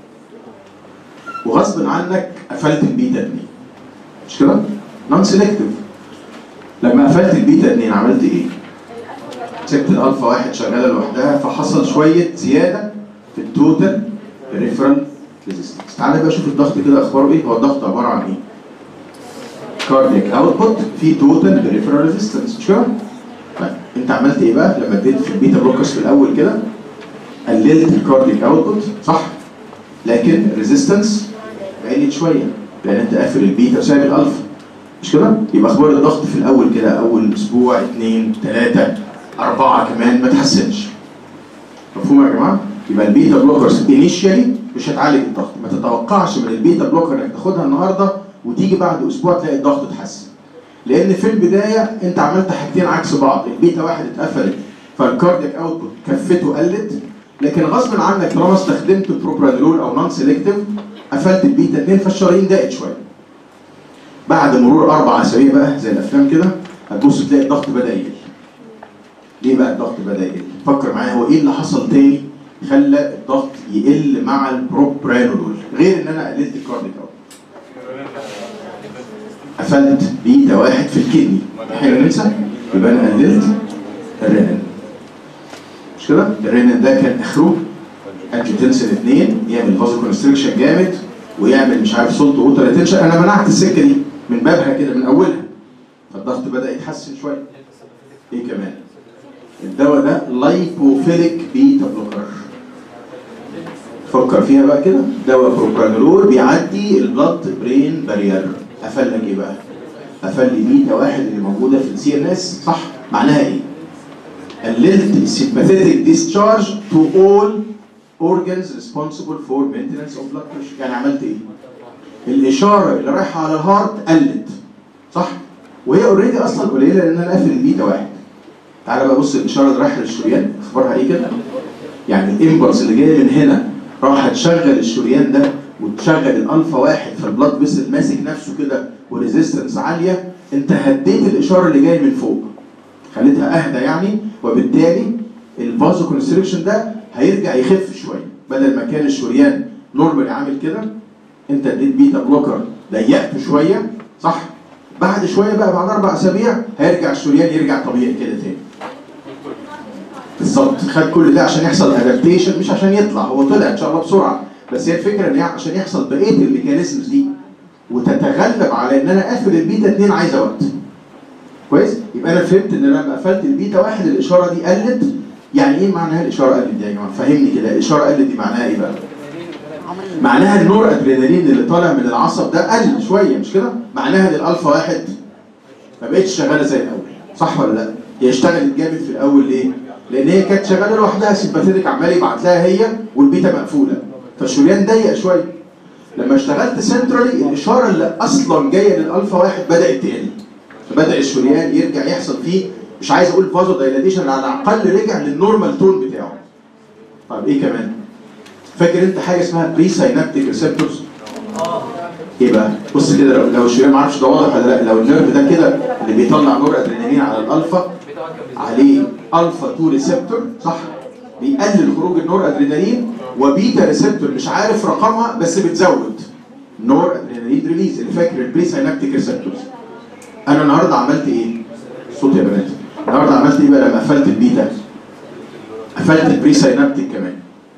وغصب عنك قفلت البيتا 2 مش كده؟ نون سيلكتيف لما قفلت البيتا 2 عملت ايه؟ سبت الالفا واحد شغاله لوحدها فحصل شويه زياده في التوتال ريفرال ريزيستنس تعالى بقى شوف الضغط كده اخباره ايه هو الضغط عباره عن ايه؟ كاردياك اوتبوت في توتال بريفرال ريزيستنس مش كده؟ طيب انت عملت ايه بقى لما اديت في البيتا بلوكرز في الاول كده قللت الكارديك اوتبوت صح لكن الريزيستنس قلت شويه لان انت قافل البيتا وسايب الالفا مش كده؟ يبقى اخبار الضغط في الاول كده اول اسبوع اثنين ثلاثه اربعه كمان ما تحسنش مفهوم يا جماعه؟ يبقى البيتا بلوكرز انيشيالي مش هتعالج الضغط ما تتوقعش من البيتا بلوكر انك تاخدها النهارده وتيجي بعد اسبوع تلاقي الضغط اتحسن لان في البدايه انت عملت حاجتين عكس بعض البيتا واحد اتقفلت فالكاردياك اوتبوت كفته قلت لكن غصب عنك طالما استخدمت البروبرانولول او نون سيلكتيف قفلت البيتا 2 فالشرايين ضاقت شويه بعد مرور اربع اسابيع بقى زي الافلام كده هتبص تلاقي الضغط بدا يقل ليه بقى الضغط بدا يقل فكر معايا هو ايه اللي حصل تاني خلى الضغط يقل مع البروبرانولول غير ان انا قللت الكارديك اوت قفلت بيتا واحد في الكدني حاجه ننسى يبقى انا قللت الرنين مش كده؟ الرنين ده كان اخره انجيوتنسين 2 يعمل فازو كونستريكشن جامد ويعمل مش عارف سولت ووتر ريتنشن انا منعت السكه دي من بابها كده من اولها فالضغط بدا يتحسن شويه ايه كمان؟ الدواء ده لايبوفيليك بيتا بلوكر فكر فيها بقى كده دواء بروبرانولول بيعدي البلاد برين بارير قفل لك ايه بقى؟ قفل لي بيتا واحد اللي موجوده في السي ان اس صح؟ معناها ايه؟ قللت السيمباثيتك ديسشارج تو اول organs responsible for maintenance of blood pressure يعني عملت ايه؟ الاشاره اللي رايحه على الهارت قلت صح؟ وهي اوريدي اصلا قليله لان انا قافل البيتا واحد تعالى بقى بص الاشاره اللي رايحه للشريان اخبارها ايه كده؟ يعني الامبلس اللي جايه من هنا راح تشغل الشريان ده وتشغل الالفا واحد فالبلاد فيسل ماسك نفسه كده وريزيستنس عاليه انت هديت الاشاره اللي جايه من فوق خليتها اهدى يعني وبالتالي الفازو كونستريكشن ده هيرجع يخف شويه بدل ما كان الشريان نورمالي عامل كده انت اديت بيتا بلوكر ضيقته شويه صح بعد شويه بقى بعد اربع اسابيع هيرجع الشريان يرجع طبيعي كده تاني بالظبط خد كل ده عشان يحصل ادابتيشن مش عشان يطلع هو طلع ان شاء الله بسرعه بس هي الفكره ان عشان يحصل بقيه الميكانيزمز دي وتتغلب على ان انا اقفل البيتا 2 عايزه وقت كويس يبقى انا فهمت ان لما قفلت البيتا واحد الاشاره دي قلت يعني ايه معناها الاشاره قلت دي يا جماعه فهمني كده الاشاره قلت دي معناها ايه بقى عمل معناها النور ادرينالين اللي طالع من العصب ده قل شويه مش كده معناها ان الالفا واحد ما بقتش شغاله زي الاول صح ولا لا هي اشتغلت جامد في الاول ليه لان هي كانت شغاله لوحدها سيمباثيتك عمال يبعت لها هي والبيتا مقفوله فالشريان ضيق شويه لما اشتغلت سنترالي الاشاره اللي اصلا جايه للالفا واحد بدات تقل فبدا الشريان يرجع يحصل فيه مش عايز اقول فازو دايلاتيشن على الاقل رجع للنورمال تون بتاعه طيب ايه كمان فاكر انت حاجه اسمها بري ساينابتيك ريسبتورز ايه بقى بص كده لو, لو الشريان ما اعرفش ده واضح ولا لا لو النيرف ده كده اللي بيطلع نور ادرينالين على الالفا عليه الفا 2 ريسبتور صح بيقلل خروج النور ادرينالين وبيتا ريسبتور مش عارف رقمها بس بتزود نور ادرينالين ريليز اللي فاكر البري ساينابتيك ريسبتورز انا النهارده عملت ايه صوت يا بنات النهارده عملت ايه بقى لما قفلت البيتا قفلت البري ساينابتيك كمان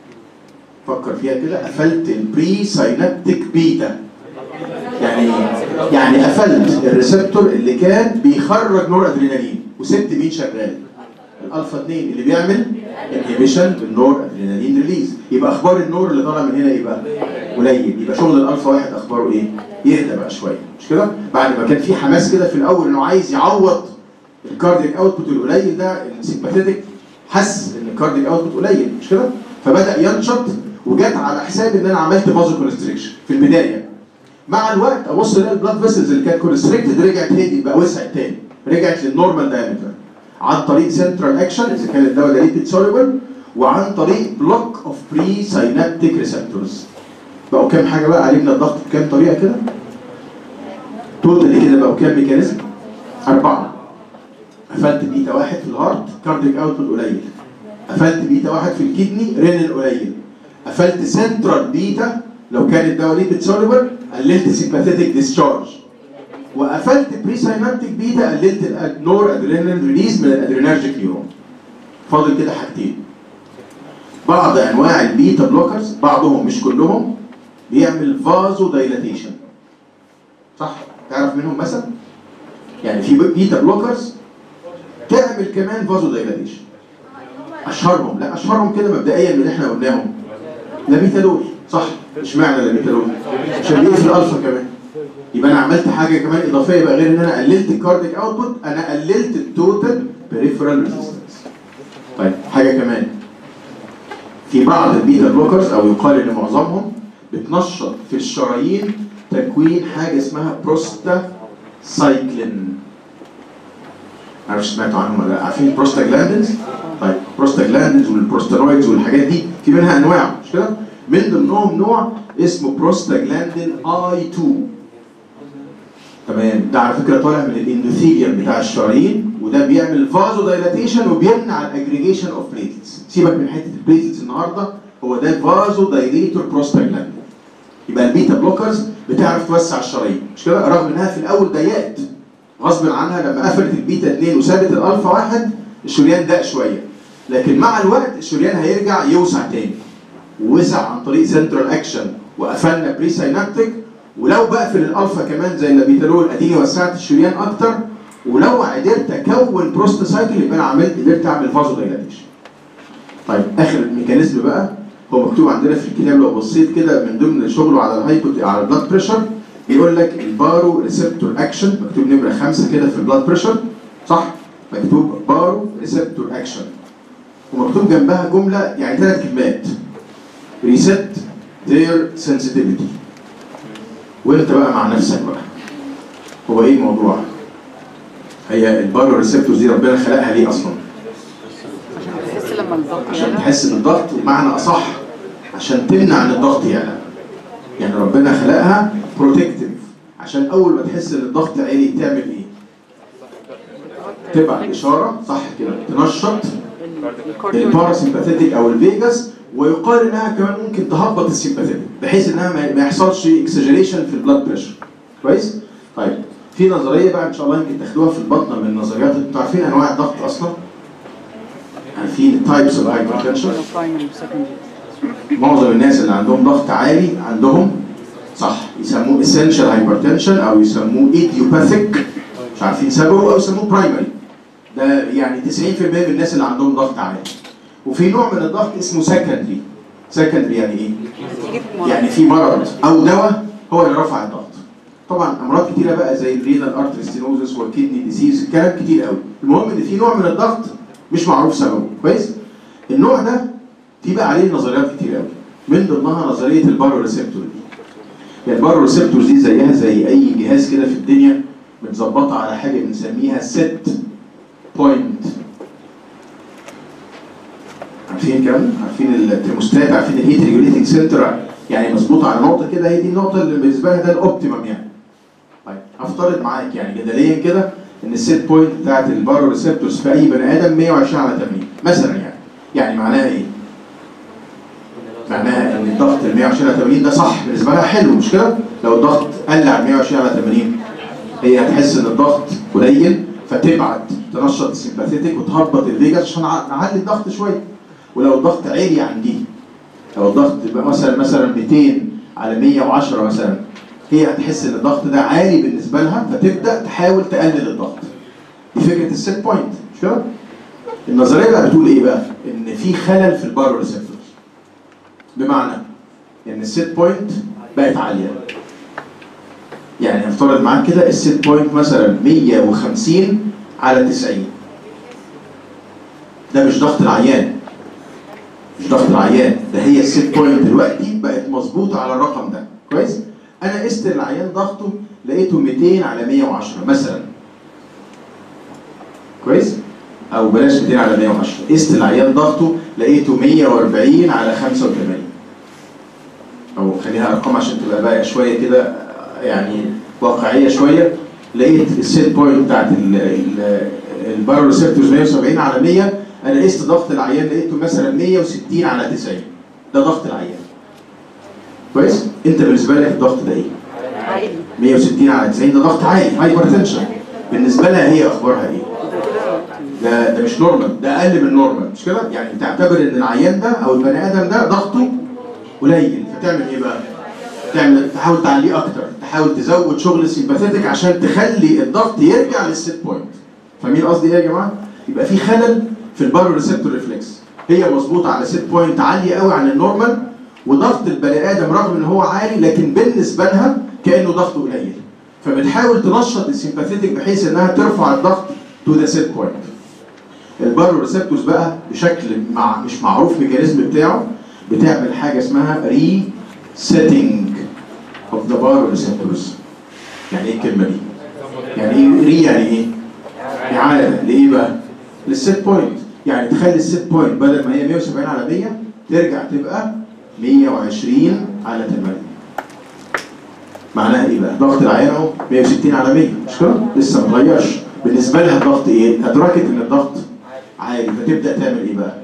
فكر فيها كده قفلت البري ساينابتيك بيتا يعني يعني قفلت الريسبتور اللي كان بيخرج نور ادرينالين وسبت مين شغال الالفا 2 اللي بيعمل انهبيشن بالنور ادرينالين ريليز يبقى اخبار النور اللي طالع من هنا ايه بقى قليل يبقى شغل الالفا واحد اخباره ايه يهدى بقى شويه مش كده بعد ما كان في حماس كده في الاول انه عايز يعوض الكارديك اوتبوت القليل ده السيمباثيتك حس ان الكارديك اوتبوت قليل مش كده فبدا ينشط وجت على حساب ان انا عملت فازو كونستريكشن في البدايه مع الوقت ابص الاقي البلاد فيسلز اللي كانت كونستريكتد رجعت هدي بقى وسعت تاني رجعت للنورمال دايمتر عن طريق سنترال اكشن اذا كان الدواء ده ليبيد سوليبل وعن طريق بلوك اوف بري ساينابتيك ريسبتورز بقوا كام حاجه بقى علمنا الضغط بكام طريقه كده توتالي كده بقوا كام ميكانيزم اربعه قفلت بيتا واحد في الهارت كارديك اوتبوت قليل قفلت بيتا واحد في الكدني رينين قليل قفلت سنترال بيتا لو كان الدواء ليبيد سوليبل قللت سيمباثيتك ديسشارج وقفلت بري ساينابتيك بيتا قللت النور ادرينال ريليز من الادرينرجيك نيورون فاضل كده حاجتين بعض انواع البيتا بلوكرز بعضهم مش كلهم بيعمل فازو دايلاتيشن صح تعرف منهم مثلا يعني في بيتا بلوكرز تعمل كمان فازو دايلاتيشن اشهرهم لا اشهرهم كده مبدئيا من اللي احنا قلناهم لاميتالول صح اشمعنى لاميتالول عشان بيقفل الالفا كمان يبقى انا عملت حاجه كمان اضافيه بقى غير ان انا قللت الكارديك اوتبوت انا قللت التوتال بريفرال ريزيستنس طيب حاجه كمان في بعض البيتا بلوكرز او يقال ان معظمهم بتنشط في الشرايين تكوين حاجه اسمها بروستا سايكلين معرفش سمعتوا عنهم ولا لا عارفين البروستاجلاندنز طيب البروستاجلاندنز والبروستانويدز والحاجات دي في منها انواع مش كده من ضمنهم نوع اسمه بروستاجلاندين اي 2 تمام ده على فكره طالع من الاندوثيليوم بتاع الشرايين وده بيعمل فازو دايلاتيشن وبيمنع الاجريجيشن اوف بليتلز سيبك من حته البليتلز النهارده هو ده فازو دايليتور بروستاجلاند يبقى البيتا بلوكرز بتعرف توسع الشرايين مش كده رغم انها في الاول ضيقت غصب عنها لما قفلت البيتا 2 وسابت الالفا 1 الشريان ضاق شويه لكن مع الوقت الشريان هيرجع يوسع تاني ووسع عن طريق سنترال اكشن وقفلنا بري ساينابتيك ولو بقفل الالفا كمان زي اللابيتالول اديني وسعت الشريان اكتر ولو قدرت اكون بروستاسايكل يبقى انا عملت قدرت اعمل فازو دايلاتيشن طيب اخر ميكانيزم بقى هو مكتوب عندنا في الكتاب لو بصيت كده من ضمن شغله على الهايبو على البلاد بريشر بيقول لك البارو ريسبتور اكشن مكتوب نمره خمسه كده في البلاد بريشر صح؟ مكتوب بارو ريسبتور اكشن ومكتوب جنبها جمله يعني ثلاث كلمات ريست their sensitivity وانت بقى مع نفسك بقى هو ايه الموضوع؟ هي البارو ريسبتورز دي ربنا خلقها ليه اصلا؟ تحس لما الضغط عشان يعلى تحس ان الضغط بمعنى اصح عشان تمنع ان الضغط يعلى يعني ربنا خلقها بروتكتيف عشان اول ما تحس ان الضغط عالي تعمل ايه؟ تبعت اشاره صح كده تنشط الباراسمباثيتك او الفيجاس ويقال انها كمان ممكن تهبط السمباثيتك بحيث انها ما- ما يحصلش اكسجريشن في البلاد بريشر كويس؟ طيب في نظريه بقى ان شاء الله يمكن تاخدوها في البطنه من النظريات انتوا عارفين انواع الضغط اصلا؟ عارفين التايبس اوف هايبرتنشن معظم الناس اللي عندهم ضغط عالي عندهم صح يسموه essential hypertension او يسموه idiopathic مش عارفين سببه او يسموه primary ده يعني 90% من الناس اللي عندهم ضغط عالي وفي نوع من الضغط اسمه secondary secondary يعني ايه؟ يعني في مرض او دواء هو اللي رفع الضغط طبعا امراض كتيره بقى زي الرينال ارتري ستينوزس والكدني ديزيز كلام كتير قوي المهم ان في نوع من الضغط مش معروف سببه كويس النوع ده في بقى عليه نظريات كتير قوي من ضمنها نظريه البارو ريسبتور دي يعني البارو ريسبتور دي زيها زي اي جهاز كده في الدنيا متظبطه على حاجه بنسميها ست بوينت عارفين كام؟ عارفين الترموستات عارفين الهيت ريجوليتنج سنتر يعني مظبوطه على نقطه كده هي دي النقطه اللي بالنسبه لها ده الاوبتيمم يعني طيب هفترض معاك يعني جدليا كده ان السيت بوينت بتاعت البارو ريسبتورز في اي بني ادم 120 على 80 مثلا يعني يعني معناها ايه؟ معناها ان الضغط ال 120 على 80 ده صح بالنسبه لها حلو مش كده؟ لو الضغط قل عن 120 على 80 هي هتحس ان الضغط قليل فتبعت تنشط السمباثيتك وتهبط الفيجاس عشان نع- نعلي الضغط شويه ولو الضغط عالي عن دي لو الضغط يبقى مثلا مثلا 200 على 110 مثلا هي هتحس ان الضغط ده عالي بالنسبه لها فتبدا تحاول تقلل الضغط دي فكره السيت بوينت مش كده؟ النظريه بقى بتقول ايه بقى؟ ان في خلل في البارو ريسبتورز بمعنى ان السيت بوينت بقت عاليه يعني نفترض معاك كده السيت بوينت مثلا 150 على 90 ده مش ضغط العيان مش ضغط العيان ده هي السيت بوينت دلوقتي بقت مظبوطه على الرقم ده كويس انا قست العيان ضغطه لقيته 200 على 110 مثلا كويس او بلاش 200 على 110 قست العيان ضغطه لقيته 140 على 85 او خليها ارقام عشان تبقى بقى شويه كده يعني واقعيه شويه لقيت السيت بوينت بتاعت البارو ريسبتورز 170 على 100 انا قست ضغط العيان لقيته مثلا 160 على 90 ده ضغط العيان كويس انت بالنسبه لك الضغط ده ايه عالي 160 على 90 ده ضغط عالي هايبر تنشن بالنسبه لها هي اخبارها ايه ده ده مش نورمال ده اقل من نورمال مش كده يعني تعتبر ان العيان ده او البني ادم ده ضغطه قليل فتعمل ايه بقى تعمل تحاول تعليه اكتر تحاول تزود شغل سيمباثيتك عشان تخلي الضغط يرجع للسيت بوينت فاهمين قصدي ايه يا جماعه يبقى في خلل في البارو ريسبتور ريفلكس هي مظبوطه على سيت بوينت عاليه قوي عن النورمال وضغط البني ادم رغم ان هو عالي لكن بالنسبه لها كانه ضغطه قليل فبتحاول تنشط السيمباثيتك بحيث انها ترفع الضغط تو ذا سيت بوينت البارو ريسبتورز بقى بشكل مع مش معروف ميكانيزم بتاعه بتعمل حاجه اسمها ري سيتنج اوف ذا بارو ريسبتورز يعني ايه الكلمه دي؟ يعني ايه ري يعني ايه؟ اعاده لايه بقى؟ للسيت بوينت يعني تخلي السيت بوينت بدل ما هي 170 على 100 ترجع تبقى 120 على 8 معناها ايه بقى؟ ضغط العين اهو 160 على 100 مش كده؟ لسه ما اتغيرش بالنسبه لها الضغط ايه؟ ادركت ان الضغط عالي فتبدا تعمل ايه بقى؟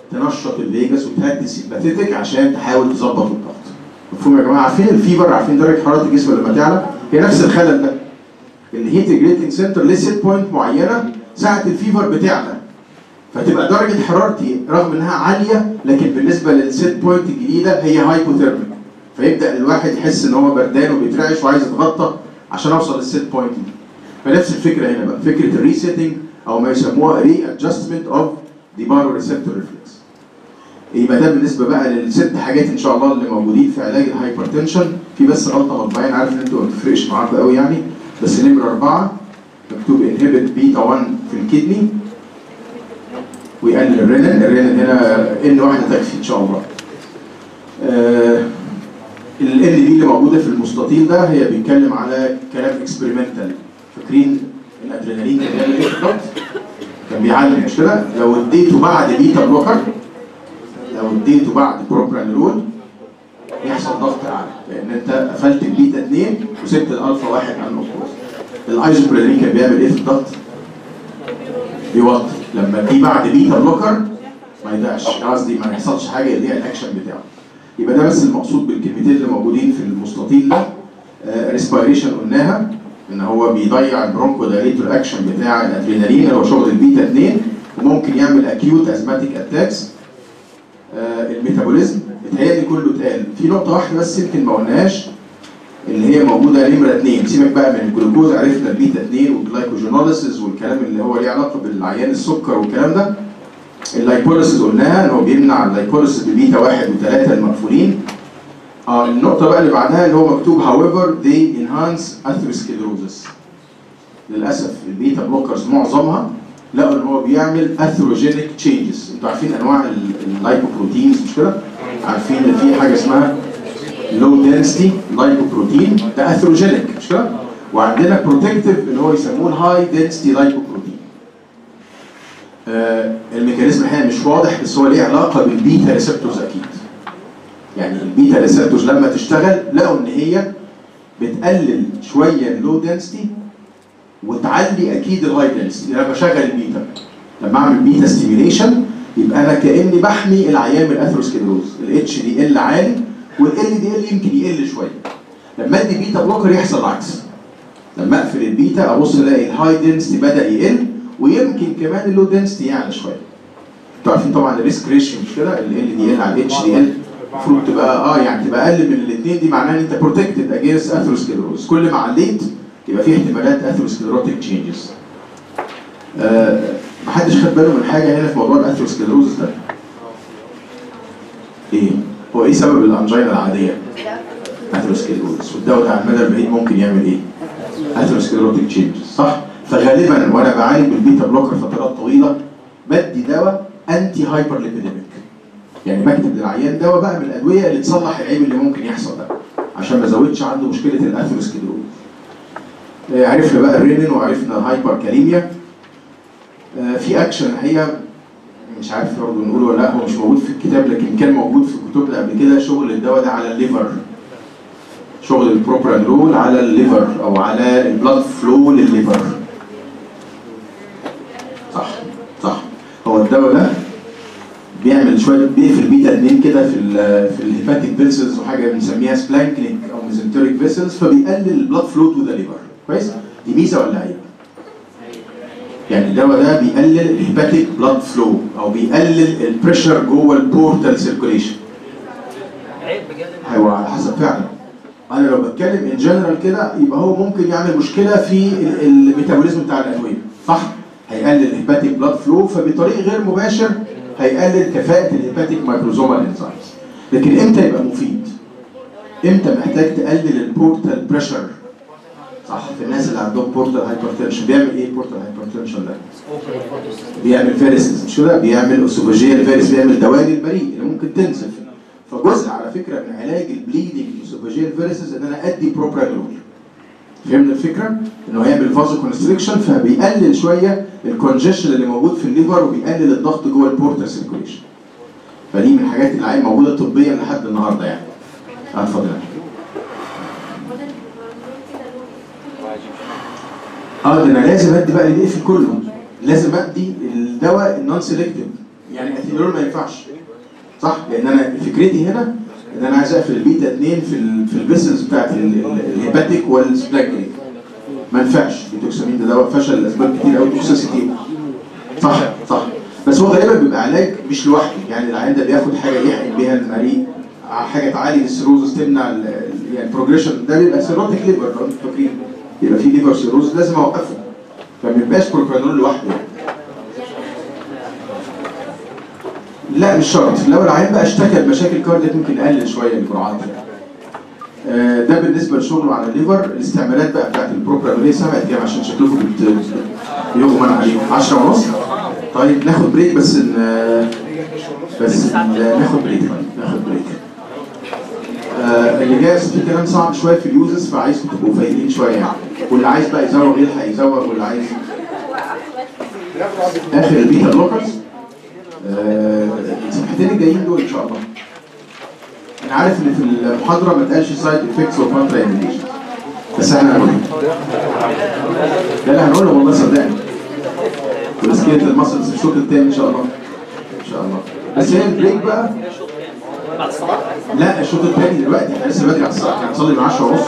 تنشط الفيجاس وتهدي السيمباثيتك عشان تحاول تظبط الضغط مفهوم يا جماعه عارفين الفيبر عارفين درجه حراره الجسم لما تعلى هي نفس الخلل ده الهيت ريجليتنج سنتر ليه سيت بوينت معينه ساعه الفيفر بتعلى فتبقى درجه حرارتي رغم انها عاليه لكن بالنسبه للسيت بوينت الجديده هي هايبوثيرميك فيبدا الواحد يحس ان هو بردان وبيترعش وعايز يتغطى عشان اوصل للسيت بوينت دي فنفس الفكره هنا بقى فكره الريسيتنج او ما يسموها ري ادجستمنت اوف دي بارو ريسبتور ريفلكس يبقى ده بالنسبه بقى للست حاجات ان شاء الله اللي موجودين في علاج الهايبرتنشن في بس غلطه مطبعين عارف ان انتوا ما بتفرقش معاكم قوي يعني بس نمره اربعه مكتوب انهبت بيتا 1 في الكدني ويقلل الرينين الرينين هنا ان واحده تكفي ان شاء الله ال ان دي اللي موجوده في المستطيل ده هي بيتكلم على كلام اكسبيرمنتال فاكرين الادرينالين كان بيعمل ايه بالظبط؟ كان بيعلم مش كده؟ لو اديته بعد بيتا بلوكر لو اديته بعد بروبرانولول يحصل ضغط اعلى لان انت قفلت البيتا 2 وسبت الالفا 1 على النقطه الايزوبرينين كان بيعمل ايه في الضغط؟ بيوطي لما دي بعد بيتا بلوكر ما يضيعش قصدي ما يحصلش حاجه يضيع الاكشن بتاعه يبقى ده بس المقصود بالكلمتين اللي موجودين في المستطيل ده ريسبيريشن قلناها ان هو بيضيع البرونكو دايليتور اكشن بتاع الادرينالين اللي هو شغل البيتا 2 وممكن يعمل اكيوت ازماتيك اتاكس آه الميتابوليزم اتهيألي كله اتقال في نقطه واحده بس يمكن ما قلناهاش اللي هي موجوده نمره 2 سيبك بقى من الجلوكوز عرفنا البيتا 2 والجلايكوجينوليسيس والكلام اللي هو ليه علاقه بالعيان السكر والكلام ده اللايكوليسيس قلناها ان هو بيمنع اللايكوليسيس ببيتا 1 و3 المقفولين اه النقطة بقى اللي بعدها اللي هو مكتوب however they enhance atherosclerosis للأسف البيتا بلوكرز معظمها لقوا ان هو بيعمل اثروجينيك تشينجز انتوا عارفين انواع اللايبوبروتينز مش كده؟ عارفين ان في حاجة اسمها لو دنسيتي لايبوبروتين ده اثروجينيك مش كده؟ وعندنا بروتكتيف اللي هو يسموه الهاي دنسيتي لايبوبروتين آه الميكانيزم الحقيقة مش واضح بس هو ليه علاقة بالبيتا ريسبتورز اكيد يعني البيتا ريسبتورز لما تشتغل لقوا ان هي بتقلل شويه اللو دنسيتي وتعلي اكيد الهاي دنسيتي لما بشغل البيتا لما اعمل بيتا ستيميوليشن يبقى انا كاني بحمي العيان من الاثروسكليروز الاتش دي ال عالي والال دي ال يمكن يقل شويه لما ادي بيتا بلوكر يحصل العكس لما اقفل البيتا ابص الاقي الهاي دنسيتي بدا يقل ويمكن كمان اللو دنسيتي يعلى شويه انتوا عارفين طبعا الريسك ريشيو مش كده ال دي ال على الاتش دي ال المفروض تبقى اه يعني تبقى اقل من الاثنين دي معناها ان انت بروتكتد اجينست اثروسكليروز كل ما عليت يبقى في احتمالات اثروسكليروتيك تشينجز آه محدش خد باله من حاجه هنا في موضوع الاثروسكليروز ده ايه هو ايه سبب الانجينا العاديه اثروسكليروز والدواء ده على المدى البعيد ممكن يعمل ايه اثروسكليروتيك تشينجز صح فغالبا وانا بعالج بالبيتا بلوكر فترات طويله بدي دواء انتي هايبر ليبيديميك يعني بكتب للعيان دواء بقى من الادويه اللي تصلح العيب اللي ممكن يحصل ده عشان ما ازودش عنده مشكله الاثيروسكليروز آه عرفنا بقى الرينين وعرفنا الهايبر كاليميا آه في اكشن الحقيقه مش عارف برضه نقوله ولا لا هو مش موجود في الكتاب لكن كان موجود في كتبنا قبل كده شغل الدواء ده على الليفر شغل البروبرانول على الليفر او على البلاد فلو للليفر صح صح هو الدواء ده بيعمل شويه بيقفل بيتا 2 كده في ال في الهيباتيك فيسلز وحاجه بنسميها سبلانكنيك او ميزنتريك فيسلز فبيقلل البلاد فلو تو ذا ليفر كويس دي ميزه ولا عيب؟ يعني الدواء ده بيقلل الهيباتيك بلاد فلو او بيقلل البريشر جوه البورتال سيركوليشن عيب بجد هو على حسب فعلا انا لو بتكلم ان جنرال كده يبقى هو ممكن يعمل مشكله في ال- الميتابوليزم بتاع الادويه صح هيقلل الهيباتيك بلاد فلو فبطريق غير مباشر هيقلل كفاءه الهيباتيك مايكروزومال انزيمز لكن امتى يبقى مفيد امتى محتاج تقلل البورتال بريشر صح في الناس اللي عندهم بورتال هايبرتنشن بيعمل ايه البورتال هايبرتنشن ده بيعمل فيرسز مش كده بيعمل اسوفاجيال فيرس بيعمل دوالي البريء اللي ممكن تنزف فجزء على فكره من علاج البليدنج الاسوفاجيال فيرسز ان انا ادي بروبرانول فهمنا الفكره؟ انه هيعمل فازو كونستريكشن فبيقلل شويه الكونجيشن اللي موجود في الليفر وبيقلل الضغط جوه البورتال سيركوليشن فدي من الحاجات اللي عين موجوده طبيا لحد النهارده يعني آه، اتفضل اه ده انا لازم ادي بقى اللي في كله لازم ادي الدواء النون سيلكتيف يعني اثينول ما ينفعش صح لان انا فكرتي هنا ان انا عايز اقفل البيتا 2 في ال في الفيسلز بتاعت ال- ال- الهيباتيك والسبلاجري ما ينفعش التوكسامين ده دواء فشل لاسباب كتير قوي توكسيسيتي صح صح بس هو غالبا بيبقى علاج مش لوحده يعني العيان ده بياخد حاجه يحقن بيها المريء حاجه تعالج السيروزس تمنع ال- ال- يعني البروجريشن ده بيبقى سيروتيك ليفر لو انتوا فاكرين يبقى في ليفر سيروز لازم اوقفه فما بيبقاش بروبرانول لوحده لا مش شرط لو العيان بقى اشتكى بمشاكل كاردياك ممكن نقلل شويه الجرعات آه، ده بالنسبه لشغله على الليفر الاستعمالات بقى بتاعت البروبرانوليه سبقت كام عشان شكلكم بت يغمى عليكم 10 ونص طيب ناخد بريك بس ن... بس ن- ناخد بريك طيب ناخد بريك آه اللي جاي أصل في كلام صعب شويه في اليوزز فعايزكم تبقوا فايقين شويه يعني واللي عايز بقى يزوغ يلحق يزوغ واللي عايز اخر البيتا بلوكرز آه، الصفحتين الجايين دول ان شاء الله انا عارف ان في المحاضره ما اتقالش سايد افكتس وكونترا انديكيشن بس احنا هنقولها لا لا هنقولها والله صدقني والسكيلت المسلز في الشوط الثاني ان شاء الله ان شاء الله بس هي البريك بقى بعد الصلاة لا الشوط الثاني دلوقتي احنا لسه بدري على الصلاه احنا هنصلي من 10 ونص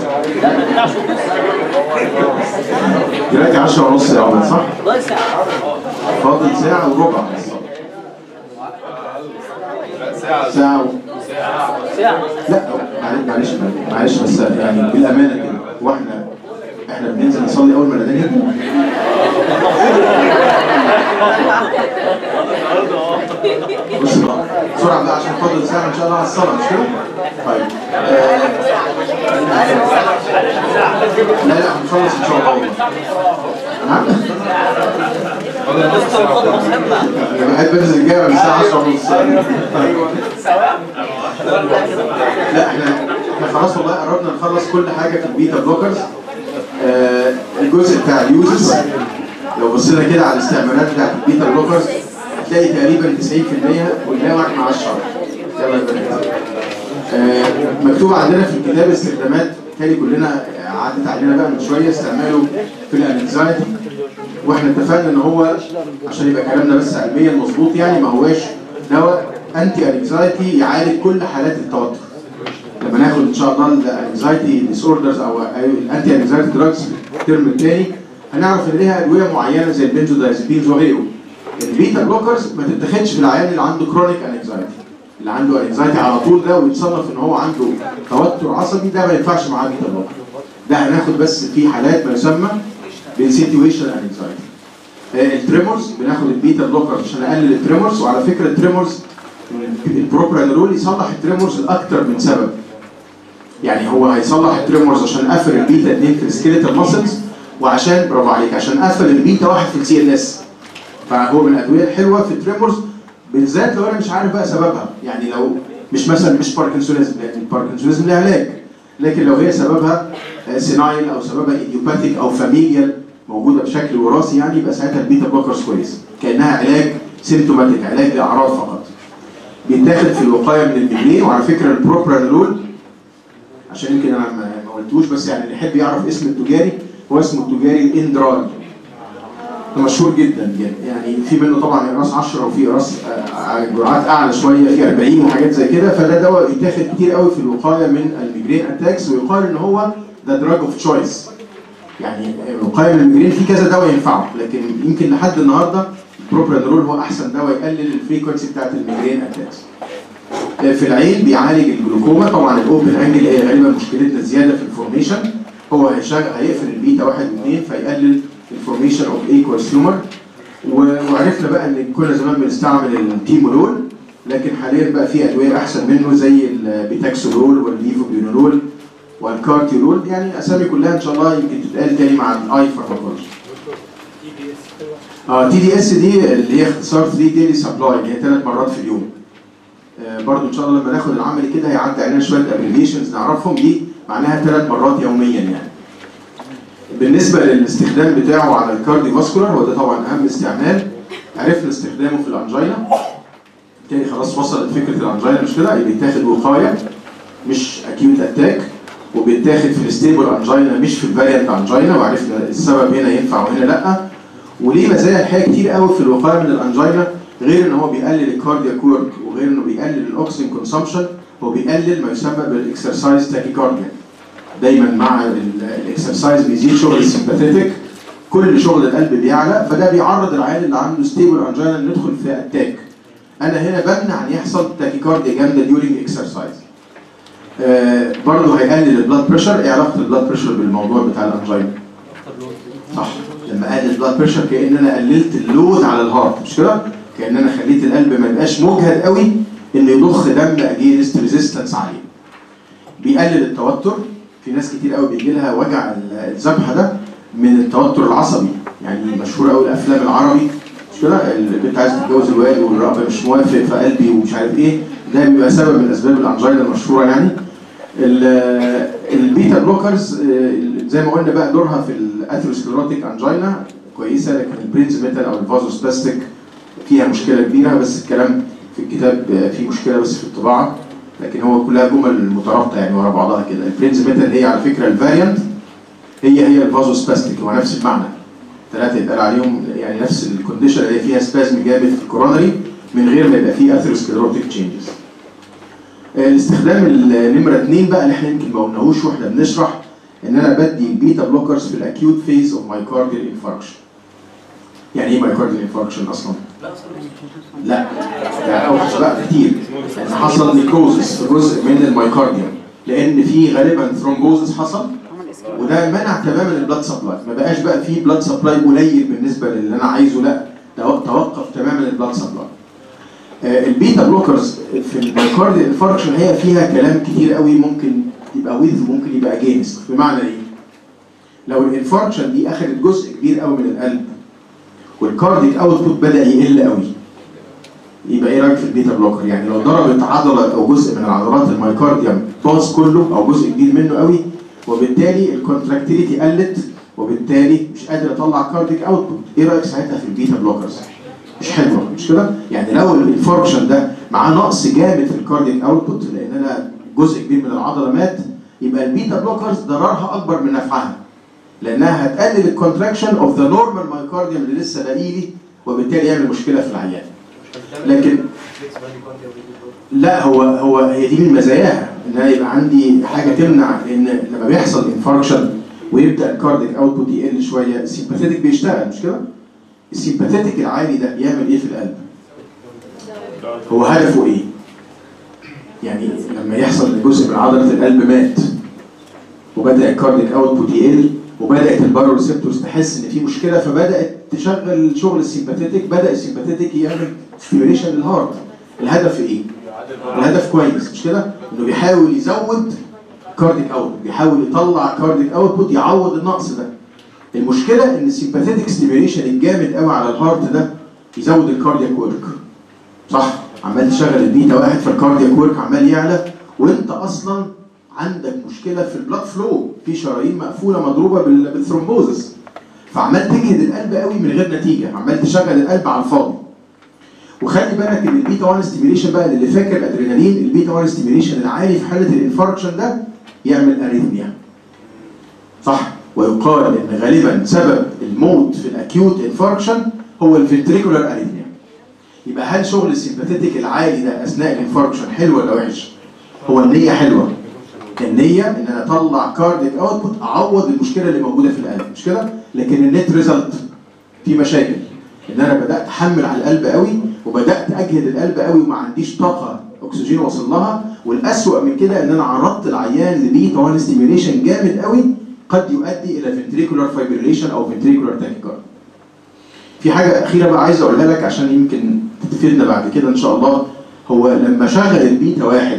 دلوقتي 10 ونص يا عمر صح؟ والله ساعة فاضل ساعه وربع على الصلاه لا ساعة ساعه و... ساعة لا معلش معلش بس يعني بالامانه كده واحنا احنا بننزل نصلي اول ما الاذان يبدا بص بقى بسرعه بقى عشان فاضل ساعه ان شاء الله على الصلاه مش كده؟ طيب آه، لا لا هنخلص ان شاء الله نعم انا بحب انزل الجامع من الساعه 10 ونص لا احنا احنا خلاص والله قربنا نخلص كل حاجه في البيتا بلوكرز آه الجزء بتاع اليوزز لو بصينا كده على الاستعمالات بتاعت البيتا بلوكرز هتلاقي تقريبا 90% والباقي واحد مع الشهر يلا يا بنات آه مكتوب عندنا في الكتاب استخدامات تاني كلنا عدت علينا بقى من شويه استعماله في الانكزايتي واحنا اتفقنا ان هو عشان يبقى كلامنا بس علميا مظبوط يعني ما هواش دواء انتي انكزايتي يعالج كل حالات التوتر لما ناخد ان شاء الله الانكزايتي ديسوردرز او الانتي انكزايتي دراجز في الترم الثاني هنعرف ان ليها ادويه معينه زي البنزودايزيبينز وغيره البيتا بلوكرز ما تتاخدش في العيان اللي عنده كرونيك انكزايتي اللي عنده انكزايتي على طول ده ويتصنف ان هو عنده توتر عصبي ده ما ينفعش معاه بيتا بلوكر ده هناخد بس في حالات ما يسمى بالسيتويشن انكزايتي التريمورز بناخد البيتا بلوكر عشان نقلل التريمورز وعلى فكره التريمورز البروبرانولول يصلح التريمورز لاكثر من سبب يعني هو هيصلح التريمورز عشان قفل البيتا 2 في السكيلتال ماسلز وعشان برافو عليك عشان قفل البيتا 1 في السي ان اس فهو من الادويه الحلوه في التريمورز بالذات لو انا مش عارف بقى سببها يعني لو مش مثلا مش باركنسونيزم لان الباركنسونيزم له علاج لكن لو هي سببها سينايل او سببها ايديوباثيك او فاميليال موجوده بشكل وراثي يعني يبقى ساعتها البيتا بلوكرز كويس كانها علاج سيمتوماتيك علاج لاعراض فقط بيتاخد في الوقايه من الميجرين وعلى فكره البروبرانولول عشان يمكن انا ما ما قلتوش بس يعني اللي يحب يعرف اسم التجاري هو اسمه التجاري الاندرال ده مشهور جدا جدا يعني في منه طبعا اقراص 10 وفي اقراص آه، جرعات اعلى شويه في 40 وحاجات زي كده فده دواء يتاخد كتير قوي في الوقايه من الميجرين اتاكس ويقال ان هو ذا دراج اوف تشويس يعني الوقايه من الميجرين في كذا دواء ينفعه لكن يمكن لحد النهارده البروبرانولول هو احسن دواء يقلل الفريكونسي بتاعت الميجرين اتاكس في العين بيعالج الجلوكوما طبعا الاوبن انجل هي غالبا مشكلتنا زياده في الفورميشن هو هيشغل هيقفل البيتا واحد واثنين فيقلل الفورميشن اوف ايكوال تيومر وعرفنا بقى ان كنا زمان بنستعمل التيمولول لكن حاليا بقى في ادويه احسن منه زي البيتاكسولول والليفوبينولول والكارتيولول يعني اسامي كلها ان شاء الله يمكن تتقال تاني مع الاي فارماكولوجي اه تي دي اس دي اللي هي اختصار 3 ديلي سبلاي اللي هي ثلاث مرات في اليوم آه، برضو ان شاء الله لما ناخد العملي كده هيعدي علينا شويه ابريفيشنز نعرفهم دي معناها ثلاث مرات يوميا يعني بالنسبه للاستخدام بتاعه على الكارديو فاسكولار هو ده طبعا اهم استعمال عرفنا استخدامه في الانجينا تاني خلاص وصلت فكره الانجينا مش كده بيتاخد وقايه مش اكيوت اتاك وبيتاخد في الستيبل انجينا مش في الفاريانت انجينا وعرفنا السبب هنا ينفع وهنا لا وليه مزايا الحقيقه كتير قوي في الوقايه من الانجينا غير ان هو بيقلل الكاردياك ورك وغير انه بيقلل الاكسجين كونسامشن هو بيقلل ما يسمى بالاكسرسايز تاكيكارديا دايما مع ال- الاكسرسايز بيزيد شغل السمباثيتك كل شغل القلب بيعلى فده بيعرض العيان اللي عنده ستيبل انجينا انه يدخل في اتاك انا هنا بمنع ان يحصل تاكيكارديا جامده ديورنج اكسرسايز آه برضه هيقلل البلاد بريشر ايه علاقه البلاد بريشر بالموضوع بتاع الانجينا صح لما اقلل البلاد بريشر كان انا قللت اللود على الهارت مش كده كان انا خليت القلب ما يبقاش مجهد قوي انه يضخ دم اجينست ريزيستنس عاليه بيقلل التوتر في ناس كتير قوي بيجي لها وجع ال- الذبحه ده من التوتر العصبي يعني مشهور قوي الافلام العربي مش كده البنت عايزه تتجوز الواد والرب مش موافق فقلبي ومش عارف ايه ده بيبقى سبب من اسباب الانجينا المشهوره يعني ال- البيتا بلوكرز آه، زي ما قلنا بقى دورها في الاثيروسكليروتيك انجينا كويسه لكن البرينز ميتال او الفازوسباستيك فيها مشكله كبيره بس الكلام في الكتاب آه، فيه مشكله بس في الطباعه لكن هو كلها جمل مترابطه يعني ورا بعضها كده البرينز ميتال هي على فكره الفاريانت هي هي الفازوسباستيك هو نفس المعنى ثلاثه يتقال عليهم يعني نفس الكونديشن اللي هي فيها سبازم جامد في الكورونري من غير ما يبقى فيه اثيروسكليروتيك تشينجز الاستخدام النمره اثنين بقى اللي احنا يمكن ما قلناهوش واحنا بنشرح ان انا بدي البيتا بلوكرز في الاكيوت فيز اوف مايكارديال انفاركشن يعني ايه مايكارديال انفاركشن اصلا؟ لا ده اوحش بقى كتير لان حصل نيكروزس في جزء من المايكارديوم لان في غالبا ثرومبوزس حصل عمل اسكان وده منع تماما البلاد سبلاي ما بقاش بقى فيه بلاد سبلاي قليل بالنسبه للي انا عايزه لا ده توقف تماما البلاد سبلاي آه، البيتا بلوكرز في المايكارديال انفاركشن هي فيها كلام كتير قوي ممكن يبقى ويز وممكن يبقى اجينست بمعنى ايه؟ لو الانفاركشن دي اخذت جزء كبير قوي من القلب والكارديك اوتبوت بدا يقل قوي يبقى ايه رايك في البيتا بلوكر؟ يعني لو ضربت عضله او جزء من العضلات المايكارديوم باظ كله او جزء كبير منه قوي وبالتالي الكونتراكتيليتي قلت وبالتالي مش قادر اطلع كارديك اوتبوت ايه رايك ساعتها في البيتا بلوكرز؟ مش حلوه مش كده؟ يعني لو الانفاركشن ده معاه نقص جامد في الكارديك اوتبوت لان انا جزء كبير من العضله مات يبقى البيتا بلوكرز ضررها اكبر من نفعها لانها هتقلل الكونتراكشن اوف ذا نورمال مايكارديوم اللي لسه باقي لي وبالتالي يعمل مشكله في العيان لكن لا هو هو هي دي من مزاياها ان انا يبقى عندي حاجه تمنع ان لما بيحصل انفاركشن ويبدا الكارديك اوتبوت يقل شويه السيمباثيتك بيشتغل مش كده؟ السيمباثيتك العالي ده بيعمل ايه في القلب؟ هو هدفه ايه؟ يعني لما يحصل ان جزء من عضله القلب مات وبدا الكارديك اوتبوت يقل وبدات البارو ريسبتورز تحس ان في مشكله فبدات تشغل شغل السيمباثيتك بدا السيمباثيتك يعمل ستيميوليشن للهارت الهدف ايه؟ الهدف كويس مش كده؟ انه بيحاول يزود كارديك اوتبوت بيحاول يطلع كارديك اوتبوت يعوض النقص ده المشكله ان السيمباثيتك ستيميوليشن الجامد قوي على الهارت ده يزود الكاردياك ورك صح عمال تشغل البيتا واحد فالكاردياك ورك عمال يعلى وانت اصلا عندك مشكله في البلاد فلو في شرايين مقفوله مضروبه بال- بالثرومبوزس فعمال تجهد القلب قوي من غير نتيجه عمال تشغل القلب على الفاضي وخلي بالك ان البيتا 1 ستيميوليشن بقى اللي فاكر الادرينالين البيتا 1 ستيميوليشن العالي في حاله الانفاركشن ده يعمل اريثميا صح ويقال ان غالبا سبب الموت في الاكيوت انفاركشن هو الفنتريكولار اريثميا يبقى هل شغل السيمباثيتك العالي ده اثناء الانفاركشن حلو ولا وحش؟ هو النيه حلوه النيه ان انا اطلع كارديك اوتبوت اعوض المشكله اللي موجوده في القلب مش كده؟ لكن النت ريزلت في مشاكل ان انا بدات احمل على القلب قوي وبدات اجهد القلب قوي وما عنديش طاقه اكسجين وصل لها والاسوأ من كده ان انا عرضت العيان لبيتا 1 ستيميوليشن جامد قوي قد يؤدي الى فنتريكولار فايبريليشن او فنتريكولار تاكيكارد في حاجه اخيره بقى عايز اقولها لك عشان يمكن تفيدنا بعد كده ان شاء الله هو لما شغل البيتا واحد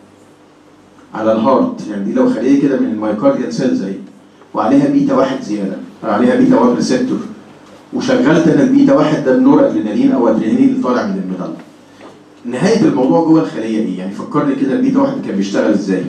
على الهارت يعني دي لو خليه كده من المايكارديال سيلز اهي وعليها بيتا واحد زياده عليها بيتا 1 ريسبتور وشغلت انا البيتا واحد ده بنور ادرينالين او ادرينالين اللي طالع من الميدان نهايه الموضوع جوه الخليه ايه؟ يعني فكرني كده البيتا واحد كان بيشتغل ازاي؟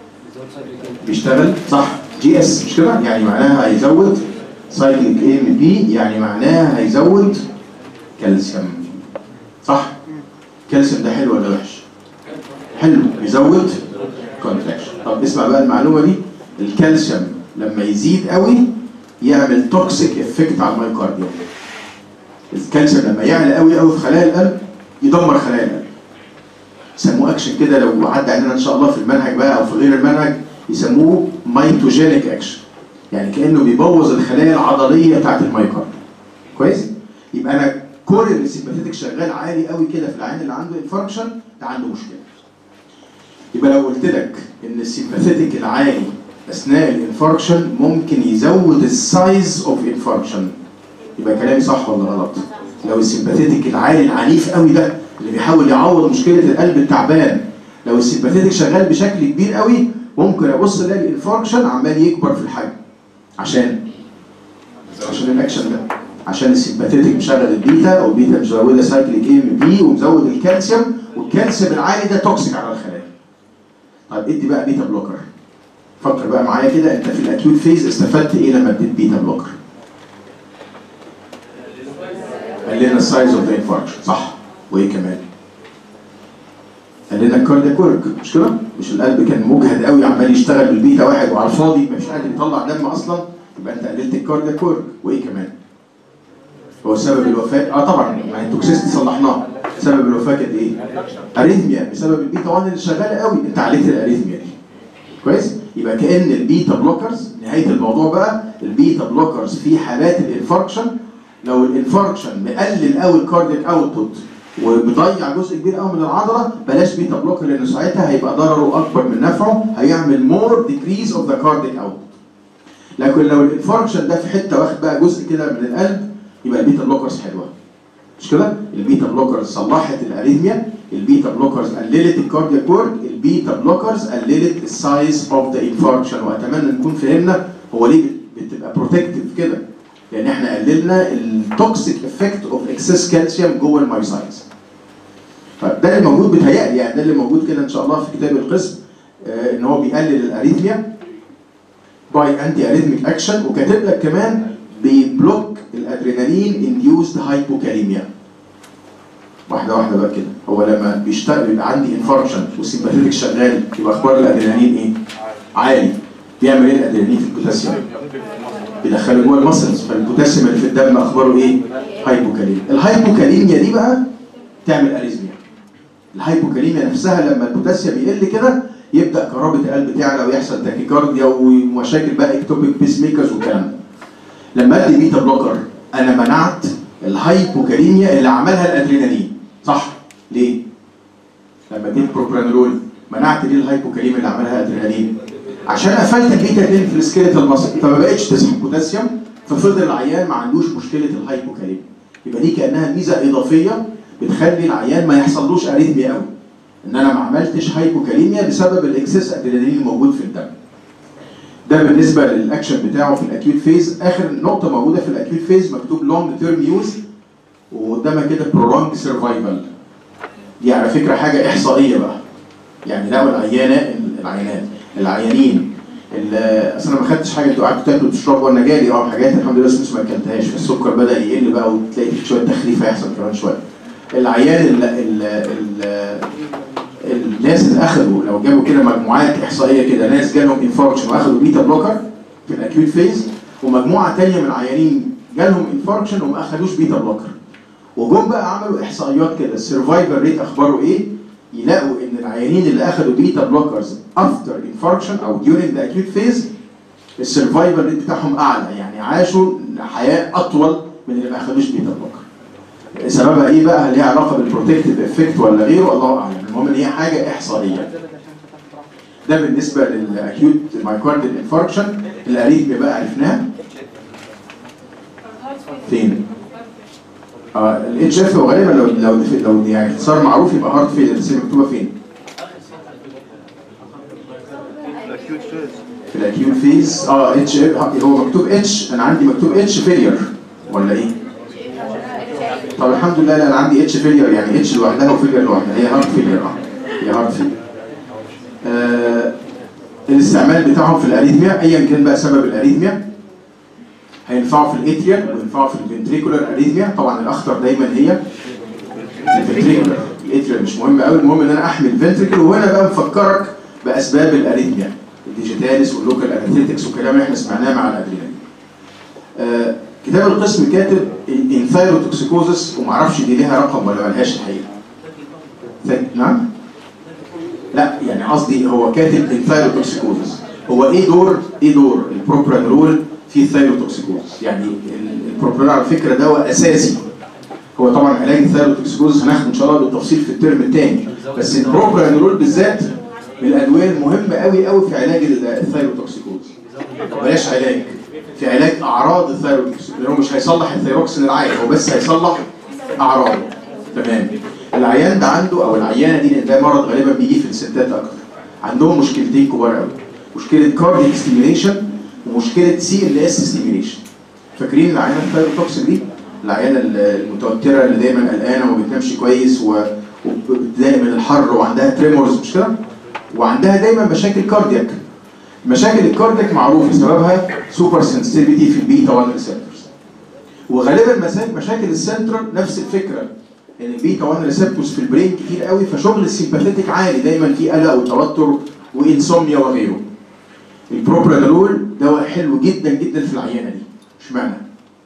بيشتغل صح جي اس مش كده؟ يعني معناها هيزود سايكليك اي ام بي يعني معناها هيزود كالسيوم صح؟ الكالسيوم ده حلو ولا وحش؟ حلو بيزود كونتراكشن طب اسمع بقى المعلومه دي الكالسيوم لما يزيد قوي يعمل توكسيك افكت على المايكارديوم الكالسيوم لما يعلى قوي قوي في خلايا القلب يدمر خلايا القلب يسموه اكشن كده لو عدى علينا ان شاء الله في المنهج بقى او في غير المنهج يسموه مايتوجينيك اكشن يعني كانه بيبوظ الخلايا العضليه بتاعت المايكارد كويس يبقى انا كل السيمباثيتك شغال عالي قوي كده في العين اللي عنده انفاركشن ده عنده مشكله يبقى لو قلت لك ان السيمباثيتك العالي اثناء الانفاركشن ممكن يزود السايز اوف انفاركشن يبقى كلامي صح ولا غلط لو السيمباثيتك العالي العنيف قوي ده اللي بيحاول يعوض مشكله القلب التعبان لو السيمباثيتك شغال بشكل كبير قوي ممكن ابص الاقي الانفاركشن عمال يكبر في الحجم عشان عشان الاكشن ده عشان السيمباثيتك مشغل البيتا او البيتا مزوده سايكليك اي ام بي ومزود الكالسيوم والكالسيوم العالي ده توكسيك على الخلايا طيب ادي بقى بيتا بلوكر فكر بقى معايا كده انت في الاكيوت فيز استفدت ايه لما اديت بيتا بلوكر قللنا السايز اوف ذا انفاركشن صح وايه كمان قللنا الكاردياك ورك مش كده مش القلب كان مجهد قوي عمال يشتغل بالبيتا واحد وعلى الفاضي مش قادر يطلع دم اصلا يبقى انت قللت الكاردياك ورك وايه كمان هو سبب الوفاه اه طبعا ما هي التوكسيستي صلحناها سبب الوفاه كانت ايه اريثميا بسبب البيتا 1 اللي شغاله قوي انت عليت الاريثميا دي كويس يبقى كان البيتا بلوكرز نهايه الموضوع بقى البيتا بلوكرز في حالات الانفاركشن لو الانفاركشن مقلل قوي الكاردياك اوتبوت وبيضيع جزء كبير قوي من العضله بلاش بيتا بلوكر لان ساعتها هيبقى ضرره اكبر من نفعه هيعمل مور ديكريز اوف ذا كاردياك اوتبوت لكن لو الانفاركشن ده في حته واخد بقى جزء كده من القلب يبقى البيتا بلوكرز حلوه مش كده؟ البيتا بلوكرز صلحت الاريثميا البيتا بلوكرز قللت الكاردياك ورك البيتا بلوكرز قللت السايز اوف ذا انفاركشن واتمنى نكون فهمنا هو ليه بتبقى بروتكتيف كده لان احنا قللنا التوكسيك افكت اوف اكسس كالسيوم جوه المايوسايتس فده اللي موجود بيتهيألي يعني ده اللي موجود كده ان شاء الله في كتاب القسم آه ان هو بيقلل الاريثميا باي انتي اريثميك اكشن وكاتب لك كمان بيبلوك الادرينالين انديوزد هايبوكاليميا واحده واحده بقى كده هو لما بيشتغل بيبقى عندي انفاركشن والسيمباثيتك شغال يبقى اخبار الادرينالين ايه؟ عالي بيعمل ايه الادرينالين في البوتاسيوم؟ بيدخله جوه المسلز فالبوتاسيوم اللي في الدم اخباره ايه؟ هايبوكاليميا الهايبوكاليميا دي بقى تعمل اريزميا الهايبوكاليميا نفسها لما البوتاسيوم يقل كده يبدا كهربة القلب تعلى ويحصل تاكيكارديا ومشاكل بقى اكتوبيك بيس ميكرز والكلام ده لما ادي بيتا بلوكر انا منعت الهايبوكاليميا اللي عملها الادرينالين صح ليه لما اديت بروبرانولول منعت ليه الهايبوكاليميا اللي عملها الادرينالين عشان قفلت البيتا 2 في السكيلتال ماسل فما بقتش تسحب بوتاسيوم ففضل العيان ما عندوش مشكله الهايبوكاليميا يبقى دي كانها ميزه اضافيه بتخلي العيان ما يحصلوش اريثميا قوي ان انا ما عملتش هايبوكاليميا بسبب الاكسس ادرينالين الموجود في الدم ده بالنسبه للاكشن بتاعه في الاكيوت فيز اخر نقطه موجوده في الاكيوت فيز مكتوب لونج تيرم يوز وقدامها كده برولونج سرفايفل دي على فكره حاجه احصائيه بقى يعني لقوا العيانه العيانات العيانين اللي اصل انا ما خدتش حاجه انتوا قعدتوا تاكلوا وتشربوا وانا جالي اه حاجات الحمد لله لسه ما اكلتهاش فالسكر بدا يقل بقى وتلاقي في شويه تخليف هيحصل كمان شويه العيان ال ال ال الناس اللي اخذوا لو جابوا كده مجموعات احصائيه كده ناس جالهم انفاركشن واخذوا بيتا بلوكر في الاكيوت فيز ومجموعه ثانيه من العيانين جالهم انفاركشن وما اخذوش بيتا بلوكر وجم بقى عملوا احصائيات كده السرفايفل ريت اخباره ايه يلاقوا ان العيانين اللي اخذوا بيتا بلوكرز افتر انفاركشن او during ذا اكيوت فيز السرفايفل ريت بتاعهم اعلى يعني عاشوا حياه اطول من اللي ما اخذوش بيتا بلوكر سببها ايه بقى؟ هل ليها علاقه بالبروتكتيف افكت ولا غيره؟ الله اعلم، المهم ان هي حاجه احصائيه. ده بالنسبه للاكيوت مايكارديال انفاركشن، الاريثميا بقى عرفناها. فين؟ اه الاتش اف غالبا لو لو لو يعني اختصار معروف يبقى هارت فيلر بس هي مكتوبه فين؟ في الاكيوت فيز اه اتش هو مكتوب اتش انا عندي مكتوب اتش فيلير ولا ايه؟ طب الحمد لله انا عندي اتش فيلير يعني اتش لوحدها وفيلير لوحدها هي هارت فيلير اه هي هارت فيلير آه الاستعمال بتاعهم في الاريثميا ايا كان بقى سبب الاريثميا هينفعوا في الاتريال وينفعوا في الفنتريكولار اريثميا طبعا الاخطر دايما هي الفنتريكولار الاتريال مش مهم قوي المهم ان انا احمي الفنتريكل وهنا بقى مفكرك باسباب الاريثميا الديجيتاليس واللوكال انستيتكس والكلام اللي احنا سمعناه مع الادرينالين آه كتاب القسم كاتب in الثايروتوكسيكوزس ومعرفش دي ليها رقم ولا ملهاش الحقيقه ث- نعم لا يعني قصدي هو كاتب الثايروتوكسيكوزس هو ايه دور ايه دور البروبرانول في الثايروتوكسيكوزس يعني ال- البروبرانول على فكره دواء اساسي هو طبعا علاج الثايروتوكسيكوزس هناخده ان شاء الله بالتفصيل في الترم الثاني بس البروبرانول بالذات من الادويه المهمه قوي قوي في علاج ال- الثايروتوكسيكوزس بلاش علاج في علاج اعراض الثايروكسين لانه مش هيصلح الثايروكسين العادي هو بس هيصلح اعراضه تمام العيان ده عنده او العيانه دي لان ده مرض غالبا بيجي في الستات اكتر عندهم مشكلتين كبار قوي مشكله كارديك ستيميليشن ومشكله سي ال اس ستيميليشن فاكرين العيانه الثايروتوكسين دي العيانه المتوتره اللي دايما قلقانه وما بتنامش كويس و- وبتضايق من الحر وعندها تريمورز مش كده وعندها دايما مشاكل كاردياك مشاكل الكاردياك معروف سببها سوبر سنسيتيفيتي في البيتا 1 ريسبتورز وغالبا مسا- مشاكل السنترال نفس الفكره ان البيتا 1 ريسبتورز في البرين كتير قوي فشغل السيمباثيتك عالي دايما في قلق وتوتر وانسوميا وغيره البروبرانول دواء حلو جدا جدا في العيانه دي اشمعنى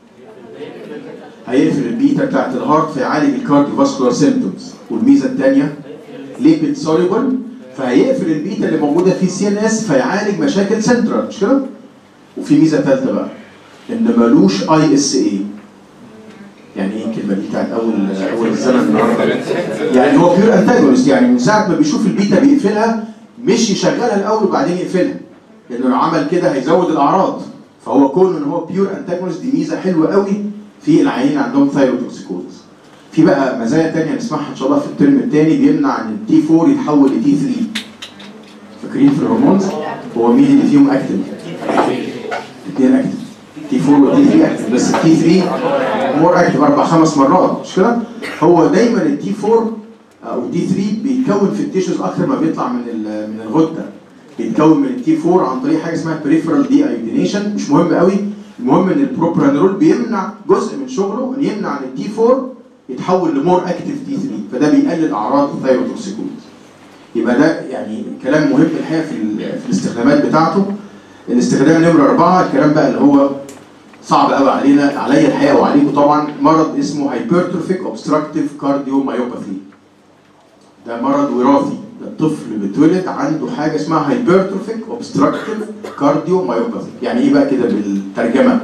هيقفل البيتا بتاعت الهارت فيعالج الكارديوفاسكولار سيمبتومز والميزه الثانيه ليبيد سوليبل فهيقفل البيتا اللي موجوده في السي ان اس فيعالج مشاكل سنترال مش كده؟ وفي ميزه ثالثه بقى ان ملوش اي اس اي يعني ايه الكلمه دي بتاعت اول اول الزمن النهارده يعني هو بيور انتاجونست يعني من ساعه ما بيشوف البيتا بيقفلها مش يشغلها الاول وبعدين يقفلها لانه لو عمل كده هيزود الاعراض فهو كون ان هو بيور انتاجونست دي ميزه حلوه قوي في العيانين عندهم ثايروتوكسيكوزس في بقى مزايا تانية نسمعها ان شاء الله في الترم الثاني بيمنع ان التي 4 يتحول لتي 3 فاكرين في الهرمونز هو مين اللي فيهم اكتف؟ الاثنين اكتف تي 4 وتي 3 اكتف بس التي 3 مور اكتف اربع خمس مرات مش كده؟ هو دايما التي 4 او التي 3 بيتكون في التيشوز اكتر ما بيطلع من ال- من الغده بيتكون من التي 4 عن طريق حاجه اسمها بريفرال دي ايودينيشن مش مهم قوي المهم ان البروبرانول بيمنع جزء من شغله ان يمنع ان التي 4 يتحول لمور اكتف تي 3 فده بيقلل اعراض الثايروتوكسيكوز يبقى ده يعني كلام مهم الحقيقه في, ال- في الاستخدامات بتاعته الاستخدام نمره اربعه الكلام بقى اللي هو صعب قوي علينا عليا الحقيقه وعليكم طبعا مرض اسمه هايبرتروفيك اوبستراكتيف كارديومايوباثي ده مرض وراثي ده الطفل بيتولد عنده حاجه اسمها هايبرتروفيك اوبستراكتيف كارديومايوباثي يعني ايه بقى كده بالترجمه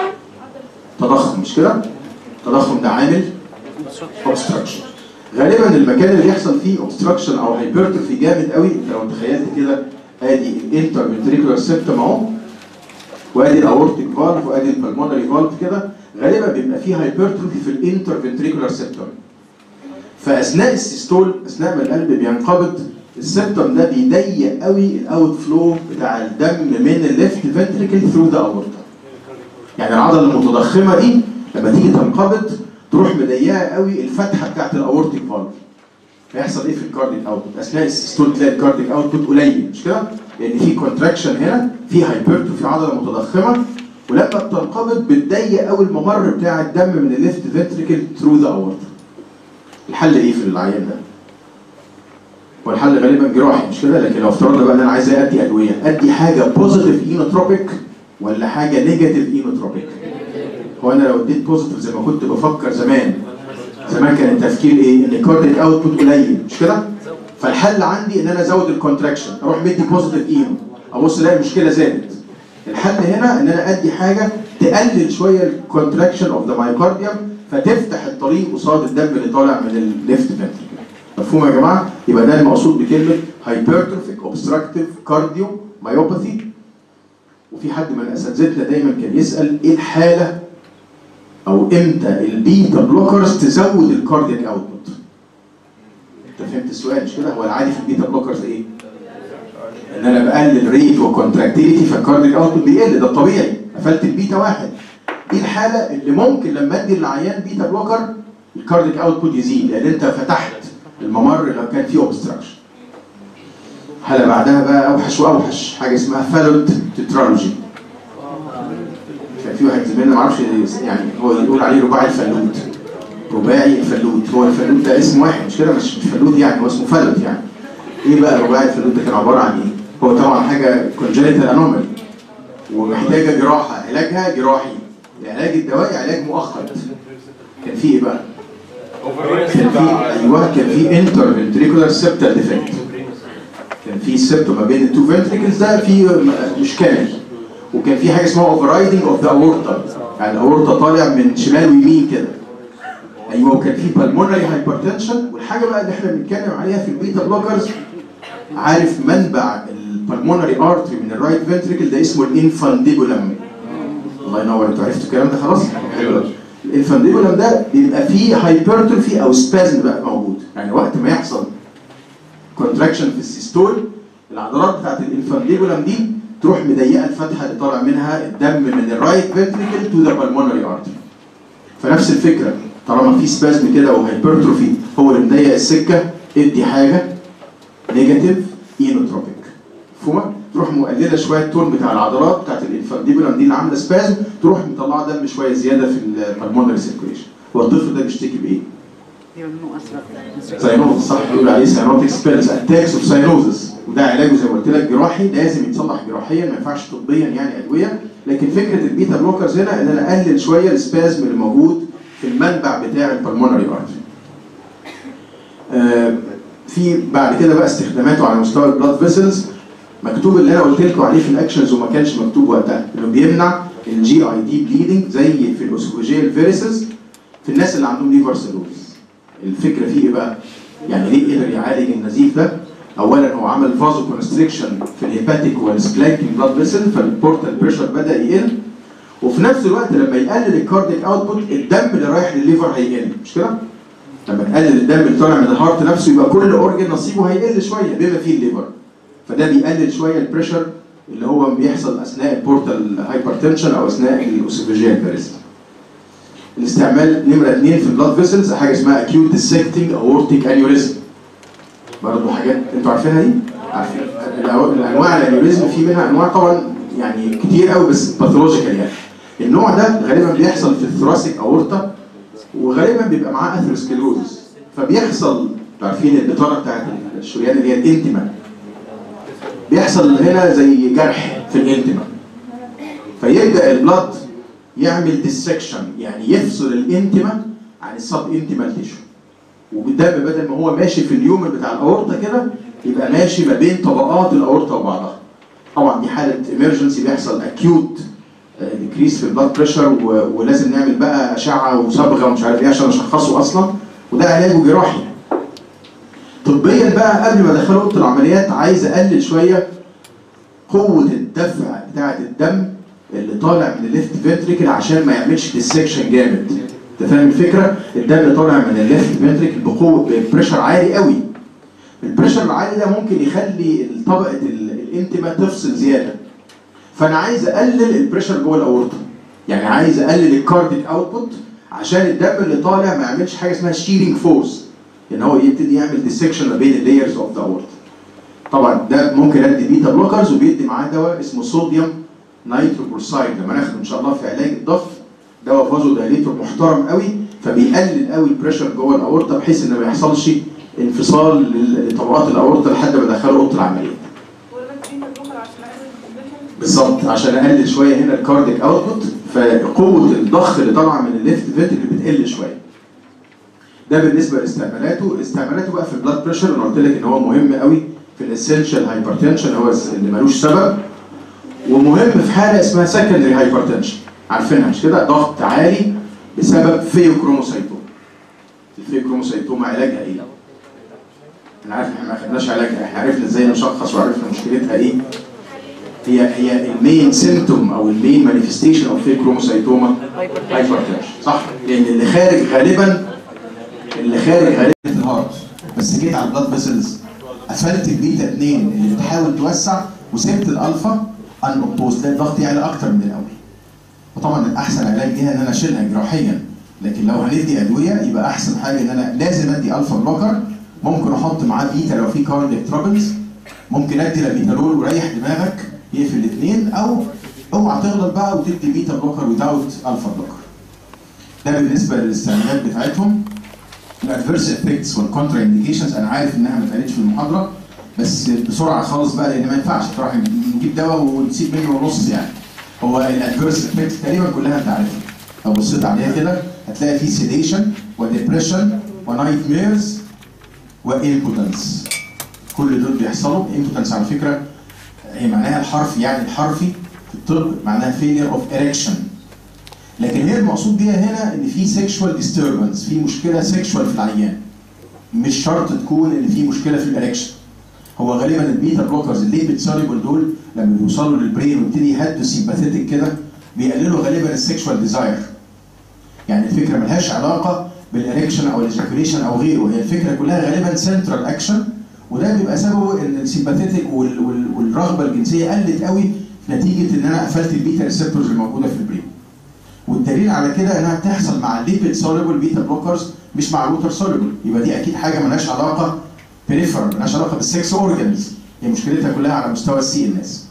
تضخم مش كده التضخم ده عامل اوبستراكشن غالبا المكان اللي بيحصل فيه اوبستراكشن او هايبرتروفي جامد قوي انت لو تخيلت كده ادي الانترفنتريكولار سيبتم اهو وادي الاورتيك فالف وادي البلمونري فالف كده غالبا بيبقى فيه هايبرتروفي في الانترفنتريكولار سيبتم فاثناء السيستول اثناء ما القلب بينقبض السيبتم ده بيضيق قوي الاوت فلو بتاع الدم من الليفت فنتريكل ثرو ذا اورتا يعني العضله المتضخمه دي لما تيجي تنقبض تروح مضيقه قوي الفتحه بتاعت الاورتيك فالف هيحصل ايه في الكارديك اوتبوت اثناء السيستول تلاقي الكارديك اوتبوت قليل مش كده لان في كونتراكشن هنا في هايبرتروفي عضله متضخمه ولما بتنقبض بتضيق قوي الممر بتاع الدم من الليفت فنتريكل ثرو ذا اورتا الحل ايه في العيان ده؟ هو الحل غالبا جراحي مش كده لكن لو افترضنا بقى ان انا عايز ادي ادويه ادي حاجه بوزيتيف اينوتروبيك ولا حاجه نيجاتيف اينوتروبيك هو انا لو اديت بوزيتيف زي ما كنت بفكر زمان زمان كان التفكير ايه ان الكارديك اوتبوت قليل مش كده فالحل عندي ان انا ازود الكونتراكشن اروح مدي بوزيتيف اينو ابص الاقي المشكله زادت الحل هنا ان انا ادي حاجه تقلل شويه الكونتراكشن اوف ذا مايوكارديوم فتفتح الطريق قصاد الدم اللي طالع من الليفت فنتريكل مفهوم يا جماعه يبقى ده المقصود بكلمه هايبرتروفيك اوبستراكتيف كارديو مايوباثي وفي حد من اساتذتنا دايما كان يسال ايه الحاله او امتى البيتا بلوكرز تزود الكاردياك اوتبوت انت فهمت السؤال مش كده هو العادي في البيتا بلوكرز ايه ان انا بقلل ريت وكونتراكتيليتي فالكاردياك اوتبوت بيقل ده الطبيعي قفلت البيتا واحد دي الحاله اللي ممكن لما ادي للعيان بيتا بلوكر الكاردياك اوتبوت يزيد لان انت فتحت الممر اللي كان فيه اوبستراكشن حاله بعدها بقى اوحش واوحش حاجه اسمها فالوت تترالوجي كان في واحد زميلنا ما اعرفش يعني هو يقول عليه رباعي الفلوت رباعي الفلوت هو الفلوت ده اسم واحد مش كده مش مش فلوت يعني هو اسمه فلوت يعني ايه بقى رباعي الفلوت ده كان عباره عن ايه؟ هو طبعا حاجه كونجنتال انومالي ومحتاجه جراحه علاجها جراحي العلاج الدوائي علاج مؤقت كان في ايه بقى؟ كان في ايوه كان في انتر فنتريكولار سيبتال ديفكت كان في سيبتو ما بين التو فنتريكلز ده في م- مش كامل وكان في حاجه اسمها اوفر رايدنج اوف ذا اورتا يعني الاورتا طالع من شمال ويمين كده ايوه وكان في بالمونري هايبرتنشن والحاجه بقى اللي احنا بنتكلم عليها في البيتا بلوكرز عارف منبع البالمونري ارتري من الرايت فنتريكل ده اسمه الانفانديبولم الله ينور انتوا عرفتوا الكلام ده خلاص؟ حلو قوي. الانفانديبولم ده بيبقى فيه هايبرتروفي او سبازم بقى موجود يعني وقت ما يحصل كونتراكشن في السيستول العضلات بتاعت الانفانديبولم دي تروح مضيقه الفتحه اللي طالع منها الدم من الرايت فنتريكل تو ذا بالمونري ارتري فنفس الفكره طالما في سبازم كده وهايبرتروفي هو اللي مضيق السكه ادي حاجه نيجاتيف اينوتروبيك مفهومه؟ تروح مقلله شويه التون بتاع العضلات بتاعت الانفانديبولم دي اللي عامله سبازم تروح مطلعه دم شويه زياده في البلمونري سيركيوليشن والطفل ده بيشتكي بايه؟ يبقى منه ازرق ساينوزس صح بيقول عليه ساينوتيك سبيلز اتاكس اوف ساينوزس وده علاجه زي ما قلت لك جراحي لازم يتصلح جراحيا ما ينفعش طبيا يعني ادويه لكن فكره البيتا بلوكرز هنا ان انا اقلل شويه السبازم اللي موجود في المنبع بتاع البلمونري ارتري. آه في بعد كده بقى استخداماته على مستوى البلاد فيسلز مكتوب اللي انا قلت لكم عليه في الاكشنز وما كانش مكتوب وقتها انه بيمنع الجي اي دي بليدنج زي في الاوسوفوجيال فيرسز في الناس اللي عندهم ليفر سيروز الفكره فيه ايه بقى؟ يعني ليه قدر يعالج النزيف ده؟ اولا هو عمل فازو كونستريكشن في الهيباتيك والسبلانكينج بلاد فيسل فالبورتال بريشر بدا يقل وفي نفس الوقت لما يقلل الكارديك اوتبوت الدم اللي رايح للليفر هيقل مش كده؟ لما تقلل الدم اللي طالع من الهارت نفسه يبقى كل اورجن نصيبه هيقل شويه بما فيه الليفر فده بيقلل شويه البريشر اللي هو بيحصل اثناء البورتال هايبرتنشن او اثناء الاوسوفيجيال فيرس الاستعمال نمره اثنين في البلاد فيسلز حاجه اسمها acute dissecting aortic aneurysm برضه حاجات انتوا عارفينها دي؟ عارفين الأو- الانواع الانيوريزم في منها انواع طبعا يعني كتير قوي بس باثولوجيكال يعني النوع ده غالبا بيحصل في الثراسيك اورتا وغالبا بيبقى معاه اثيروسكلوزس فبيحصل انتوا عارفين البطانه بتاعت الشريان اللي هي الانتما بيحصل هنا زي جرح في الانتما فيبدا البلاد يعمل ديسكشن يعني يفصل الانتما عن السب انتمال تيشو والدم بدل ما هو ماشي في اليومن بتاع الاورطه كده يبقى ماشي ما بين طبقات الاورطه وبعضها طبعا دي حاله ايمرجنسي بيحصل اكيوت ديكريس في البلاد بريشر ولازم نعمل بقى اشعه وصبغه ومش عارف ايه عشان اشخصه اصلا وده علاجه جراحي طبيا بقى قبل ما ادخله اوضه العمليات عايز اقلل شويه قوه الدفع بتاعه الدم اللي طالع من الليفت فنتريكل عشان ما يعملش ديسكشن جامد انت فاهم الفكره الدم طالع من الليفت فنتريكل بقوه بريشر عالي قوي البريشر العالي ده ممكن يخلي طبقه ال- الانتما تفصل زياده فانا عايز اقلل البريشر جوه الاورطه يعني عايز اقلل الكارديك اوتبوت عشان الدم اللي طالع ما يعملش حاجه اسمها شيرنج فورس ان هو يبتدي يعمل ديسكشن ما بين اللايرز اوف ذا اورتا طبعا ده ممكن ادي بيتا بلوكرز وبيدي معاه دواء اسمه صوديوم نايتروبروسايد لما ناخده ان شاء الله في علاج الضغط دواء فازو دايليتور محترم قوي فبيقلل قوي البريشر جوه الاورطه بحيث ان ما يحصلش انفصال لل- لطبقات الاورطه لحد ما ادخله اوضه العمليات بالظبط عشان اقلل شويه هنا الكارديك اوتبوت فقوه الضخ اللي طالعه من الليفت فينتريكل بتقل شويه ده بالنسبه لاستعمالاته استعمالاته بقى في البلاد بريشر انا قلت لك ان هو مهم قوي في الاسينشال هايبرتنشن هو اللي ملوش سبب ومهم في حاله اسمها سكندري هايبرتنشن عارفينها مش كده ضغط عالي بسبب فيوكروموسايتوما الفيوكروموسايتوما علاجها ايه؟ انا عارف احنا ما خدناش علاجها احنا عرفنا ازاي نشخص وعرفنا مشكلتها ايه هي هي المين سيمتوم او المين مانيفستيشن اوف فيوكروموسايتوما هايبرتنشن صح لان اللي خارج غالبا اللي خارج غالبا الهارت بس جيت على البلاد فيسلز قفلت البيتا 2 اللي بتحاول توسع وسبت الالفا ان اوبوز ده الضغط يعلى اكتر من الاول وطبعا الاحسن علاج ليها ان انا اشيلها جراحيا لكن لو هندي ادويه يبقى احسن حاجه ان انا لازم ادي الفا بلوكر ممكن احط معاه بيتا لو في كاردياك ترابلز ممكن ادي لابيتالول وريح دماغك يقفل الاثنين او اوعى تغلط بقى وتدي بيتا بلوكر ويزاوت الفا بلوكر ده بالنسبه للاستعمالات بتاعتهم الادفيرس افكتس والكونترا انديكيشنز انا عارف انها ما اتقالتش في المحاضره بس بسرعه خالص بقى لان ما ينفعش بصراحه نجيب دواء ونسيب منه نص يعني هو الادفيرس افكتس تقريبا كلها انت عارفها لو بصيت عليها كده هتلاقي فيه سيديشن وديبريشن ونايت ميرز وامبوتنس كل دول بيحصلوا امبوتنس على فكره هي معناها الحرفي يعني الحرفي في الطب معناها failure of erection لكن هي المقصود بيها هنا ان في sexual disturbance في مشكله sexual في العيان مش شرط تكون ان في مشكله في الاريكشن هو غالبا البيتا بلوكرز الليبيد سوليبل دول لما بيوصلوا للبرين ويبتدي يهدوا سيمباثيتك كده بيقللوا غالبا السكشوال ديزاير يعني الفكره ملهاش علاقه بالاريكشن او الاجاكوليشن او غيره هي الفكره كلها غالبا سنترال اكشن وده بيبقى سببه ان السيمباثيتك وال- وال- والرغبه الجنسيه قلت قوي نتيجه ان انا قفلت البيتا ريسبتورز الموجوده في البرين والدليل على كده انها بتحصل مع الليبيد سوليبل بيتا بلوكرز مش مع الووتر سوليبل يبقى دي اكيد حاجه ملهاش علاقه بريفرال ملهاش علاقه بالسكس اورجانز هي مشكلتها كلها على مستوى السي ان اس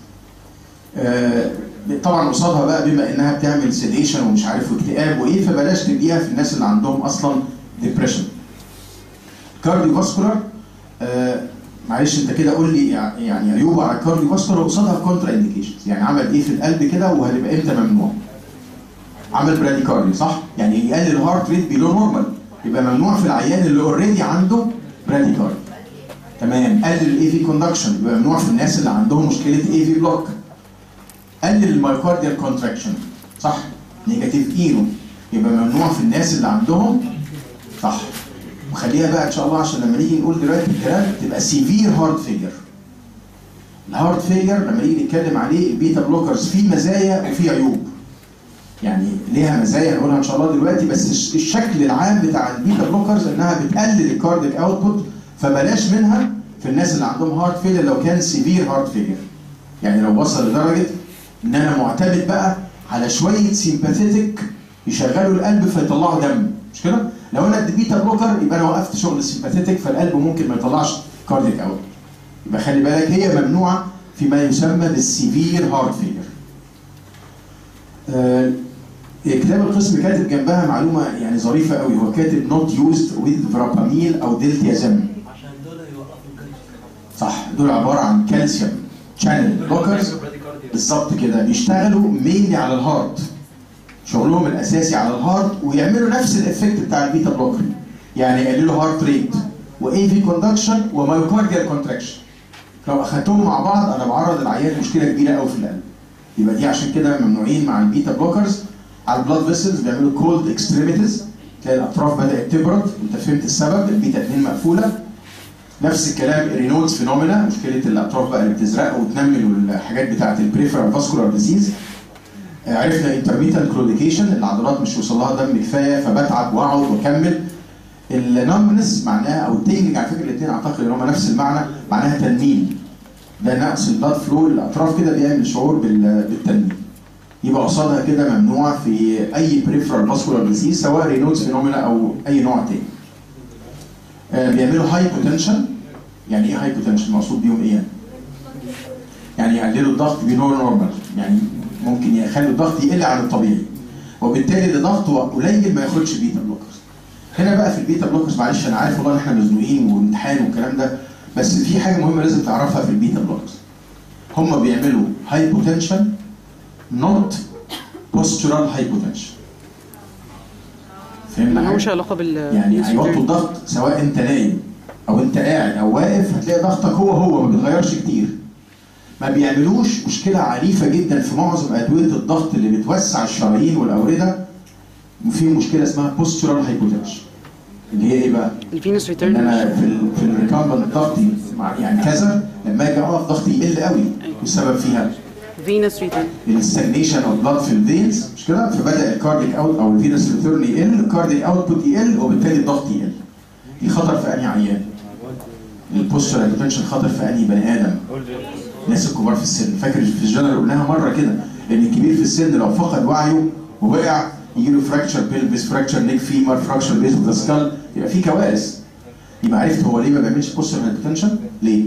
طبعا قصادها بقى بما انها بتعمل سيديشن ومش عارف واكتئاب وايه فبلاش تديها في الناس اللي عندهم اصلا ديبريشن كارديو فاسكولار معلش انت كده قول لي يع- يعني عيوبه على الكارديو فاسكولار وقصادها كونترا انديكيشنز يعني عمل ايه في القلب كده وهتبقى امتى ممنوع عمل براديكارديا صح؟ يعني يقلل الهارت ريت بيلو نورمال يبقى ممنوع في العيان اللي اوريدي عنده براديكارديا تمام قلل الاي في كوندكشن يبقى ممنوع في الناس اللي عندهم مشكله اي في بلوك قلل المايكارديال كونتراكشن صح نيجاتيف ايرو يبقى ممنوع في الناس اللي عندهم صح وخليها بقى ان شاء الله عشان لما نيجي نقول دلوقتي الكلام تبقى سيفير هارت فيلير الهارت فيلير لما نيجي نتكلم عليه البيتا بلوكرز فيه مزايا وفيه عيوب يعني ليها مزايا هنقولها ان شاء الله دلوقتي بس الش- الشكل العام بتاع البيتا بلوكرز انها بتقلل الكارديك اوتبوت فبلاش منها في الناس اللي عندهم هارت فيلير لو كان سيفير هارت فيلير يعني لو وصل لدرجه ان انا معتمد بقى على شويه سيمباثيتك يشغلوا القلب فيطلعوا دم مش كده؟ لو انا ادي بيتا بلوكر يبقى انا وقفت شغل السيمباثيتك فالقلب ممكن ما يطلعش كارديك اوت يبقى خلي بالك هي ممنوعه فيما يسمى بالسيفير هارت فيلير آه، كتاب القسم كاتب جنبها معلومه يعني ظريفه قوي هو كاتب نوت يوزد ويز فراباميل او دلتيازم عشان دول يوقفوا الكالسيوم صح دول عباره عن كالسيوم شانل بلوكرز بالظبط كده بيشتغلوا مينلي على الهارت شغلهم الاساسي على الهارت ويعملوا نفس الافكت بتاع البيتا بلوكر يعني يقللوا هارت ريت واي في كوندكشن ومايوكارديال كونتراكشن لو اخدتهم مع بعض انا بعرض العيان مشكله كبيره قوي في القلب يبقى دي عشان كده ممنوعين مع البيتا بلوكرز على البلاد فيسلز بيعملوا كولد اكستريميتيز تلاقي الاطراف بدات تبرد انت فهمت السبب البيتا 2 مقفوله نفس الكلام رينولدز فينومينا مشكله الاطراف بقى اللي بتزرق وتنمل والحاجات بتاعه البريفرال فاسكولار ديزيز عرفنا انترميتنت كلوديكيشن العضلات مش وصل لها دم كفايه فبتعب واقعد واكمل النمنس معناها او التينج على فكره الاثنين اعتقد ان هم نفس المعنى معناها تنميل ده نقص البلاد فلو للاطراف كده بيعمل شعور بال- بالتنميل يبقى قصادها كده ممنوع في اي بريفرال فاسكولار ديزيز سواء رينولدز فينومينا او اي نوع تاني آه، بيعملوا هايبوتنشن يعني ايه هايبوتنشن مقصود بيهم ايه يعني؟ يعني يقللوا الضغط بينور نورمال يعني ممكن يخلوا الضغط يقل عن الطبيعي وبالتالي ده ضغطه قليل ما ياخدش بيتا بلوكرز هنا بقى في البيتا بلوكرز معلش انا عارف والله ان احنا مزنوقين وامتحان والكلام ده بس في حاجه مهمه لازم تعرفها في البيتا بلوكرز هم بيعملوا هايبوتنشن نوت بوسترال هايبوتنشن فهمنا ما حاجة؟ لهمش علاقه بال يعني هيوطوا الضغط سواء انت نايم او انت قاعد او واقف هتلاقي ضغطك هو هو ما بيتغيرش كتير ما بيعملوش مشكله عنيفه جدا في معظم ادويه الضغط اللي بتوسع الشرايين والاورده وفي مشكله اسمها بوسترال هايبوتنشن اللي هي ايه بقى؟ الفينوس ان ريتيرن انا في ال في الريكامبنت ضغطي مع يعني كذا لما اجي اقف ضغطي يقل قوي والسبب فيها فينوس ريتيرن الستاجنيشن اوف بلاد في الفينز مش كده فبدا الكارديك اوت او الفينس ريتيرن يقل الكارديك اوتبوت يقل وبالتالي الضغط يقل دي خطر في انهي عيان البوستر هايبوتنشن خطر في انهي بني ادم الناس الكبار في السن فاكر في الجنرال قلناها مره كده ان الكبير في السن لو فقد وعيه ووقع يجي له فراكشر بيلفيس فراكشر نيك فيمر فراكشر بيس اوف ذا سكال يبقى في كوارث يبقى عرفت هو ليه ما بيعملش بوستر هايبوتنشن ليه؟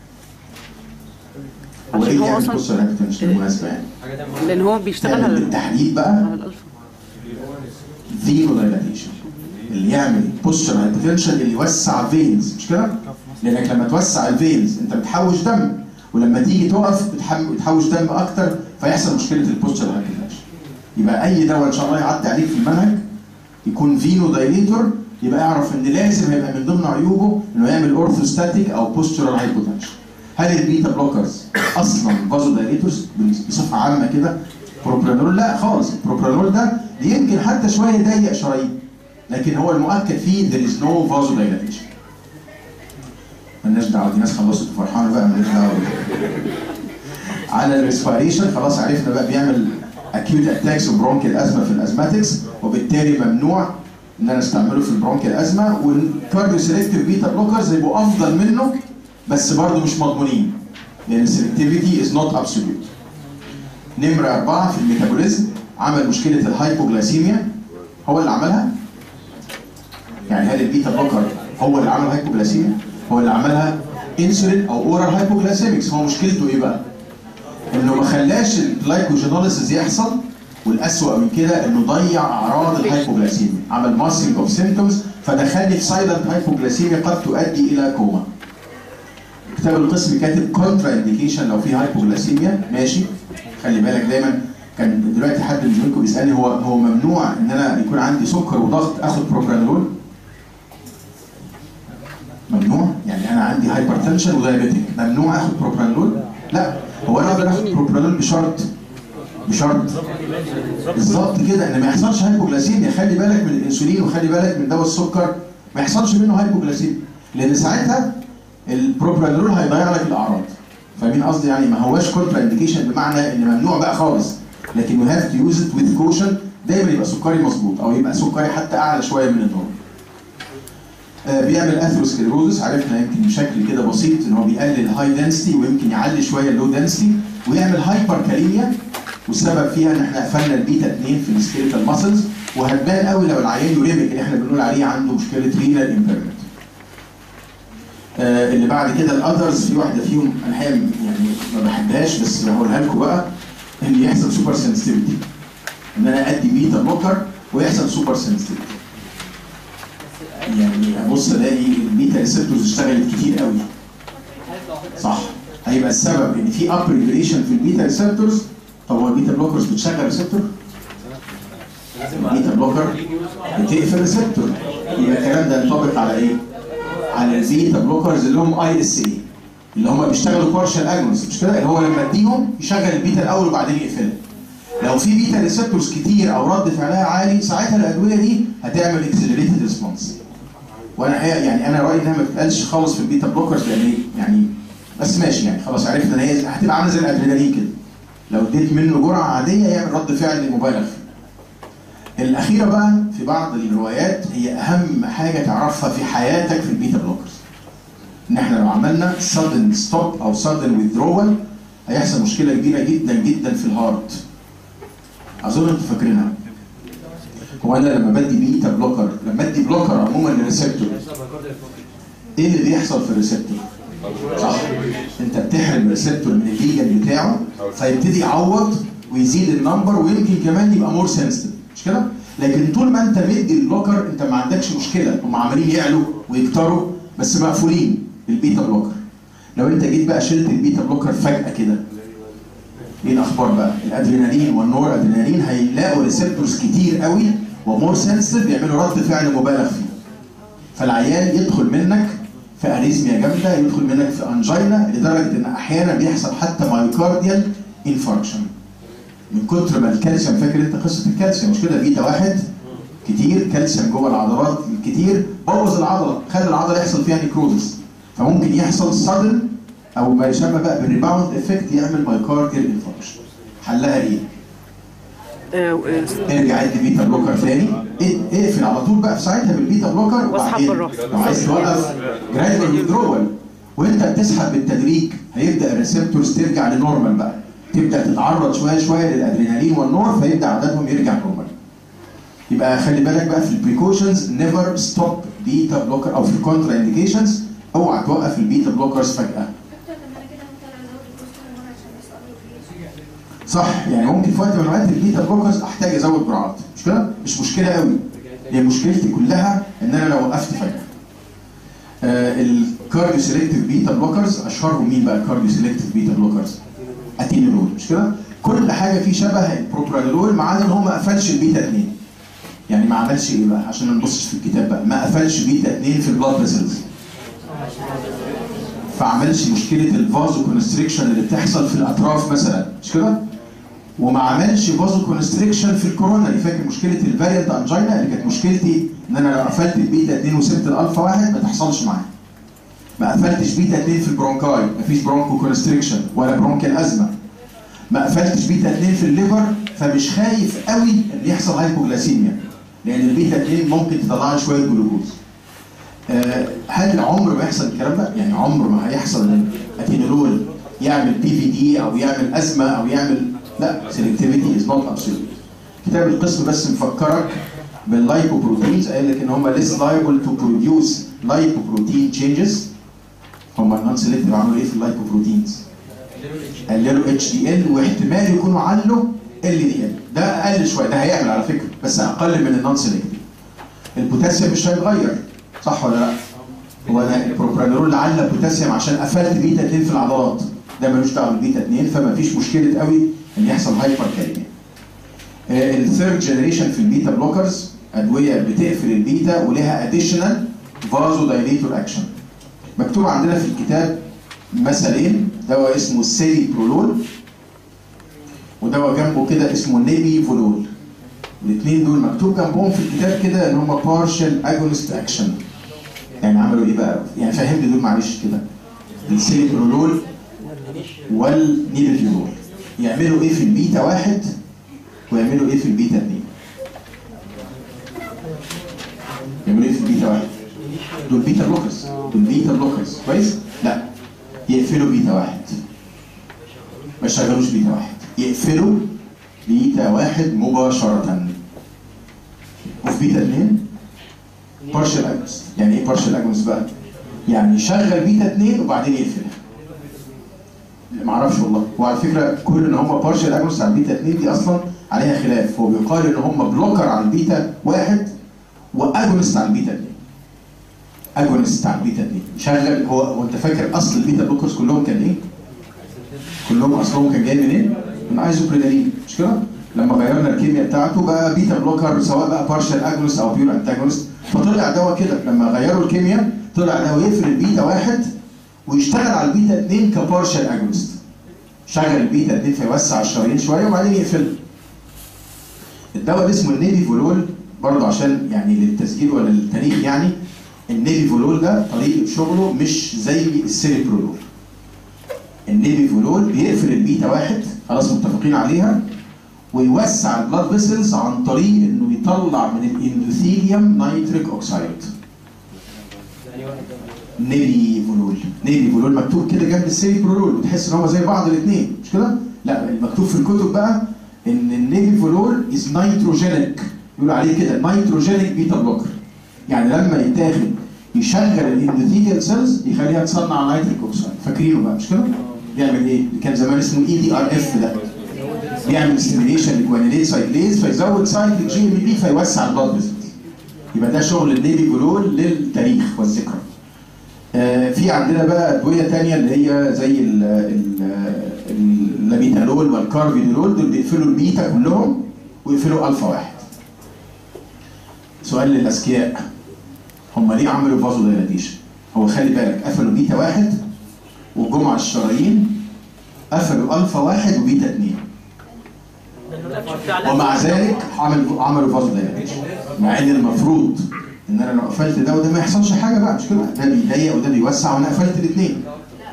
هو عشان ليه هو بيعمل أصلاً- بوستر هايبوتنشن بالمناسبه يعني؟ لان هو بيشتغل تعمل على بالتحديد بقى على الالفا فينو دايلاتيشن اللي يعمل بوستر هايبوتنشن اللي يوسع فينز مش كده؟ لانك لما توسع الفينز انت بتحوش دم ولما تيجي تقف بتحم- بتحوش دم اكتر فيحصل مشكله البوستر هايبوتنشن يبقى اي دواء ان شاء الله يعدي عليك في المنهج يكون فينو دايليتور يبقى اعرف ان لازم هيبقى من ضمن عيوبه انه يعمل اورثوستاتيك او بوسترال هايبوتنشن هل البيتا بلوكرز اصلا فازو دايليتورز بصفه عامه كده بروبرانول لا خالص البروبرانول ده يمكن حتى شويه يضيق شرايين لكن هو المؤكد فيه there is no vasodilation مالناش دعوه دي ناس خلصت فرحانه بقى مالناش دعوه على الريسبيريشن خلاص عرفنا بقى بيعمل اكيوت اتاكس وبرونكيال ازمه في الازماتكس وبالتالي ممنوع ان انا استعمله في البرونكيال ازمه والكارديو سيلكتيف بيتا بلوكرز يبقوا افضل منه بس برضه مش مضمونين لان السلكتيفيتي از نوت ابسوليوت نمره اربعه في الميتابوليزم عمل مشكله الهايبوغلاسيميا هو اللي عملها يعني هل البيتا بلوكر هو اللي عمل هايبوغلاسيميا هو اللي عملها انسولين او اورال هايبوغلاسيميكس هو مشكلته ايه بقى انه ما خلاش الجلايكوجينوليسيس يحصل والاسوأ من كده انه ضيع اعراض الهايبوغلاسيميا عمل ماسنج اوف سيمتومز فدخلني في سايلنت هايبوغلاسيميا قد تؤدي الى كوما كتاب القسم كاتب كونترا انديكيشن لو في هايبوغلاسيميا ماشي خلي بالك دايما كان دلوقتي حد من زميلكم بيسالني هو هو ممنوع ان انا يكون عندي سكر وضغط اخد بروبرانول ممنوع يعني انا عندي هايبرتنشن ودايابيتيك ممنوع اخد بروبرانول لا هو انا اقدر اخد بروبرانول بشرط بشرط بالظبط كده ان ما يحصلش هايبوغلاسيميا خلي بالك من الانسولين وخلي بالك من دواء السكر ما يحصلش منه هايبوغلاسيميا لان ساعتها البروبرانول هيضيع لك الاعراض فاهمين قصدي يعني ما هواش كونترا انديكيشن بمعنى ان ممنوع بقى خالص لكن يو هاف تو يوز ات وذ كوشن دايما يبقى سكري مظبوط او يبقى سكري حتى اعلى شويه من النورم آه بيعمل اثيروسكليروزس عرفنا يمكن بشكل كده بسيط ان هو بيقلل هاي دنسيتي ويمكن يعلي شويه اللو دنسيتي ويعمل هايبر كاليميا والسبب فيها ان احنا قفلنا البيتا 2 في السكيلتال ماسلز وهتبان قوي لو العيان يوريميك اللي احنا بنقول عليه عنده مشكله رينال امبيرمنت. آه اللي بعد كده الاذرز في واحده فيهم انا الحقيقه يعني ما بحبهاش بس هقولها لكم بقى ان يحصل سوبر سنسيتيفيتي ان انا ادي بيتا بلوكر ويحصل سوبر سنسيتيفيتي. يعني ابص الاقي البيتا ريسبتورز اشتغلت كتير قوي. صح هيبقى السبب ان في اب ريجوليشن في البيتا ريسبتورز طب هو البيتا بلوكرز بتشغل ريسبتور؟ البيتا بلوكر بتقفل ريسبتور يبقى الكلام ده ينطبق على ايه؟ على البيتا بلوكرز اللي هم اي اس اي اللي هم بيشتغلوا بارشال اجونست مش كده؟ اللي هو لما اديهم يشغل البيتا الاول وبعدين يقفلها. لو في بيتا ريسبتورز كتير او رد فعلها عالي ساعتها الادويه دي هتعمل اكسلريتد ريسبونس. وانا الحقيقه يعني انا رايي انها ما بتتقالش خالص في البيتا بلوكرز لان يعني بس ماشي يعني خلاص عرفنا ان هي هتبقى عامله زي الادرينالين كده. لو اديت منه جرعه عاديه يعمل رد فعل مبالغ فيه. الاخيره بقى في بعض الروايات هي اهم حاجه تعرفها في حياتك في البيتا بلوكرز. ان احنا لو عملنا sudden ستوب او sudden withdrawal هيحصل مشكله كبيره جدا جدا في الهارت. اظن انتوا فاكرينها. هو انا لما بدي بيتا بلوكر لما ادي بلوكر عموما للريسبتور ايه اللي بيحصل في الريسبتور؟ صح انت بتحرم الريسبتور من الليجن بتاعه فيبتدي يعوض ويزيد النمبر ويمكن كمان يبقى مور سنسيتيف مش كده؟ لكن طول ما انت مدي البلوكر انت ما عندكش مشكله هم عمالين يعلوا ويكتروا بس مقفولين بالبيتا بلوكر لو انت جيت بقى شلت البيتا بلوكر فجاه كده ايه الاخبار بقى؟ الادرينالين والنور ادرينالين هيلاقوا ريسبتورز كتير قوي ومور سنسيتيف يعملوا رد فعل مبالغ فيه فالعيان يدخل منك في اريزميا جامده يدخل منك في انجينا لدرجه ان احيانا بيحصل حتى مايوكارديال انفاركشن من كتر ما الكالسيوم فاكر انت قصه الكالسيوم مش كده بيتا واحد كتير كالسيوم جوه العضلات الكتير بوظ العضله خلى العضله يحصل فيها نيكروزس فممكن يحصل صدن او ما يسمى بقى بالريباوند افكت يعمل مايوكارديال انفاركشن حلها ايه؟ آه، آه، ارجع ادي بيتا بلوكر تاني ايه- اقفل على طول بقى في ساعتها بالبيتا بلوكر واسحب وبعدين بالراحة. لو عايز توقف جراديوال ويدرول وانت بتسحب بالتدريج هيبدا الريسبتورز ترجع لنورمال بقى تبدا تتعرض شويه شويه للادرينالين والنور فيبدا عددهم يرجع نورمال يبقى خلي بالك بقى في البريكوشنز نيفر ستوب بيتا بلوكر او في الكونترا انديكيشنز اوعى توقف البيتا بلوكرز فجاه دكتور طب ما انا كده ممكن ازود البوست هرمون عشان يسقط الفلوس صح يعني ممكن في وقت من الاوقات البيتا بلوكرز احتاج ازود جرعات مش كده؟ مش مشكله قوي هي مشكلتي كلها ان انا لو وقفت فجاه. آه الكارديو سيلكتيف بيتا بلوكرز اشهرهم مين بقى الكارديو سيلكتيف بيتا بلوكرز؟ اتينولول مش كده؟ كل حاجه فيه شبه البروبرانولول ما عدا ان هو ما قفلش البيتا 2. يعني ما عملش ايه بقى عشان ما نبصش في الكتاب بقى ما قفلش بيتا 2 في البلاد فيسلز فعملش مشكله الفازو كونستريكشن اللي بتحصل في الاطراف مثلا مش كده؟ وما عملش فازو كونستريكشن في الكورونا فاكر مشكله الفاريانت انجينا اللي كانت مشكلتي ان انا لو قفلت البيتا 2 وسبت الالفا واحد ما تحصلش معايا. ما قفلتش بيتا 2 في البرونكاي مفيش برونكو كونستريكشن ولا برونكال ازمه. ما قفلتش بيتا 2 في الليفر فمش خايف قوي ان يحصل هايبوجلاسيميا لان البيتا 2 ممكن تطلع لي شويه جلوكوز. آه، هل عمر ما يحصل الكلام ده؟ يعني عمر ما هيحصل ان اتينولول يعمل بي في دي او يعمل ازمه او يعمل لا سيلكتيفيتي از نوت ابسولوت. كتاب القسم بس مفكرك باللايبوبروتينز قال لك ان هم less liable to produce lipoprotein changes هم النون سيلكتيف عملوا ايه في اللايبوبروتينز؟ قللوا اتش دي ال واحتمال يكونوا علوا ال دي ال ده اقل شويه ده هيعمل على فكره بس اقل من النون سيلكتيف. البوتاسيوم مش هيتغير صح ولا لا؟ هو انا البروبرانول لعل بوتاسيوم عشان قفلت بيتا 2 في العضلات ده ملوش دعوه بالبيتا 2 فما فيش مشكله قوي ان يحصل هايبر كاليميا. الثيرد جنريشن في البيتا بلوكرز ادويه بتقفل البيتا ولها اديشنال فازو دايليتور اكشن. مكتوب عندنا في الكتاب مثلين دواء اسمه السيري برولول ودواء جنبه كده اسمه نيبي فولول الاثنين دول مكتوب جنبهم في الكتاب كده ان هم بارشال اجونست اكشن يعني عملوا ايه بقى؟ يعني فهمني دول معلش كده السيليبرولول والنيبيفيرول يعملوا ايه في البيتا واحد ويعملوا ايه في البيتا اثنين؟ يعملوا ايه في البيتا واحد؟ دول بيتا بلوكرز دول بيتا بلوكرز كويس؟ لا يقفلوا بيتا واحد ما يشغلوش بيتا واحد يقفلوا بيتا واحد مباشرة وفي بيتا اثنين بارشل اجونست يعني ايه بارشل اجونست بقى؟ يعني يشغل بيتا اثنين وبعدين يقفلها ما اعرفش والله وعلى فكره كل ان هم بارشل اجونست على البيتا 2 دي اصلا عليها خلاف هو بيقال ان هم بلوكر على البيتا واحد واجونست على البيتا 2 اجونست على البيتا 2 شغل هو هو انت فاكر اصل البيتا بلوكرز كلهم كان ايه؟ كلهم اصلهم كان جاي منين؟ من ايزوبريدالين مش كده؟ لما غيرنا الكيمياء بتاعته بقى بيتا بلوكر سواء بقى بارشل اجونست او بيور انتاجونست فطلع دواء كده لما غيروا الكيمياء طلع دواء يقفل البيتا واحد ويشتغل على البيتا 2 كبارشل اجونست شغل البيتا 2 فيوسع الشرايين شويه وبعدين يقفل الدواء اللي اسمه النيفي فولول برضه عشان يعني للتسجيل ولا للتاريخ يعني النيفي فولول ده طريقه شغله مش زي السيريبرولول النيفي فولول بيقفل البيتا واحد خلاص متفقين عليها ويوسع البلاد فيسلز عن طريق انه يطلع من الاندوثيليوم نيتريك اوكسايد نيبي فولول نيبي فولول مكتوب كده جنب السيري برولول وتحس ان هو زي بعض الاثنين مش كده؟ لا المكتوب في الكتب بقى ان النيبي فولول از نيتروجينيك يقولوا عليه كده نيتروجينيك بيتا بلوكر يعني لما يتاخد يشغل الاندوثيليال سيلز يخليها تصنع نيتريك اوكسايد فاكرينه بقى مش كده؟ بيعمل ايه؟ اللي كان زمان اسمه اي دي ار اف ده بيعمل ستيميليشن لجوانيليت سايكليز فيزود سايكل جي ام بي فيوسع البلاد فيسلز يبقى ده شغل النيبي فولول للتاريخ والذكرى آه، في عندنا بقى ادويه تانية اللي هي زي ال- ال- اللاميتالول والكارفيدولول دول بيقفلوا البيتا كلهم ويقفلوا الفا واحد. سؤال للاذكياء هم ليه عملوا فازو دايلاتيشن؟ هو خلي بالك قفلوا بيتا واحد وجم على الشرايين قفلوا الفا واحد وبيتا اثنين ومع ذلك عملوا عملوا فازو دايلاتيشن مع ان المفروض ان انا لو قفلت ده وده ما يحصلش حاجه بقى مش كده ده بيضيق وده بيوسع وانا قفلت الاثنين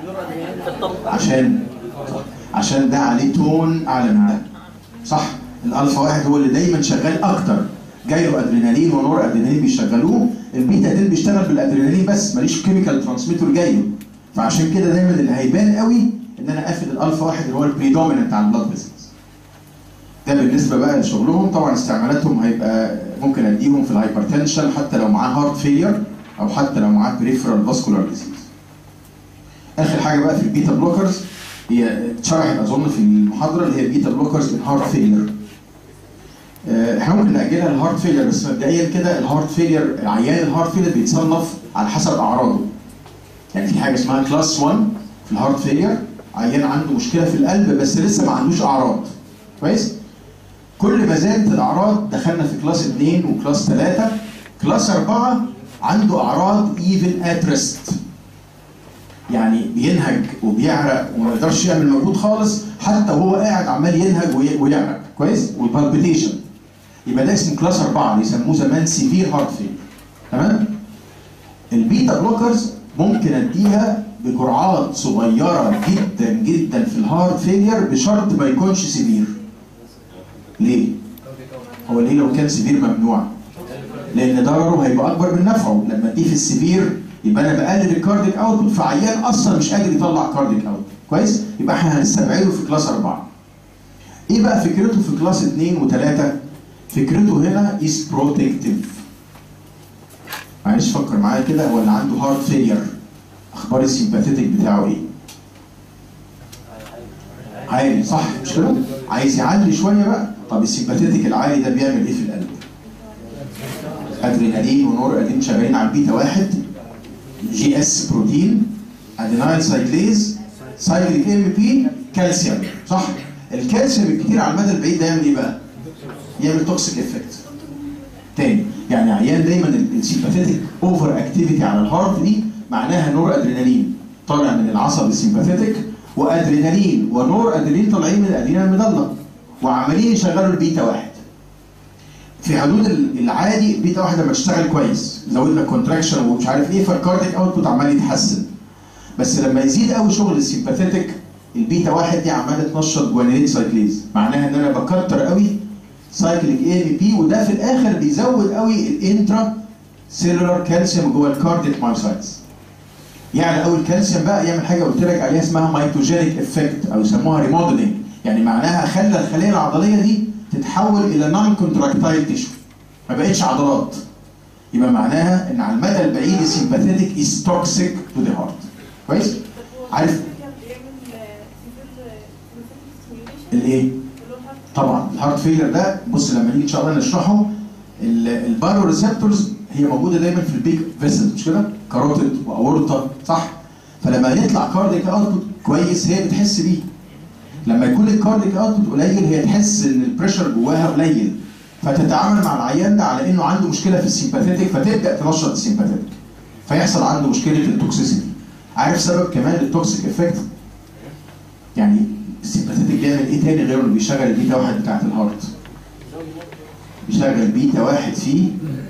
عشان عشان ده عليه تون اعلى من ده صح الالفا واحد هو اللي دايما شغال اكتر جاي له ادرينالين ونور ادرينالين بيشغلوه البيتا ديل بيشتغل بالادرينالين بس ماليش كيميكال ترانسميتر جاي له فعشان كده دايما اللي هيبان قوي ان انا قافل الالفا واحد اللي هو البريدوميننت على البلاد فيسلز ده بالنسبه بقى لشغلهم طبعا استعمالاتهم هيبقى ممكن اديهم في الهايبرتنشن حتى لو معاه هارت فيلير او حتى لو معاه بريفرال فاسكولار ديزيز اخر حاجه بقى في البيتا بلوكرز هي اتشرحت اظن في المحاضره اللي هي البيتا بلوكرز ان هارت فيلير احنا ممكن ناجلها الهارت فيلير بس مبدئيا كده الهارت فيلير عيان الهارت فيلير بيتصنف على حسب اعراضه يعني في حاجه اسمها كلاس 1 في الهارت فيلير عيان عنده مشكله في القلب بس لسه ما عندوش اعراض كويس كل ما زادت الاعراض دخلنا في كلاس 2 وكلاس 3 كلاس 4 عنده اعراض ايفن ات ريست يعني بينهج وبيعرق وما يقدرش يعمل مجهود خالص حتى وهو قاعد عمال ينهج وي- ويعرق كويس والبالبيتيشن يبقى ده اسمه كلاس 4 اللي يسموه زمان سيفير هارت فيل تمام البيتا بلوكرز ممكن اديها بجرعات صغيره جدا جدا في الهارت فيلير بشرط ما يكونش سيفير ليه؟ هو ليه لو كان سيفير ممنوع؟ لان ضرره هيبقى اكبر من نفعه لما اديه في السيفير يبقى انا بقلل الكارديك اوت فعيان اصلا مش قادر يطلع كارديك اوت كويس؟ يبقى احنا هنستبعده في كلاس 4 ايه بقى فكرته في كلاس 2 و3 فكرته هنا از بروتكتيف معلش فكر معايا كده هو اللي عنده هارت فيلير اخبار السيمباثيتك بتاعه ايه عالي صح مش كده عايز يعلي شويه بقى طب السيمباثيتك العالي ده بيعمل ايه في القلب ادرينالين ونور ادرينالين شغالين على البيتا واحد جي اس بروتين ادينايل سايكليز سايكليك ام بي كالسيوم صح الكالسيوم الكتير على المدى البعيد ده يعمل ايه بقى يعمل توكسيك افكت تاني يعني عيان دايما السيمباثيتك اوفر اكتيفيتي على الهارت دي معناها نور ادرينالين طالع من العصب السيمباثيتك وادرينالين ونور ادرينالين طالعين من الادرينال المضله وعمالين يشغلوا البيتا واحد في حدود ال- العادي البيتا واحد لما تشتغل كويس زودنا كونتراكشن ومش عارف ايه فالكارديك اوتبوت عمال يتحسن بس لما يزيد قوي شغل السيمباثيتك البيتا واحد دي عماله تنشط جوانين سايكليز معناها ان انا بكتر قوي سايكليك اي ام بي وده في الاخر بيزود قوي الانترا سيلولار كالسيوم جوه الكارديك مايوسايتس يعني اول كالسيوم بقى يعمل حاجه قلت لك عليها اسمها ميتوجينيك افكت او يسموها ريموديلنج يعني معناها خلى الخليه العضليه دي تتحول الى نون كونتراكتايل تيشو ما بقتش عضلات يبقى معناها ان على المدى البعيد السيمباثيتك از توكسيك تو ذا هارت كويس عارف الايه طبعا الهارت فيلر ده بص لما نيجي ان شاء الله نشرحه ال- البارو ريسبتورز هي موجوده دايما في البيج فيسل مش كده؟ كاروتيد واورطه صح؟ فلما يطلع كارديك اوتبوت كويس هي بتحس بيه. لما يكون الكارديك اوتبوت قليل هي تحس ان البريشر جواها قليل فتتعامل مع العيان ده على انه عنده مشكله في السيمباثيتك فتبدا تنشط السيمباثيتك فيحصل عنده مشكله التوكسيسيتي. عارف سبب كمان التوكسيك افكت؟ يعني السيمباثيتك بيعمل ايه تاني غير انه بيشغل البيتا واحد بتاعت الهارت؟ بيشغل بيتا واحد فيه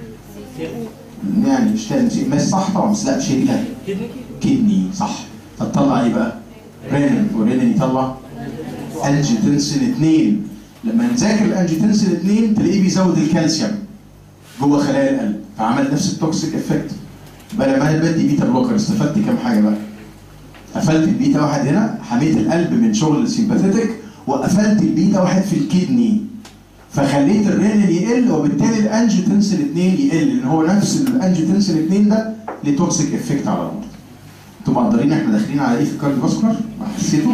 يعني مش تاني شيء مش صح طبعا بس لا مش هي لا كدني صح فتطلع ايه بقى؟ رينين ورينين يطلع انجيتنسين 2 لما نذاكر الانجيتنسين 2 تلاقيه بيزود الكالسيوم جوه خلايا القلب فعمل نفس التوكسيك افكت بقى لما انا بدي بيتا بلوكر استفدت كام حاجه بقى؟ قفلت البيتا واحد هنا حميت القلب من شغل السيمباثيتك وقفلت البيتا واحد في الكدني فخليت الرينين يقل وبالتالي الانجيوتنسين 2 يقل لان هو نفس الانجيوتنسين 2 ده ليه توكسيك افكت على الارض. انتوا مقدرين احنا داخلين على ايه في الكارديوفاسكولار؟ ما حسيتوا؟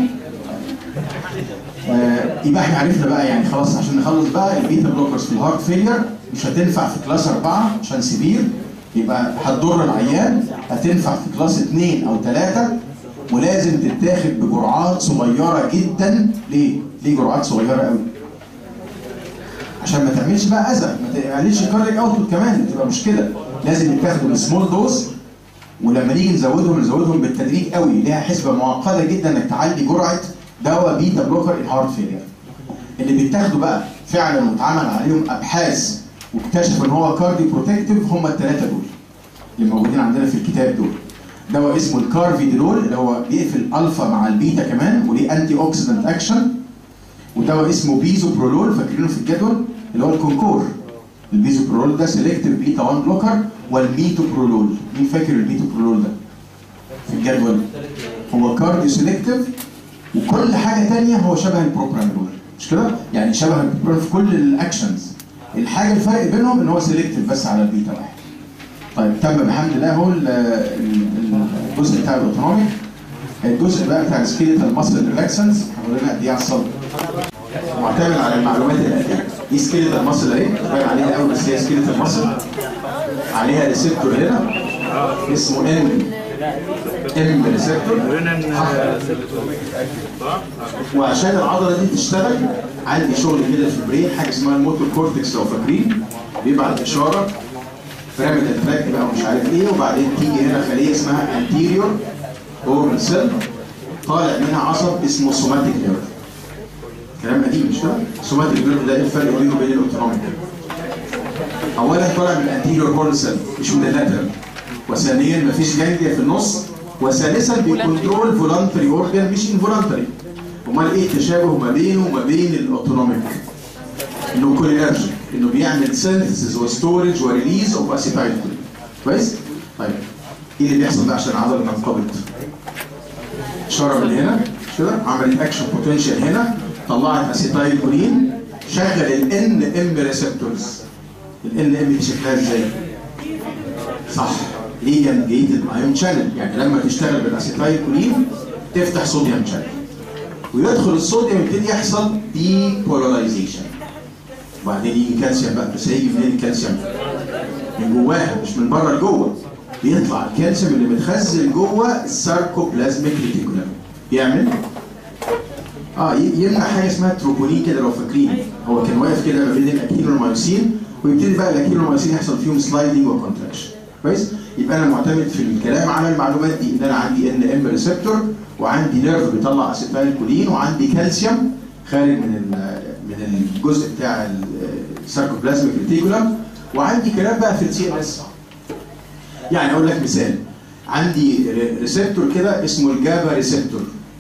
آه يبقى احنا عرفنا بقى يعني خلاص عشان نخلص بقى البيتا بلوكرز في الهارت فيلير مش هتنفع في كلاس 4 عشان سيفير يبقى هتضر العيان هتنفع في كلاس 2 او 3 ولازم تتاخد بجرعات صغيره جدا ليه؟ ليه جرعات صغيره قوي؟ عشان ما تعملش بقى اذى ما تعملش كارديك اوتبوت كمان تبقى مشكله لازم يتاخدوا بسمول دوز ولما نيجي نزودهم نزودهم بالتدريج قوي ليها حسبه معقده جدا انك تعلي جرعه دواء بيتا بلوكر ان هارت فيلير اللي بيتاخدوا بقى فعلا واتعمل عليهم ابحاث واكتشفوا ان هو كاردي بروتكتيف هم الثلاثه دول اللي موجودين عندنا في الكتاب دول دواء اسمه الكارفيدرول اللي هو بيقفل الفا مع البيتا كمان وليه انتي اوكسيدنت اكشن ودواء اسمه بيزوبرولول فاكرينه في الجدول اللي هو الكونكور البيزوبرولول ده سيلكتيف بيتا 1 بلوكر والميتوبرولول مين فاكر الميتوبرولول ده في الجدول هو كارديو سيلكتيف وكل حاجه تانية هو شبه البروبرانول مش كده يعني شبه البروبرانول في كل الاكشنز الحاجه الفرق بينهم ان هو سيلكتيف بس على البيتا واحد طيب تم بحمد الله اهو ال- ال- الجزء بتاع الاوتونوميك الجزء بقى بتاع السكيليتال ماسل ريلاكسنس هقول لنا قد ايه على الصدر معتمد على المعلومات الاتيه دي سكيليتال ماسل اهي مش باين عليها قوي بس هي سكيليتال ماسل عليها ريسبتور هنا اسمه ام ام ريسبتور وعشان العضله دي تشتغل عندي شغل كده في البرين حاجه اسمها الموتور كورتكس لو فاكرين بيبعت اشاره بيراميدال تراك بقى ومش عارف ايه وبعدين تيجي هنا خليه اسمها انتيريور اوربل سيل طالع منها عصب اسمه سوماتيك نيرف كلام قديم مش كده؟ سوماتيك نيرف ده ايه الفرق بينه وبين الاوتونوميك اولا طالع من الانتيريور هورن سيل مش من اللاترال وثانيا مفيش جانجليا في النص وثالثا بيكونترول فولانتري اورجان مش انفولانتري امال ايه التشابه ما بينه وما بين الاوتونوميك انه كولينرجيك انه بيعمل سينثيسيس وستورج وريليز اوف اسيتايل كويس طيب ايه اللي بيحصل بقى عشان العضله تنقبض شرب من هنا مش كده عملت اكشن بوتنشال هنا طلعت اسيتايل كولين شغل الان ام ريسبتورز الان ام دي شكلها ازاي صح ليجن جيتد ايون شانل يعني لما تشتغل بالاسيتايل كولين تفتح صوديوم شانل ويدخل الصوديوم يبتدي يحصل دي بولاريزيشن وبعدين يجي كالسيوم بقى بس هيجي منين الكالسيوم؟ من جواها مش من بره لجوه بيطلع الكالسيوم اللي متخزن جوه الساركوبلازميك ريتيكولم يعمل اه ي- يمنع حاجه اسمها تروبونين كده لو فاكرين هو كان واقف كده ما بين الاكتين والمايوسين ويبتدي بقى الاكتين والمايوسين يحصل فيهم سلايدنج وكونتراكشن كويس يبقى انا معتمد في الكلام على المعلومات دي ان انا عندي ان ام ريسبتور وعندي نيرف بيطلع اسيتايل كولين وعندي كالسيوم خارج من ال- من الجزء بتاع الساركوبلازميك ريتيكولم وعندي كلام بقى في السي ان اس يعني اقول لك مثال عندي ر- ريسبتور كده اسمه الجابا ريسبتور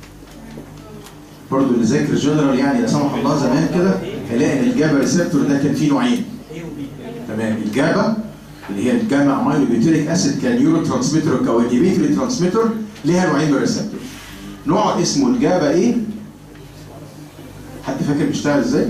برضه اللي ذاكر جنرال يعني لا سمح الله زمان كده هيلاقي ان الجابا ريسبتور ده كان فيه نوعين تمام الجابا اللي هي الجاما امينو بيوتيريك اسيد كنيورو ترانسميتر كوانيبيتري ترانسميتر ليها نوعين من الريسبتور نوع اسمه الجابا ايه حد فاكر بيشتغل ازاي؟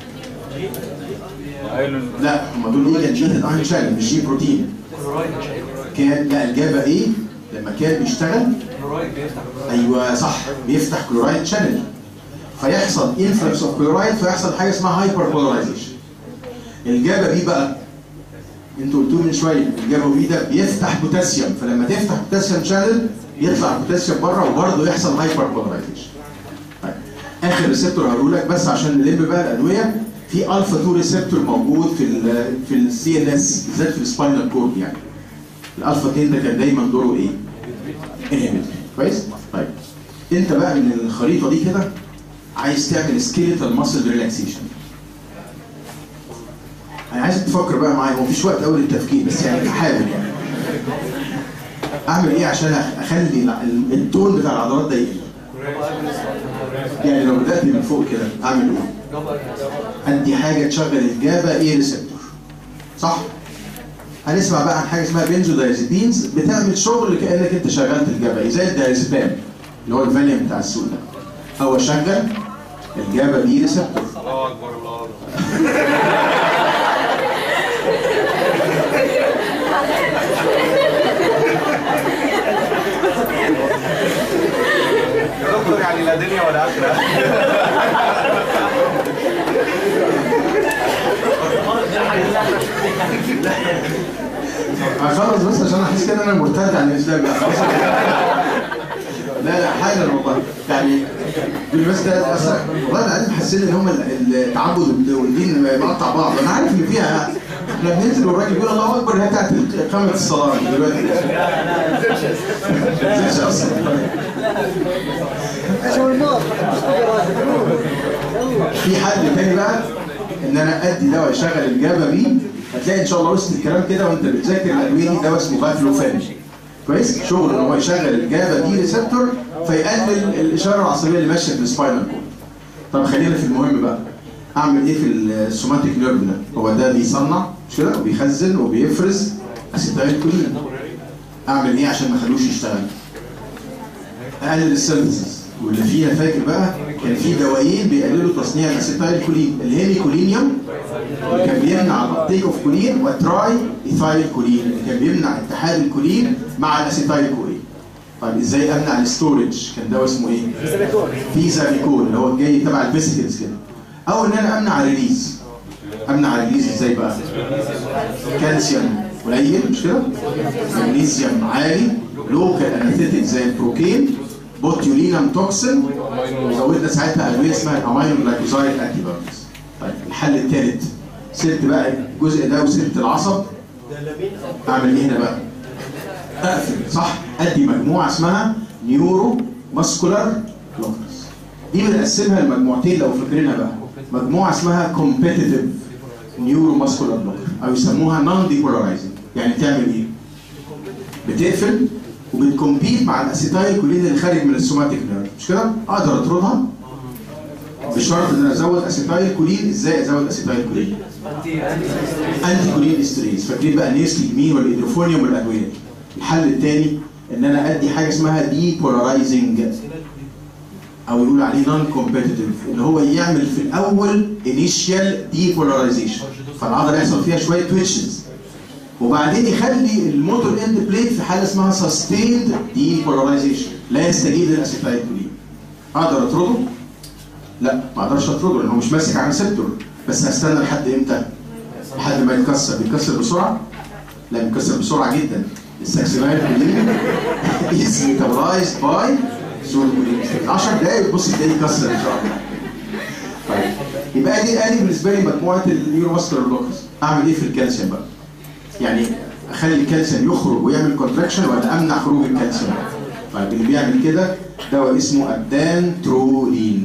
لا هم دول ايه جينيتد ايون شانل مش جي بروتين كان لا الجابا ايه لما كان بيشتغل ايوه صح بيفتح كلورايد شانل فيحصل انفلكس اوف كلورايد فيحصل حاجه اسمها هايبر بولاريزيشن الجابا بي بقى انتوا قلتوه من شويه الجابا بي ده بيفتح بوتاسيوم فلما تفتح بوتاسيوم شانل يطلع بوتاسيوم بره وبرضه يحصل هايبر بولاريزيشن طيب اخر ريسبتور هقول لك بس عشان نلم بقى الادويه في الفا 2 ريسبتور موجود في ال في السي ان اس بالذات في السباينال كورد يعني الالفا 2 ده كان دايما دوره ايه؟ انهبيتور كويس؟ طيب انت بقى من الخريطه دي كده عايز تعمل سكيليتال ماسل ريلاكسيشن انا عايزك تفكر بقى معايا هو مفيش وقت قوي للتفكير بس يعني حاول يعني اعمل ايه عشان اخلي الع- التون بتاع العضلات ده يقل يعني لو بدات من فوق كده اعمل ايه؟ ادي حاجه تشغل الجابا ايه ريسبتور صح؟ هنسمع بقى عن حاجه اسمها بنزو دايزيبينز بتعمل شغل كانك انت شغلت الجابا زي الدايزيبام اللي هو الفاليوم بتاع السوق ده هو شغل الجابا دي ريسبتور الله اكبر الله اكبر يا دكتور يعني لا دنيا ولا اخره هخلص بس عشان احس كده ان انا مرتد عن الاسلام بقى خلاص. لا لا حاجه والله يعني دول بس ده اصلا والله العظيم حسيت ان هم ال- التعبد والدين مقطع بعض انا عارف اللي فيها احنا بننزل والراجل بيقول الله اكبر هي بتاعت اقامه الصلاه دلوقتي ما نزلش اصلا في حل تاني بقى ان انا ادي دواء يشغل الجابا بيه هتلاقي ان شاء الله وسط الكلام كده وانت بتذاكر الادويه دي دواء اسمه بافلوفان كويس شغل ان هو يشغل الجابا دي ريسبتور فيقلل الاشاره العصبيه اللي ماشيه في السباينال كورد طب خلينا في المهم بقى اعمل ايه في السوماتيك نيرف ده هو ده بيصنع مش كده وبيخزن وبيفرز اسيتايل كولين اعمل ايه عشان ما اخلوش يشتغل اقلل السينثيسيس واللي فيها فاكر بقى كان في دوايين بيقللوا تصنيع الاسيتايل كولين الهيمي كولينيوم اللي كان بيمنع الابتيك اوف كولين والتراي ايثايل كولين اللي كان بيمنع اتحاد الكولين مع الاسيتايل كولين طيب ازاي امنع الستورج كان دواء اسمه ايه؟ فيزافيكول اللي هو جاي تبع الفيسيكلز كده او ان انا امنع الريليز امنع الريليز ازاي بقى؟ كالسيوم قليل مش كده؟ مغنيسيوم عالي لوكال انستيك زي البروكين بوتيولينم توكسين وزودنا ساعتها ادويه اسمها الامينو جلايكوزايد انتي بايوتكس طيب الحل الثالث سبت بقى الجزء ده وسبت العصب اعمل ايه هنا بقى؟ اقفل صح ادي مجموعه اسمها نيورو ماسكولار بلوكرز دي بنقسمها لمجموعتين لو فاكرينها بقى مجموعه اسمها كومبيتيتيف نيورو ماسكولار بلوكر او يسموها نون ديبولارايزنج يعني بتعمل ايه؟ بتقفل وبتكمبيت مع الاسيتايل كولين اللي خارج من السوماتيك نيرف مش كده؟ اقدر اطردها بشرط ان انا ازود اسيتايل كولين ازاي ازود اسيتايل كولين؟ انتي كولين استريز فاكرين بقى نيسلي والايدروفونيوم والادويه دي الحل الثاني ان انا ادي حاجه اسمها دي بولاريزنج او يقول عليه نون كومبيتيتيف اللي هو يعمل في الاول انيشال دي بولاريزيشن فالعضله يحصل فيها شويه تويتشز وبعدين يخلي الموتور اند بليت في حاله اسمها سستيند دي بولاريزيشن لا يستجيب للاسيتايل كولين اقدر اطرده؟ لا ما اقدرش اطرده لان هو مش ماسك على ريسبتور بس هستنى لحد امتى؟ لحد ما يتكسر بيتكسر بسرعه؟ لا بيتكسر بسرعه جدا الساكسينايل كولين is metabolized by سولكولين 10 دقايق بص تلاقيه يكسر ان شاء الله طيب يبقى دي ادي بالنسبه لي مجموعه النيورو ماسكولار بلوكرز اعمل ايه في الكالسيوم بقى؟ يعني اخلي الكالسيوم يخرج ويعمل كونتراكشن ولا امنع خروج الكالسيوم؟ طيب اللي بيعمل كده دواء اسمه ابدانترولين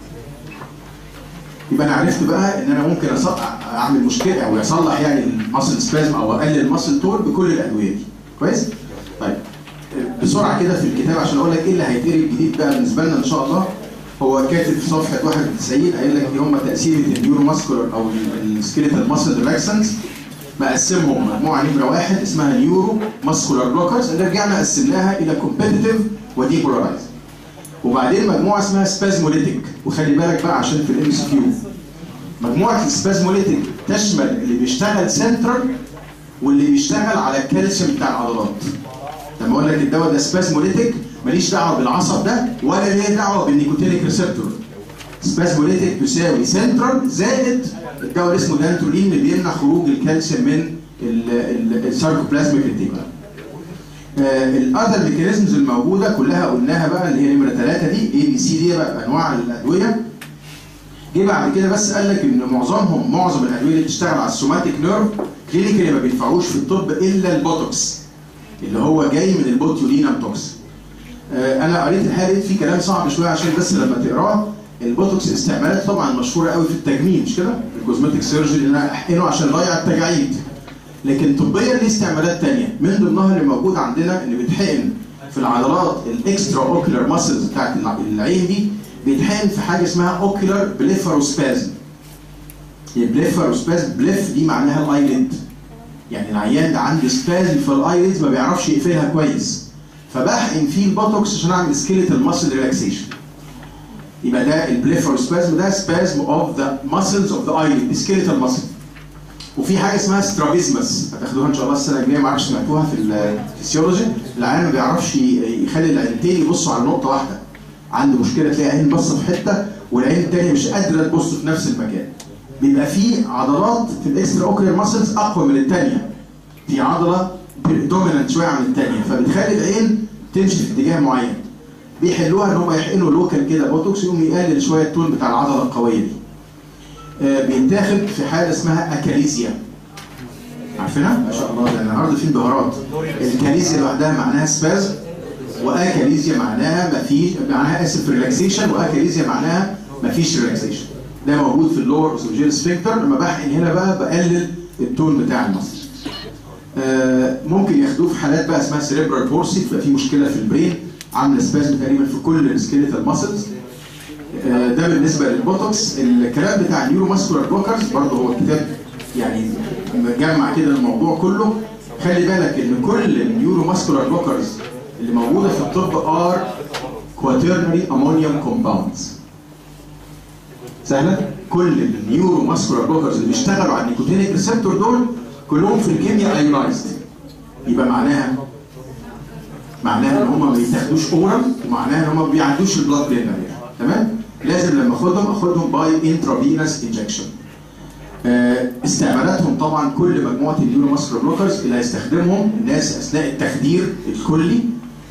يبقى انا عرفت بقى ان انا ممكن أص- اعمل مشكله او اصلح يعني الماسل سبازم او اقلل الماسل تون بكل الادويه دي كويس؟ طيب بسرعه كده في الكتاب عشان اقول لك ايه اللي هيتقري الجديد بقى بالنسبه لنا ان شاء الله هو كاتب في صفحه 91 قايل لك دي هم تقسيمه النيورو ماسكولار او السكيليتال ماسل ريلاكسنس مقسمهم مجموعه نمره واحد اسمها نيورو ماسكولار بلوكرز اللي رجعنا قسمناها الى كومبيتيتيف وديبولارايز وبعدين مجموعه اسمها سبازموليتيك وخلي بالك بقى عشان في الام اس كيو مجموعه السبازموليتيك تشمل اللي بيشتغل سنترال واللي بيشتغل على الكالسيوم بتاع العضلات لما اقول لك الدواء ده سبازموليتيك ماليش دعوه بالعصب ده ولا ليه دعوه بالنيكوتينيك ريسبتور سبازموليتيك تساوي سنترال زائد الدواء اللي اسمه دانترولين اللي بيمنع خروج الكالسيوم من الساركوبلازميك ريتيكولم الاذر ميكانيزمز الموجوده كلها قلناها بقى اللي هي نمره ثلاثه دي اي بي سي دي بقى انواع الادويه جه بعد كده بس قال لك ان معظمهم معظم الادويه اللي بتشتغل على السوماتيك نيرف كلينيكالي ما بينفعوش في الطب الا البوتوكس اللي هو جاي من البوتيولينم توكس آه انا قريت الحاجه دي في كلام صعب شويه عشان بس لما تقراه البوتوكس استعمالات طبعا مشهوره قوي في التجميل مش كده؟ الكوزمتيك سيرجري ان انا احقنه عشان اضيع التجاعيد لكن طبيا ليه استعمالات تانية من ضمنها اللي موجود عندنا اللي بيتحقن في العضلات الاكسترا اوكيولار ماسلز بتاعت العين دي بيتحقن في حاجه اسمها اوكيولار بليفاروسبازم البليفاروسبازم بليف دي معناها الايليد يعني العيان ده عنده سبازم في الايليدز ما بيعرفش يقفلها كويس فبحقن فيه البوتوكس عشان اعمل سكيلتال ماسل ريلاكسيشن يبقى ده البليفاروسبازم ده سبازم اوف ذا ماسلز اوف ذا ايليد سكيلتال ماسل وفي حاجه اسمها سترابيزمس هتاخدوها ان شاء الله السنه الجايه ما اعرفش سمعتوها في الفسيولوجي العيان ما بيعرفش يخلي العينتين يبصوا على نقطه واحده عنده مشكله تلاقي عين باصه في حته والعين الثانيه مش قادره تبص في نفس المكان بيبقى في عضلات في الاكسترا اوكيولار ماسلز اقوى من الثانيه في عضله دومينانت شويه عن الثانيه فبتخلي العين تمشي في اتجاه معين بيحلوها ان هم يحقنوا لوكال كده بوتوكس يقوم يقلل شويه التون بتاع العضله القويه دي آه بيتاخد في حاله اسمها اكاليزيا عارفينها؟ ما شاء الله ده النهارده في انبهارات الكاليزيا لوحدها معناها سباز واكاليزيا معناها ما فيش معناها اسف ريلاكسيشن واكاليزيا معناها ما فيش ريلاكسيشن ده موجود في اللور اوسوجين سفنكتر لما بحقن هنا بقى بقلل التون بتاع المصل آه ممكن ياخدوه في حالات بقى اسمها سيريبرال بورسي تبقى في مشكله في البرين عامله سبازم تقريبا في كل السكيليتال ماسلز آه ده بالنسبه للبوتوكس الكلام بتاع النيورو ماسكولار بلوكرز برضه هو الكتاب يعني مجمع كده الموضوع كله خلي بالك ان كل النيورو ماسكولار بلوكرز اللي موجوده في الطب ار كواترنري امونيوم كومباوندز سهله كل النيورو ماسكولار بلوكرز اللي بيشتغلوا على النيكوتينيك ريسبتور دول كلهم في الكيمياء ايونايزد يبقى معناها معناها ان هم ما بيتاخدوش اورال ومعناها ان هم ما بيعدوش البلاد برين تمام لازم لما اخدهم اخدهم باي انترافينس انجكشن استعمالاتهم طبعا كل مجموعه النيورو ماسكولار بلوكرز اللي هيستخدمهم الناس اثناء التخدير الكلي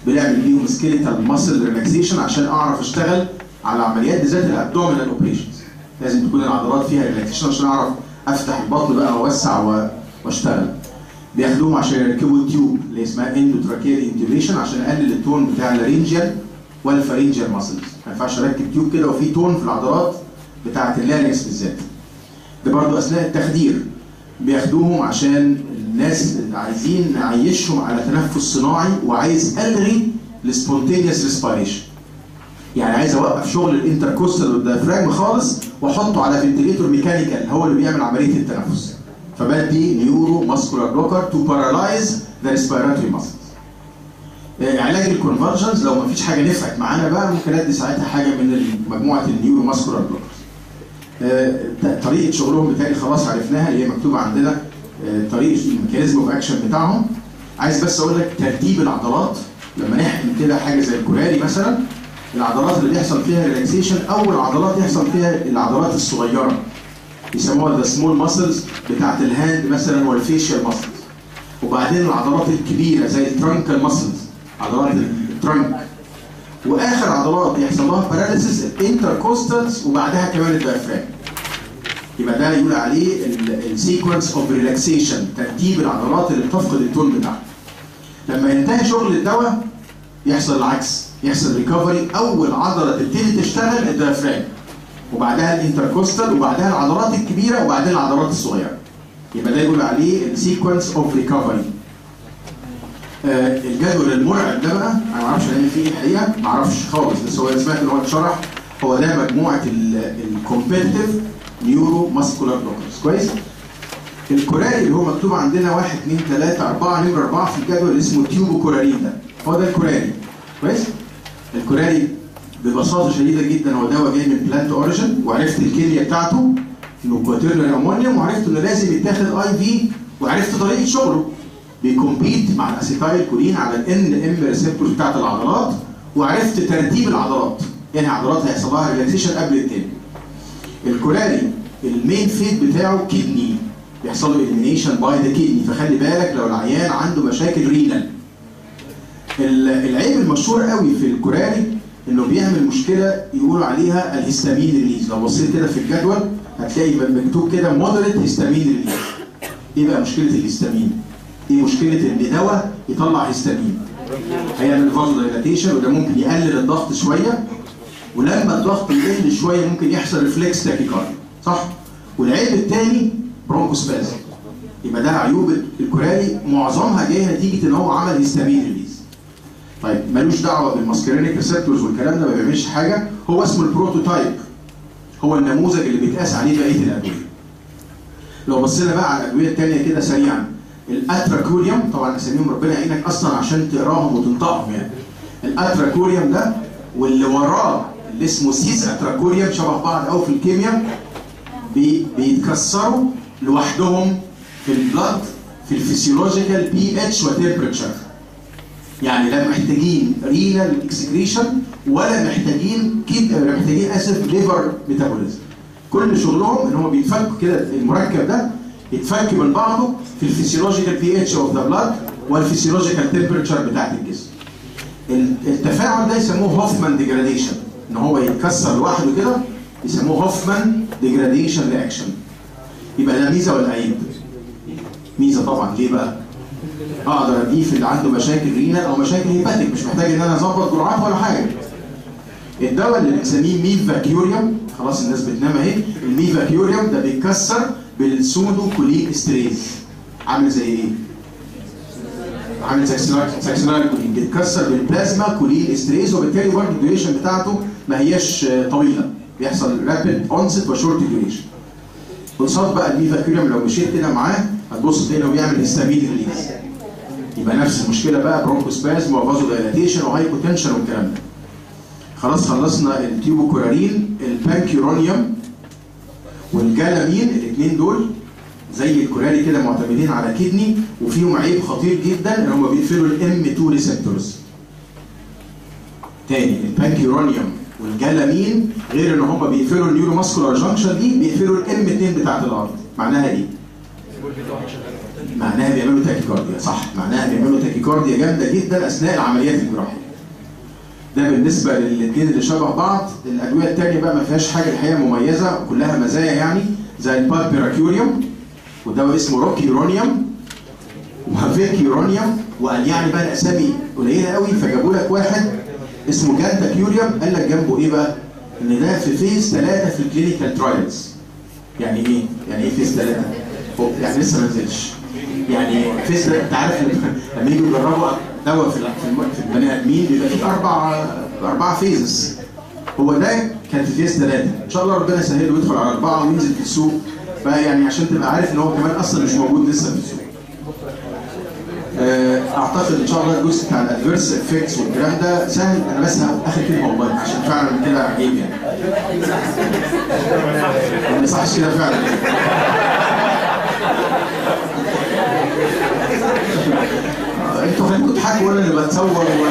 بنعمل بيهم سكيليتال ماسل ريلاكسيشن عشان اعرف اشتغل على عمليات بالذات الابدومينال اوبريشنز لازم تكون العضلات فيها ريلاكسيشن عشان اعرف افتح البطن بقى واوسع و- واشتغل بياخدوهم عشان يركبوا التيوب اللي اسمها اندوتراكيال انتيوليشن عشان اقلل التون بتاع اللارينجيال والفارينجيال ماسلز ما ينفعش اركب تيوب كده وفي تون في العضلات بتاعه اللارينكس بالذات ده برضو اثناء التخدير بياخدوهم عشان الناس اللي عايزين نعيشهم على تنفس صناعي وعايز الغي السبونتينيوس ريسبيريشن يعني عايز اوقف شغل الانتركوستال والديافراجم خالص واحطه على فنتليتور ميكانيكال هو اللي بيعمل عمليه التنفس فبدي نيورو ماسكولار بلوكر تو بارالايز ذا ريسبيراتوري ماسلز علاج الكونفرجنز لو ما فيش حاجه نفعت معانا بقى ممكن ادي ساعتها حاجه من مجموعه النيورو ماسكولار بلوكرز آه، طريقه شغلهم بالتالي خلاص عرفناها اللي هي مكتوبه عندنا آه، طريقه الميكانيزم اوف اكشن بتاعهم عايز بس اقول لك ترتيب العضلات لما نحقن كده حاجه زي الكوراري مثلا العضلات اللي بيحصل فيها ريلاكسيشن اول عضلات يحصل فيها العضلات الصغيره يسموها ذا سمول ماسلز بتاعت الهاند مثلا والفيشيال ماسلز وبعدين العضلات الكبيره زي الترانكال ماسلز عضلات الترانك واخر عضلات يحصل لها باراليسيس الانتركوستالز وبعدها كمان الديافراجم يبقى ده يقول عليه السيكونس اوف ريلاكسيشن ترتيب العضلات اللي بتفقد التون بتاعها لما ينتهي شغل الدواء يحصل العكس يحصل ريكفري اول عضله تبتدي تشتغل الديافراجم وبعدها الانتركوستال وبعدها العضلات الكبيره وبعدين العضلات الصغيره يبقى ده يقول عليه السيكونس اوف ريكفري الجدول المرعب ده بقى انا ما اعرفش هنعمل فيه ايه الحقيقه ما اعرفش خالص بس هو سمعت ان هو اتشرح هو ده مجموعه الكومبيتيتيف نيورو ماسكولار بلوكرز كويس الكوراري اللي هو مكتوب عندنا 1 2 3 4 نمره 4 في الجدول اللي اسمه تيوبو كورارين ده هو ده الكوراري كويس الكوراري ببساطه شديده جدا هو دواء جاي من بلانت اوريجن وعرفت الكيمياء بتاعته انه كواترنري امونيوم وعرفت انه لازم يتاخد اي في وعرفت طريقه شغله بيكمبيت مع الاسيتايل كولين على الان ام ريسبتور بتاعت العضلات وعرفت ترتيب العضلات يعني عضلات هيحصل لها ريلاكسيشن قبل التاني الكولاري المين فيد بتاعه كدني بيحصل له اليمينيشن باي ذا كدني فخلي بالك لو العيان عنده مشاكل رينال العيب المشهور قوي في الكوراري انه بيعمل مشكله يقولوا عليها الهستامين ريليز لو بصيت كده في الجدول هتلاقي مكتوب كده مودريت هستامين ريليز ايه بقى مشكله الهستامين؟ ايه مشكله ان دواء يطلع هستامين؟ هيعمل فازو دايلاتيشن وده ممكن يقلل الضغط شويه ولما الضغط يقل شويه ممكن يحصل ريفلكس تاكيكارديا صح؟ والعيب الثاني برونكوسبازم يبقى ده عيوب الكوراري معظمها جايه نتيجه ان هو عمل هستامين ريليز طيب ملوش دعوه بالماسكرينيك ريسبتورز والكلام ده ما بيعملش حاجه هو اسمه البروتوتايب هو النموذج اللي بيتقاس عليه بقيه الادويه لو بصينا بقى على الادويه الثانيه كده سريعا الاتراكوريوم طبعا اساميهم ربنا يعينك اصلا عشان تقراهم وتنطقهم يعني الاتراكوريوم ده واللي وراه اللي اسمه سيس اتراكوريوم شبه بعض قوي في الكيمياء بي بيتكسروا لوحدهم في البلد في الفسيولوجيكال بي اتش وتمبرتشر يعني لا محتاجين رينال اكسكريشن ولا محتاجين كيد محتاجين اسف ليفر ميتابوليزم كل شغلهم ان هم بيتفكوا كده المركب ده يتفك من بعضه في الفسيولوجيكال بي اتش اوف ذا بلاد والفسيولوجيكال تمبرتشر بتاعت الجسم التفاعل ده يسموه هوفمان ديجراديشن ان هو يتكسر لوحده كده يسموه هوفمان ديجراديشن رياكشن يبقى ده ميزه ولا عيب؟ ميزه طبعا ليه بقى؟ اقدر اضيف اللي عنده مشاكل رينال او مشاكل هيباتيك مش محتاج ان انا اظبط جرعات ولا حاجه. الدواء اللي بنسميه ميفاكيوريوم خلاص الناس بتنام اهي الميفاكيوريوم ده بيتكسر بالسودو كولين استريز عامل زي ايه؟ عامل زي ساكسينال كولين بيتكسر بالبلازما كولين استريز وبالتالي برضه الديوريشن بتاعته ما هياش طويله بيحصل رابيد اونست وشورت ديوريشن. قصاد بقى الميفاكيوريوم لو مشيت كده معاه هتبص تلاقي انه بيعمل هيستامين ريليز يبقى نفس المشكله بقى برونكوسبازم وفازو دايلاتيشن وهايبوتنشن والكلام ده خلاص خلصنا التيوبوكورارين البانكيورونيوم والجالامين الاثنين دول زي الكوراري كده معتمدين على كدني وفيهم عيب خطير جدا ان هم بيقفلوا الام 2 ريسبتورز تاني البانكيورونيوم والجالامين غير ان هم بيقفلوا النيورو ماسكولار جانكشن دي بيقفلوا الام 2 بتاعت الارض معناها ايه؟ معناها بيعملوا تاكيكارديا صح معناها بيعملوا تاكيكارديا جامده جدا اثناء العمليات الجراحيه ده بالنسبه للاثنين اللي شبه بعض الادويه الثانيه بقى ما فيهاش حاجه الحقيقه مميزه كلها مزايا يعني زي البالبيراكيوريوم ودواء اسمه روكيورونيوم وفيكيورونيوم وقال يعني بقى الاسامي قليله قوي فجابوا لك واحد اسمه جانتا كيوريوم قال لك جنبه ايه بقى؟ ان ده في فيز ثلاثه في الكلينيكال ترايلز يعني ايه؟ يعني ايه فيز ثلاثه؟ هو يعني لسه ما نزلش يعني فيز ده انت عارف لما يجوا يجربوا دواء في في الم- في البني ادمين بيبقى فيه اربع اربع فيزز هو ده كان في فيز ثلاثه ان شاء الله ربنا يسهله ويدخل على اربعه وينزل في السوق بقى يعني عشان تبقى عارف ان هو كمان اصلا مش موجود لسه في السوق آه، اعتقد ان شاء الله الجزء بتاع الادفيرس افكتس والكلام ده سهل انا بس هاخد اخر كلمه والله عشان فعلا كده عجيب يعني ما يصحش كده فعلا آه، انتوا خليكم تضحكوا وانا اللي بتصور و...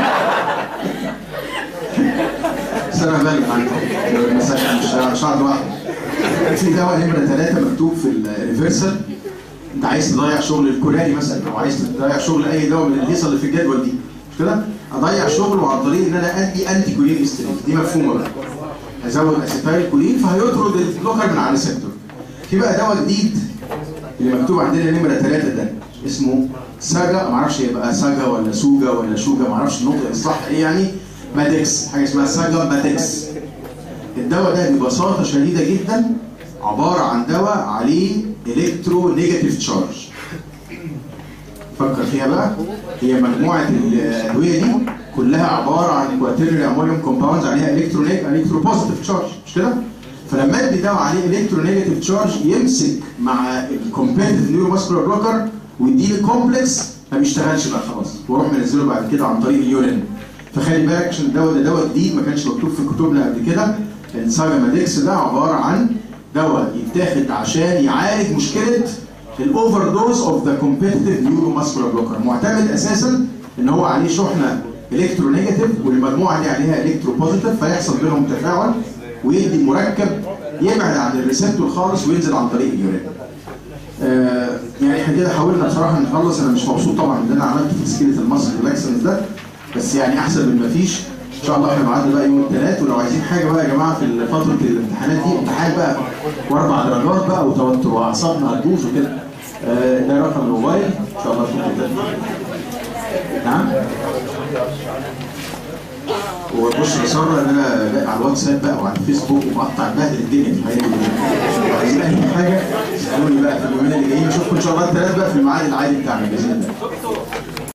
بس انا بالي عنكم مش مش هقعد لوحدي في دواء نمره ثلاثه مكتوب في الريفرسال انت عايز تضيع شغل الكوراني مثلا او عايز تضيع شغل اي دواء من الهيصه اللي في الجدول دي مش كده؟ اضيع شغله عن طريق ان انا ادي انتي كولين ستريت دي مفهومه بقى هزود اسيتايل كولين فهيطرد البلوكر من على الريسبتور في بقى دواء جديد اللي مكتوب عندنا نمره ثلاثه ده اسمه ساجا معرفش يبقى ساجا ولا سوجا ولا شوجا معرفش النطق الصح ايه يعني مادكس حاجه اسمها ساجا مادكس الدواء ده ببساطه شديده جدا عباره عن دواء عليه الكترو نيجاتيف تشارج فكر فيها بقى هي مجموعه الادويه دي كلها عباره عن كواترنري امونيوم كومباوندز عليها الكترو الكترو بوزيتيف تشارج مش كده؟ فلما ادي دواء عليه الكترو نيجاتيف تشارج يمسك مع الكومبيتيف نيورو ماسكولار بلوكر ويديني كومبلكس ما بيشتغلش بقى خلاص واروح منزله بعد كده عن طريق اليورين فخلي بالك عشان الدواء ده دواء جديد ما كانش مكتوب في كتبنا قبل كده الساجا مادكس ده عباره عن دواء يتاخد عشان يعالج مشكله الاوفر دوز اوف ذا كومبيتيتيف نيورو ماسكولار بلوكر معتمد اساسا ان هو عليه شحنه الكترو نيجاتيف والمجموعه دي عليها الكترو بوزيتيف فيحصل بينهم تفاعل ويدي مركب يبعد عن الريسبتور خالص وينزل عن طريق اليورين. آه يعني احنا كده حاولنا بصراحه نخلص انا مش مبسوط طبعا ان انا عملت تسكيله المصري ريلاكسنس ده بس يعني احسن من ما فيش ان شاء الله احنا ميعادنا بقى يوم الثلاث ولو عايزين حاجه بقى يا جماعه في فتره الامتحانات دي امتحان بقى واربع درجات بقى وتوتر واعصابنا هتبوظ وكده آه ده رقم الموبايل ان شاء الله تكون كده نعم وبص بصرة ان انا بقى على الواتساب بقى وعلى الفيسبوك ومقطع بهدل الدنيا في الحاجات دي عايزين اي حاجه اسالوني بقى في اليومين اللي جايين اشوفكم ان شاء الله الثلاث بقى في الميعاد العادي بتاعنا باذن الله